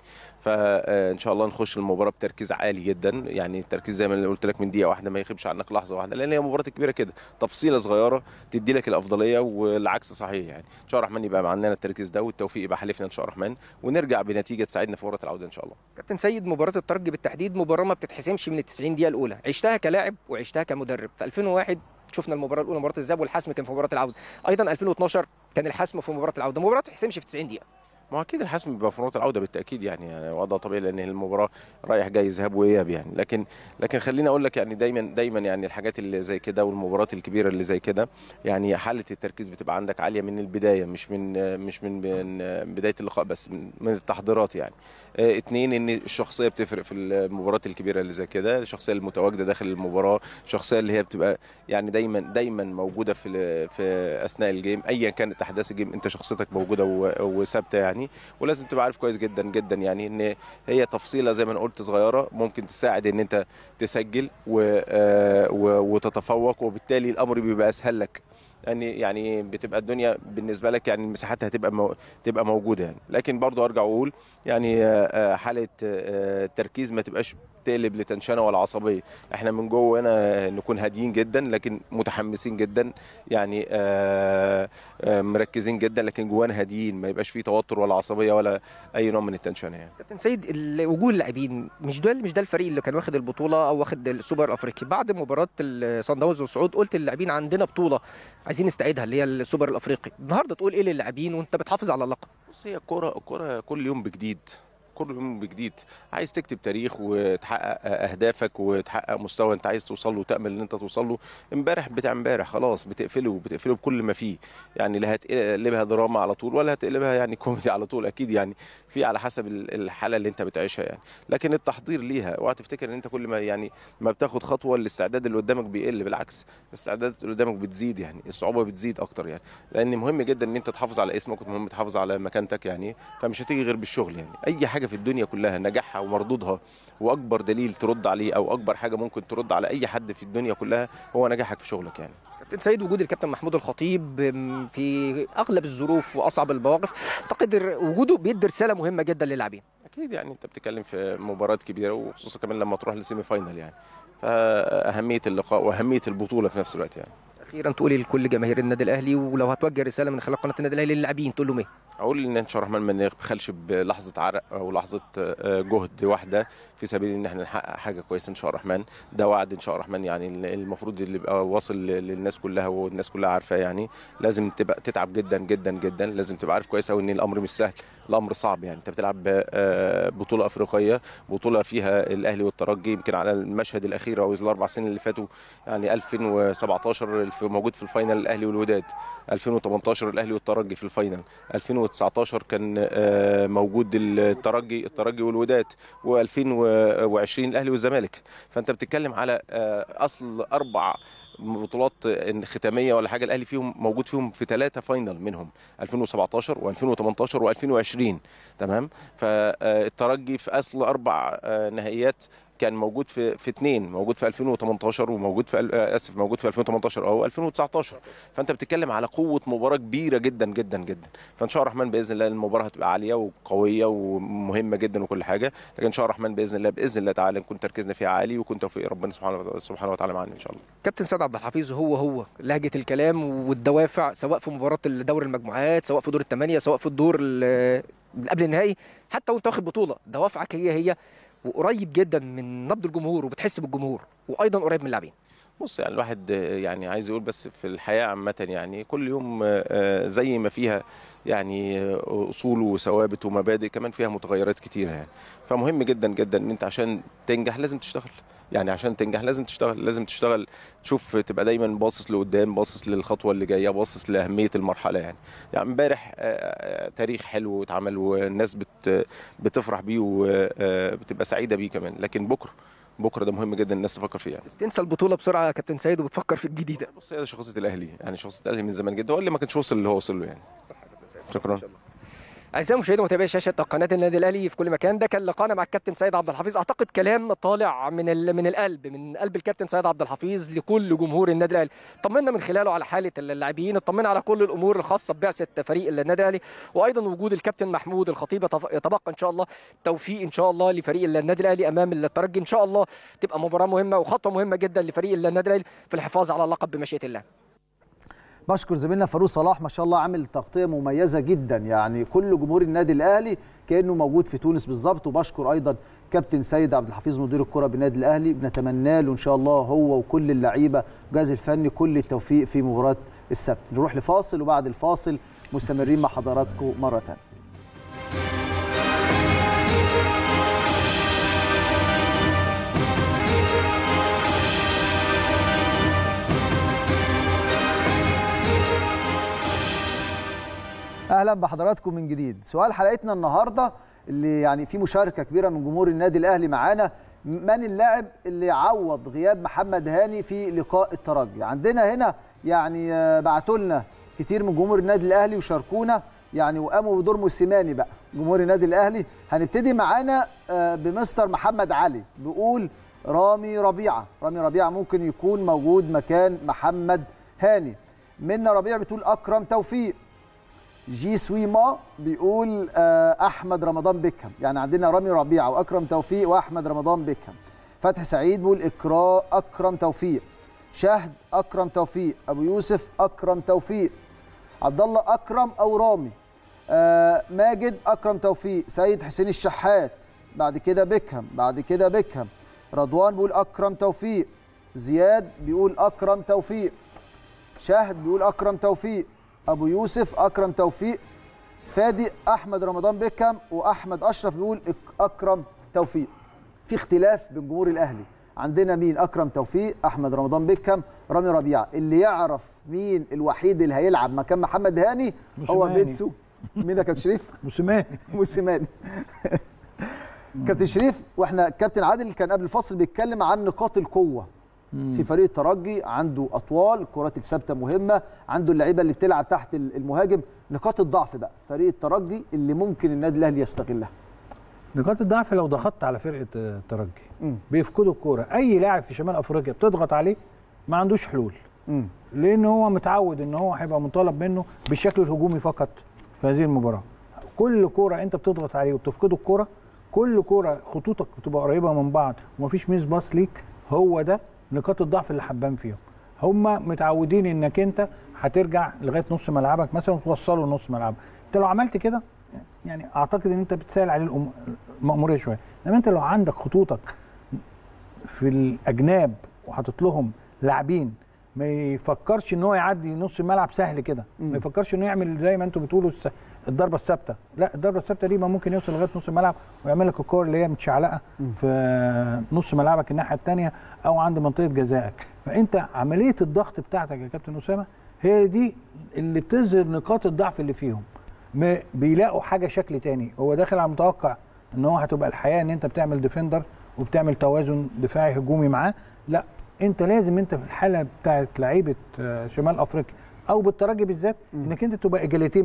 S9: فان شاء الله نخش المباراه بتركيز عالي جدا يعني التركيز زي ما قلت لك من دقيقه واحده ما يغيبش عنك لحظه واحده لان هي مباراه كبيره كده تفصيله صغيره تدي لك الافضليه والعكس صحيح يعني ان شاء الله الرحمن يبقى عندنا التركيز ده والتوفيق يبقى حليفنا ان شاء الله الرحمن ونرجع بنتيجه تساعدنا في مباراه العوده ان شاء الله
S4: كابتن سيد مباراه الترجي بالتحديد مباراه ما بتتحسمش من ال 90 دقيقه الاولى عشتها كلاعب وعشتها كمدرب في 2001 شفنا المباراه الاولى مباراه الذهاب والحسم كان في مباراه العوده ايضا 2012 كان الحسم في مباراه العوده مباراه ما تتحسمش في 90 دقيقه
S9: ما هو اكيد الحسم بيبقى في مباراه العوده بالتاكيد يعني, يعني وضع طبيعي لان المباراه رايح جاي ذهاب واياب يعني لكن لكن خليني اقول لك يعني دايما دايما يعني الحاجات اللي زي كده والمباريات الكبيره اللي زي كده يعني حاله التركيز بتبقى عندك عاليه من البدايه مش من مش من من بدايه اللقاء بس من, من التحضيرات يعني آه، اتنين ان الشخصيه بتفرق في المباريات الكبيره اللي زي كده الشخصيه المتواجده داخل المباراه الشخصيه اللي هي بتبقى يعني دايما دايما موجوده في ال- في اثناء الجيم ايا كانت احداث الجيم انت شخصيتك موجوده و- وثابته يعني ولازم تبقى عارف كويس جدا جدا يعني ان هي تفصيله زي ما انا قلت صغيره ممكن تساعد ان انت تسجل و آه، و- وتتفوق وبالتالي الامر بيبقى اسهل لك يعني يعني بتبقى الدنيا بالنسبه لك يعني المساحات هتبقى مو تبقى موجوده يعني لكن برضو ارجع واقول يعني آه، آه، حاله آه، التركيز ما تبقاش تقلب لتنشنه ولا عصبيه احنا من جوه هنا نكون هاديين جدا لكن متحمسين جدا يعني آه، آه، مركزين جدا لكن جوانا هاديين ما يبقاش فيه توتر ولا عصبيه ولا اي نوع من التنشنه يعني
S4: كابتن سيد ال- وجود اللاعبين مش ده مش ده الفريق اللي كان واخد البطوله او واخد السوبر الافريقي بعد مباراه الصن داونز والصعود قلت للاعبين عندنا بطوله عايزين نستعيدها اللي هي السوبر الافريقي النهارده تقول ايه للاعبين وانت بتحافظ على اللقب
S9: بص هي الكوره الكوره كل يوم بجديد كل يوم بجديد عايز تكتب تاريخ وتحقق اهدافك وتحقق مستوى انت عايز توصل له وتامل ان انت توصل له امبارح بتاع امبارح خلاص بتقفله بتقفله بكل ما فيه يعني لا هتقلبها دراما على طول ولا هتقلبها يعني كوميدي على طول اكيد يعني في على حسب ال- الحاله اللي انت بتعيشها يعني لكن التحضير ليها اوعى تفتكر ان انت كل ما يعني ما بتاخد خطوه الاستعداد اللي قدامك بيقل بالعكس الاستعداد اللي قدامك بتزيد يعني الصعوبه بتزيد اكتر يعني لان مهم جدا ان انت تحافظ على اسمك ومهم تحافظ على مكانتك يعني فمش هتيجي غير بالشغل يعني اي حاجه في الدنيا كلها نجاحها ومردودها واكبر دليل ترد عليه او اكبر حاجه ممكن ترد على اي حد في الدنيا كلها هو نجاحك في شغلك يعني
S4: كابتن سيد وجود الكابتن محمود الخطيب م، في اغلب الظروف واصعب المواقف اعتقد ر- وجوده بيدي رساله مهمه جدا للاعبين
S9: اكيد يعني انت بتتكلم في مباراه كبيره وخصوصا كمان لما تروح للسيمي فاينال يعني فاهميه اللقاء واهميه البطوله في نفس الوقت يعني
S4: اخيرا تقولي لكل جماهير النادي الاهلي ولو هتوجه رساله من خلال قناه النادي الاهلي للاعبين تقول لهم ايه
S9: اقول ان ان شاء الله الرحمن ما نبخلش بلحظه عرق او لحظه آه، جهد واحده في سبيل ان احنا نحقق حاجه كويسه ان شاء الله الرحمن ده وعد ان شاء الله الرحمن يعني المفروض اللي يبقى واصل للناس كلها والناس كلها عارفاه يعني لازم تبقى تتعب جدا جدا جدا لازم تبقى عارف كويس قوي ان الامر مش سهل الامر صعب يعني انت بتلعب آه، بطوله افريقيه بطوله فيها الاهلي والترجي يمكن على المشهد الاخير او الاربع سنين اللي فاتوا يعني 2017 الف- موجود في الفاينل الاهلي والوداد 2018 الاهلي والترجي في الفاينل 2019 كان آه، موجود الترجي الترجي والوداد و2020 الاهلي والزمالك فانت بتتكلم على آه، اصل اربع بطولات ختاميه ولا حاجه الاهلي فيهم موجود فيهم في ثلاثه فاينل منهم 2017 و2018 و2020 تمام فالترجي في اصل اربع آه، نهائيات كان موجود في في اثنين موجود في 2018 وموجود في ال- آه، اسف موجود في 2018 او 2019 فانت بتتكلم على قوه مباراه كبيره جدا جدا جدا فان شاء الله الرحمن باذن الله المباراه هتبقى عاليه وقويه ومهمه جدا وكل حاجه لكن ان شاء الله الرحمن باذن الله باذن الله تعالى نكون تركيزنا فيها عالي ويكون توفيق ربنا سبحانه وتعالى- سبحانه وتعالى معانا ان شاء الله
S4: كابتن سيد عبد الحفيظ هو هو لهجه الكلام والدوافع سواء في مباراه دور المجموعات سواء في دور الثمانيه سواء في الدور ال- اللي قبل النهائي حتى وانت واخد بطوله دوافعك هي هي وقريب جدا من نبض الجمهور وبتحس بالجمهور وايضا قريب من اللاعبين
S9: بص يعني الواحد آه، يعني عايز يقول بس في الحياة عامة يعني كل يوم آه، آه، زي ما فيها يعني آه، أصول وثوابت ومبادئ كمان فيها متغيرات كتيرة يعني فمهم جدا جدا إن أنت عشان تنجح لازم تشتغل يعني عشان تنجح لازم تشتغل لازم تشتغل تشوف تبقى دايما باصص لقدام باصص للخطوه اللي جايه باصص لاهميه المرحله يعني يعني امبارح آه، آه، تاريخ حلو اتعمل والناس بت بتفرح بيه وبتبقى سعيده بيه كمان لكن بكره بكره ده مهم جدا الناس تفكر فيه يعني
S4: تنسى البطوله بسرعه يا كابتن سيد وبتفكر في الجديده
S9: بص هي ده شخصيه الاهلي يعني شخصيه الاهلي من زمان جدا هو اللي ما كانش وصل اللي هو وصل له يعني شكرا
S4: اعزائي المشاهدين ومتابعي شاشه قناه النادي الاهلي في كل مكان ده كان لقاءنا مع الكابتن سيد عبد الحفيظ اعتقد كلام طالع من ال- من القلب من قلب الكابتن سيد عبد الحفيظ لكل جمهور النادي الاهلي طمنا من خلاله على حاله اللاعبين اطمنا على كل الامور الخاصه ببعثه فريق النادي الاهلي وايضا وجود الكابتن محمود الخطيب يتف- يتبقى ان شاء الله توفيق ان شاء الله لفريق النادي الاهلي امام الترجي ان شاء الله تبقى مباراه مهمه وخطوه مهمه جدا لفريق النادي الاهلي في الحفاظ على اللقب بمشيئه الله
S1: بشكر زميلنا فاروق صلاح ما شاء الله عامل تغطيه مميزه جدا يعني كل جمهور النادي الاهلي كانه موجود في تونس بالظبط وبشكر ايضا كابتن سيد عبد الحفيظ مدير الكره بالنادي الاهلي بنتمنى له ان شاء الله هو وكل اللعيبه والجهاز الفني كل التوفيق في مباراه السبت نروح لفاصل وبعد الفاصل مستمرين مع حضراتكم مره ثانيه اهلا بحضراتكم من جديد سؤال حلقتنا النهارده اللي يعني في مشاركه كبيره من جمهور النادي الاهلي معانا من اللاعب اللي عوض غياب محمد هاني في لقاء الترجي عندنا هنا يعني آه، بعتوا لنا كتير من جمهور النادي الاهلي وشاركونا يعني وقاموا بدور موسيماني بقى جمهور النادي الاهلي هنبتدي معانا آه، بمستر محمد علي بيقول رامي ربيعه رامي ربيعه ممكن يكون موجود مكان محمد هاني منا ربيع بتقول اكرم توفيق جي سويما بيقول آه، احمد رمضان بيكهام يعني عندنا رامي ربيعه واكرم توفيق واحمد رمضان بيكهام فتحي سعيد بيقول اكرا اكرم توفيق شهد اكرم توفيق ابو يوسف اكرم توفيق عبد الله اكرم او رامي آه ماجد اكرم توفيق سيد حسين الشحات بعد كده بيكهام بعد كده بيكهام رضوان بيقول اكرم توفيق زياد بيقول اكرم توفيق شاهد بيقول اكرم توفيق ابو يوسف اكرم توفيق فادي احمد رمضان بيكهام واحمد اشرف بيقول إك- اكرم توفيق في اختلاف بين جمهور الاهلي عندنا مين اكرم توفيق احمد رمضان بيكهام رامي ربيعه اللي يعرف مين الوحيد اللي هيلعب مكان محمد هاني هو
S5: موسيماني.
S1: بيتسو مين يا كابتن شريف
S5: موسيماني
S1: موسيماني كابتن شريف واحنا كابتن عادل كان قبل الفصل بيتكلم عن نقاط القوه في فريق الترجي عنده اطوال الكرات الثابته مهمه عنده اللعيبه اللي بتلعب تحت المهاجم نقاط الضعف بقى فريق الترجي اللي ممكن النادي الاهلي يستغلها
S5: نقاط الضعف لو ضغطت على فرقه آه، الترجي
S1: مم.
S5: بيفقدوا الكوره اي لاعب في شمال افريقيا بتضغط عليه ما عندوش حلول
S1: مم.
S5: لان هو متعود ان هو هيبقى مطالب منه بالشكل الهجومي فقط في هذه المباراه كل كوره انت بتضغط عليه وبتفقده الكوره كل كوره خطوطك بتبقى قريبه من بعض ومفيش ميس باص ليك هو ده نقاط الضعف اللي حبان فيهم هم متعودين انك انت هترجع لغايه نص ملعبك مثلا وتوصله لنص ملعبك انت لو عملت كده يعني اعتقد ان انت بتسهل عليه الأم- المأموريه شويه انما انت لو عندك خطوطك في الاجناب وحاطط لهم لاعبين ما يفكرش ان هو يعدي نص الملعب سهل كده ما يفكرش انه يعمل زي ما انتم بتقولوا الس- الضربه الثابته لا الضربه الثابته دي ما ممكن يوصل لغايه نص الملعب ويعمل لك الكور اللي هي متشعلقه في نص ملعبك الناحيه الثانيه او عند منطقه جزائك فانت عمليه الضغط بتاعتك يا كابتن اسامه هي دي اللي بتظهر نقاط الضعف اللي فيهم ما بيلاقوا حاجه شكل تاني هو داخل على متوقع ان هو هتبقى الحياه ان انت بتعمل ديفندر وبتعمل توازن دفاعي هجومي معاه لا انت لازم انت في الحاله بتاعت لعيبه آه، شمال افريقيا او بالترجي بالذات انك انت تبقى اجاليتيه معاه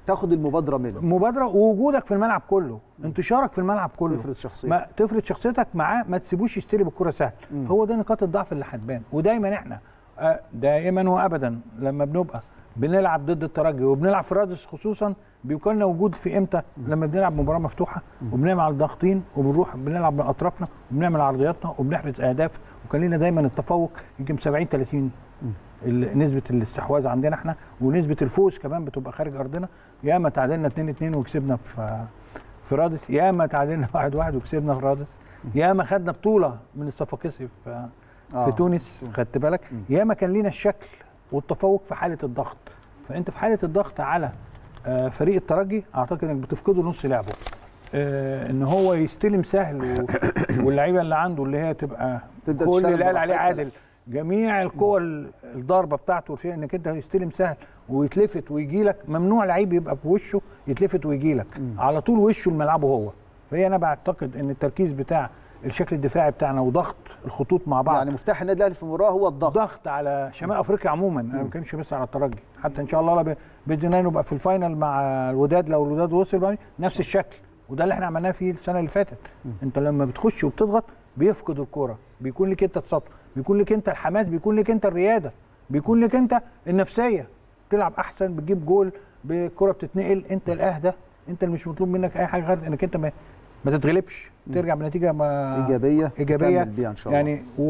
S1: تاخد المبادره منه
S5: مبادره ووجودك في الملعب كله انتشارك في الملعب كله
S1: تفرض شخصيتك.
S5: ما تفرض شخصيتك معاه ما تسيبوش يستلم الكره سهل هو ده نقاط الضعف اللي هتبان ودايما احنا آه، دائما وابدا لما بنبقى بنلعب ضد الترجي وبنلعب في رادس خصوصا بيكون لنا وجود في امتى لما بنلعب مباراه مفتوحه وبنعمل على الضاغطين وبنروح بنلعب باطرافنا وبنعمل عرضياتنا وبنحرز اهداف وكان لنا دايما التفوق يمكن 70 30 ال- نسبه الاستحواذ عندنا احنا ونسبه الفوز كمان بتبقى خارج ارضنا ياما تعادلنا 2 2 وكسبنا في في رادس ياما تعادلنا 1 1 وكسبنا في رادس ياما خدنا بطوله من الصفاقسي في
S1: آه.
S5: في تونس خدت بالك ياما كان لينا الشكل والتفوق في حاله الضغط فانت في حاله الضغط على آه، فريق الترجي اعتقد انك بتفقده نص لعبه آه، ان هو يستلم سهل و- واللعيبه اللي عنده اللي هي تبقى
S1: تبدأ
S5: كل
S1: تشتغل
S5: اللي قال عليه
S1: براحتك.
S5: عادل جميع القوى ال- الضربه بتاعته فيها انك انت يستلم سهل ويتلفت ويجي لك ممنوع لعيب يبقى بوشه يتلفت ويجي لك على طول وشه لملعبه هو فهي انا بعتقد ان التركيز بتاع الشكل الدفاعي بتاعنا وضغط الخطوط مع بعض
S1: يعني مفتاح النادي الاهلي في المباراه هو الضغط
S5: ضغط على شمال افريقيا عموما انا ما بتكلمش بس على الترجي حتى ان شاء الله ب- باذن الله نبقى في الفاينل مع الوداد لو الوداد وصل بقى نفس الشكل وده اللي احنا عملناه فيه السنه اللي فاتت انت لما بتخش وبتضغط بيفقد الكوره بيكون لك انت السطر بيكون لك انت الحماس بيكون لك انت الرياده بيكون لك انت النفسيه تلعب احسن بتجيب جول بالكره بتتنقل انت الاهدى انت اللي مش مطلوب منك اي حاجه غير انك انت ما, ما تتغلبش ترجع بنتيجه ما
S1: ايجابيه
S5: ايجابيه
S1: تكمل بيها ان شاء الله
S5: يعني و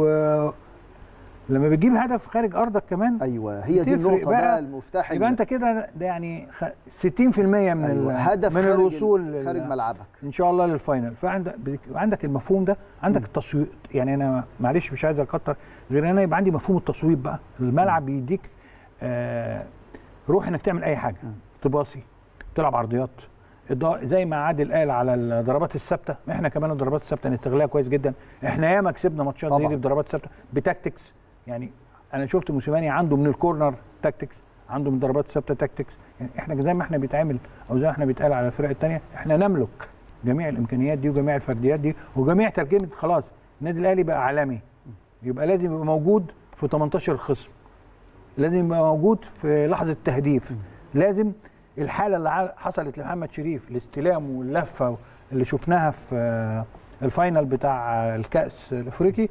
S5: لما بتجيب هدف خارج ارضك كمان
S1: ايوه هي دي
S5: بتفرق
S1: النقطه بقى المفتاح
S5: يبقى
S1: اللي-
S5: انت كده ده يعني خ- 60% من
S1: أيوة.
S5: ال-
S1: هدف
S5: من
S1: خارج ال-
S5: الوصول لل-
S1: خارج ملعبك
S5: ان شاء الله للفاينل فعندك عندك المفهوم ده عندك التصويت يعني انا معلش مش عايز اكتر غير ان انا يبقى عندي مفهوم التصويت بقى الملعب بيديك آه روح انك تعمل اي حاجه تباصي تلعب عرضيات الض- زي ما عادل قال على الضربات الثابته احنا كمان الضربات الثابته نستغلها كويس جدا احنا ياما كسبنا ماتشات زي
S1: طبعاً.
S5: دي بضربات ثابته بتاكتكس يعني انا شفت موسيماني عنده من الكورنر تاكتكس عنده من ضربات ثابته تاكتكس يعني احنا زي ما احنا بيتعمل او زي ما احنا بيتقال على الفرق الثانيه احنا نملك جميع الامكانيات دي وجميع الفرديات دي وجميع ترجمه خلاص النادي الاهلي بقى عالمي يبقى لازم يبقى موجود في 18 الخصم لازم يبقى موجود في لحظه التهديف لازم الحاله اللي ع- حصلت لمحمد شريف الاستلام واللفه اللي شفناها في آه، الفاينل بتاع آه، الكاس الافريقي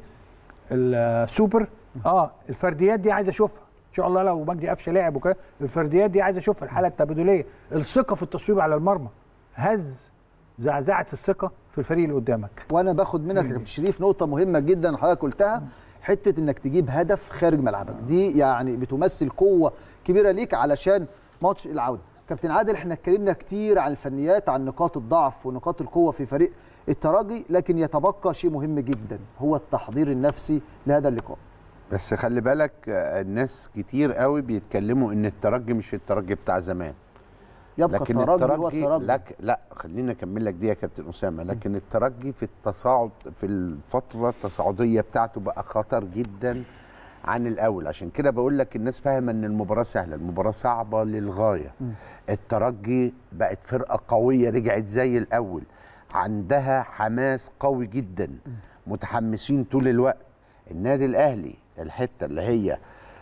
S5: السوبر اه الفرديات دي عايز اشوفها ان شاء الله لو مجدي قفشه لعب وكده الفرديات دي عايز اشوفها الحاله التبادليه الثقه في التصويب على المرمى هز زعزعه الثقه في الفريق اللي قدامك
S1: وانا باخد منك يا كابتن شريف نقطه مهمه جدا حضرتك قلتها حته انك تجيب هدف خارج ملعبك دي يعني بتمثل قوه كبيره ليك علشان ماتش العوده كابتن عادل احنا اتكلمنا كتير عن الفنيات عن نقاط الضعف ونقاط القوه في فريق الترجي لكن يتبقى شيء مهم جدا هو التحضير النفسي لهذا اللقاء
S6: بس خلي بالك آه، الناس كتير قوي بيتكلموا ان الترجي مش الترجي بتاع زمان
S1: يبقى
S6: لكن
S1: الترجي هو
S6: الترجي
S1: الترجي
S6: لك لا خليني اكمل لك دي يا كابتن اسامه لكن الترجي في التصاعد في الفتره التصاعديه بتاعته بقى خطر جدا عن الاول عشان كده بقول لك الناس فاهمه ان المباراه سهله المباراه صعبه للغايه الترجي بقت فرقه قويه رجعت زي الاول عندها حماس قوي جدا متحمسين طول الوقت النادي الاهلي الحته اللي هي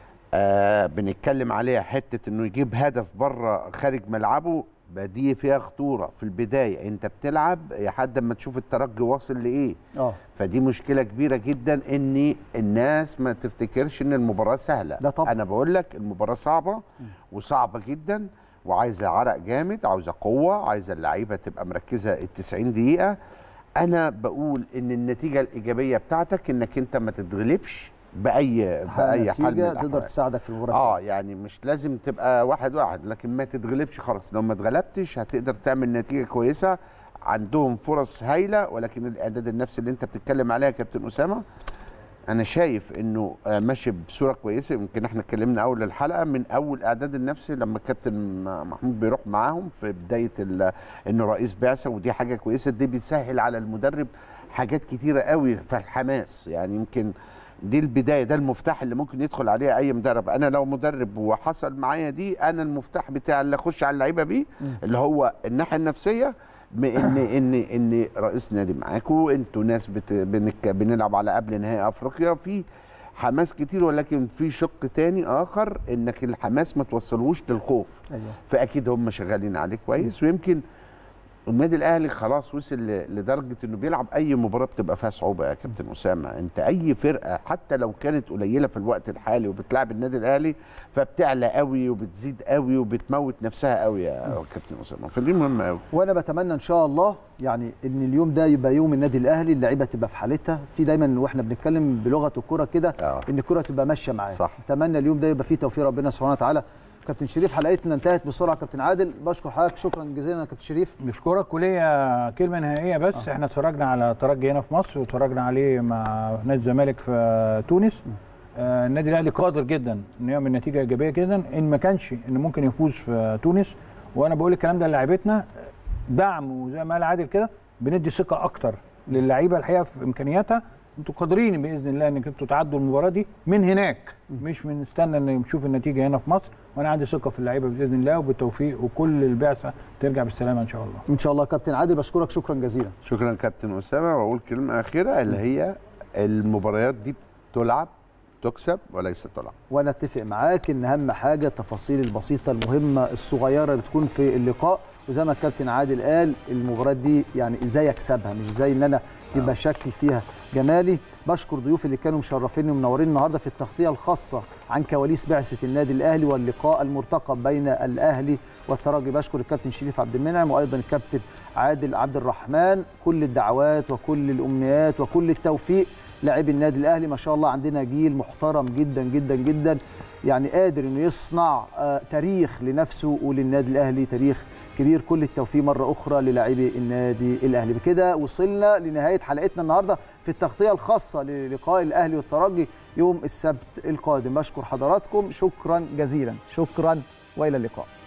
S6: آه بنتكلم عليها حته انه يجيب هدف بره خارج ملعبه بقى دي فيها خطوره في البدايه انت بتلعب لحد ما تشوف الترجي واصل لايه
S1: اه
S6: فدي مشكله كبيره جدا ان الناس ما تفتكرش ان المباراه سهله
S1: لا طبعا.
S6: انا بقول لك المباراه صعبه وصعبه جدا وعايزه عرق جامد عاوزه قوه عايزه اللعيبه تبقى مركزه ال 90 دقيقه انا بقول ان النتيجه الايجابيه بتاعتك انك انت ما تتغلبش باي باي حال من
S1: نتيجه تقدر
S6: الأحوال.
S1: تساعدك في المباراه
S6: اه يعني مش لازم تبقى واحد واحد لكن ما تتغلبش خلاص لو ما اتغلبتش هتقدر تعمل نتيجه كويسه عندهم فرص هايله ولكن الاعداد النفسي اللي انت بتتكلم عليها يا كابتن اسامه انا شايف انه آه، ماشي بصوره كويسه يمكن احنا اتكلمنا اول الحلقه من اول اعداد النفسي لما الكابتن محمود بيروح معاهم في بدايه ال- انه رئيس بعثه ودي حاجه كويسه دي بيسهل على المدرب حاجات كتيره قوي في الحماس يعني يمكن دي البدايه ده المفتاح اللي ممكن يدخل عليها اي مدرب انا لو مدرب وحصل معايا دي انا المفتاح بتاع اللي اخش على اللعيبه بيه اللي هو الناحيه النفسيه م- ان ان ان رئيس نادي معاكم انتوا ناس بت... بنك... بنلعب على قبل نهائي افريقيا في حماس كتير ولكن في شق تاني اخر انك الحماس ما توصلوش للخوف
S1: ايوه
S6: فاكيد هم شغالين عليه كويس ويمكن النادي الاهلي خلاص وصل ل- لدرجه انه بيلعب اي مباراه بتبقى فيها صعوبه يا كابتن اسامه انت اي فرقه حتى لو كانت قليله في الوقت الحالي وبتلعب النادي الاهلي فبتعلى قوي وبتزيد قوي وبتموت نفسها قوي يا كابتن اسامه فدي مهمه قوي
S1: وانا بتمنى ان شاء الله يعني ان اليوم ده يبقى يوم النادي الاهلي اللعيبه تبقى في حالتها في دايما واحنا بنتكلم بلغه الكره كده
S6: آه.
S1: ان الكره تبقى ماشيه معاه
S6: صح.
S1: اتمنى اليوم ده يبقى فيه توفيق ربنا سبحانه وتعالى كابتن شريف حلقتنا انتهت بسرعه كابتن عادل بشكر حضرتك شكرا جزيلا يا كابتن شريف
S5: نشكرك وليا كلمه نهائيه بس آه. احنا اتفرجنا على ترجي هنا في مصر واتفرجنا عليه مع نادي الزمالك في تونس آه النادي الاهلي قادر جدا انه يعمل نتيجه ايجابيه جدا ان ما كانش انه ممكن يفوز في تونس وانا بقول الكلام ده للاعيبتنا دعم وزي ما قال عادل كده بندي ثقه اكتر للعيبه الحقيقه في امكانياتها انتوا قادرين باذن الله انك انتوا تعدوا المباراه دي من هناك مش من نستنى ان نشوف النتيجه هنا في مصر وانا عندي ثقه في اللعيبه باذن الله وبالتوفيق وكل البعثه ترجع بالسلامه ان شاء الله
S1: ان شاء الله يا كابتن عادل بشكرك شكرا جزيلا
S6: شكرا كابتن اسامه واقول كلمه اخيره اللي هي المباريات دي تلعب تكسب وليس تلعب
S1: وانا اتفق معاك ان اهم حاجه التفاصيل البسيطه المهمه الصغيره اللي بتكون في اللقاء وزي ما الكابتن عادل قال المباريات دي يعني ازاي اكسبها مش زي ان انا يبقى شكل فيها جمالي بشكر ضيوفي اللي كانوا مشرفيني ومنورين النهارده في التغطيه الخاصه عن كواليس بعثه النادي الاهلي واللقاء المرتقب بين الاهلي والترجي بشكر الكابتن شريف عبد المنعم وايضا الكابتن عادل عبد الرحمن كل الدعوات وكل الامنيات وكل التوفيق لاعبي النادي الاهلي ما شاء الله عندنا جيل محترم جدا جدا جدا يعني قادر انه يصنع آه، تاريخ لنفسه وللنادي الاهلي تاريخ كبير كل التوفيق مره اخرى للاعبي النادي الاهلي بكده وصلنا لنهايه حلقتنا النهارده في التغطيه الخاصه للقاء الاهلي والترجي يوم السبت القادم بشكر حضراتكم شكرا جزيلا شكرا والى اللقاء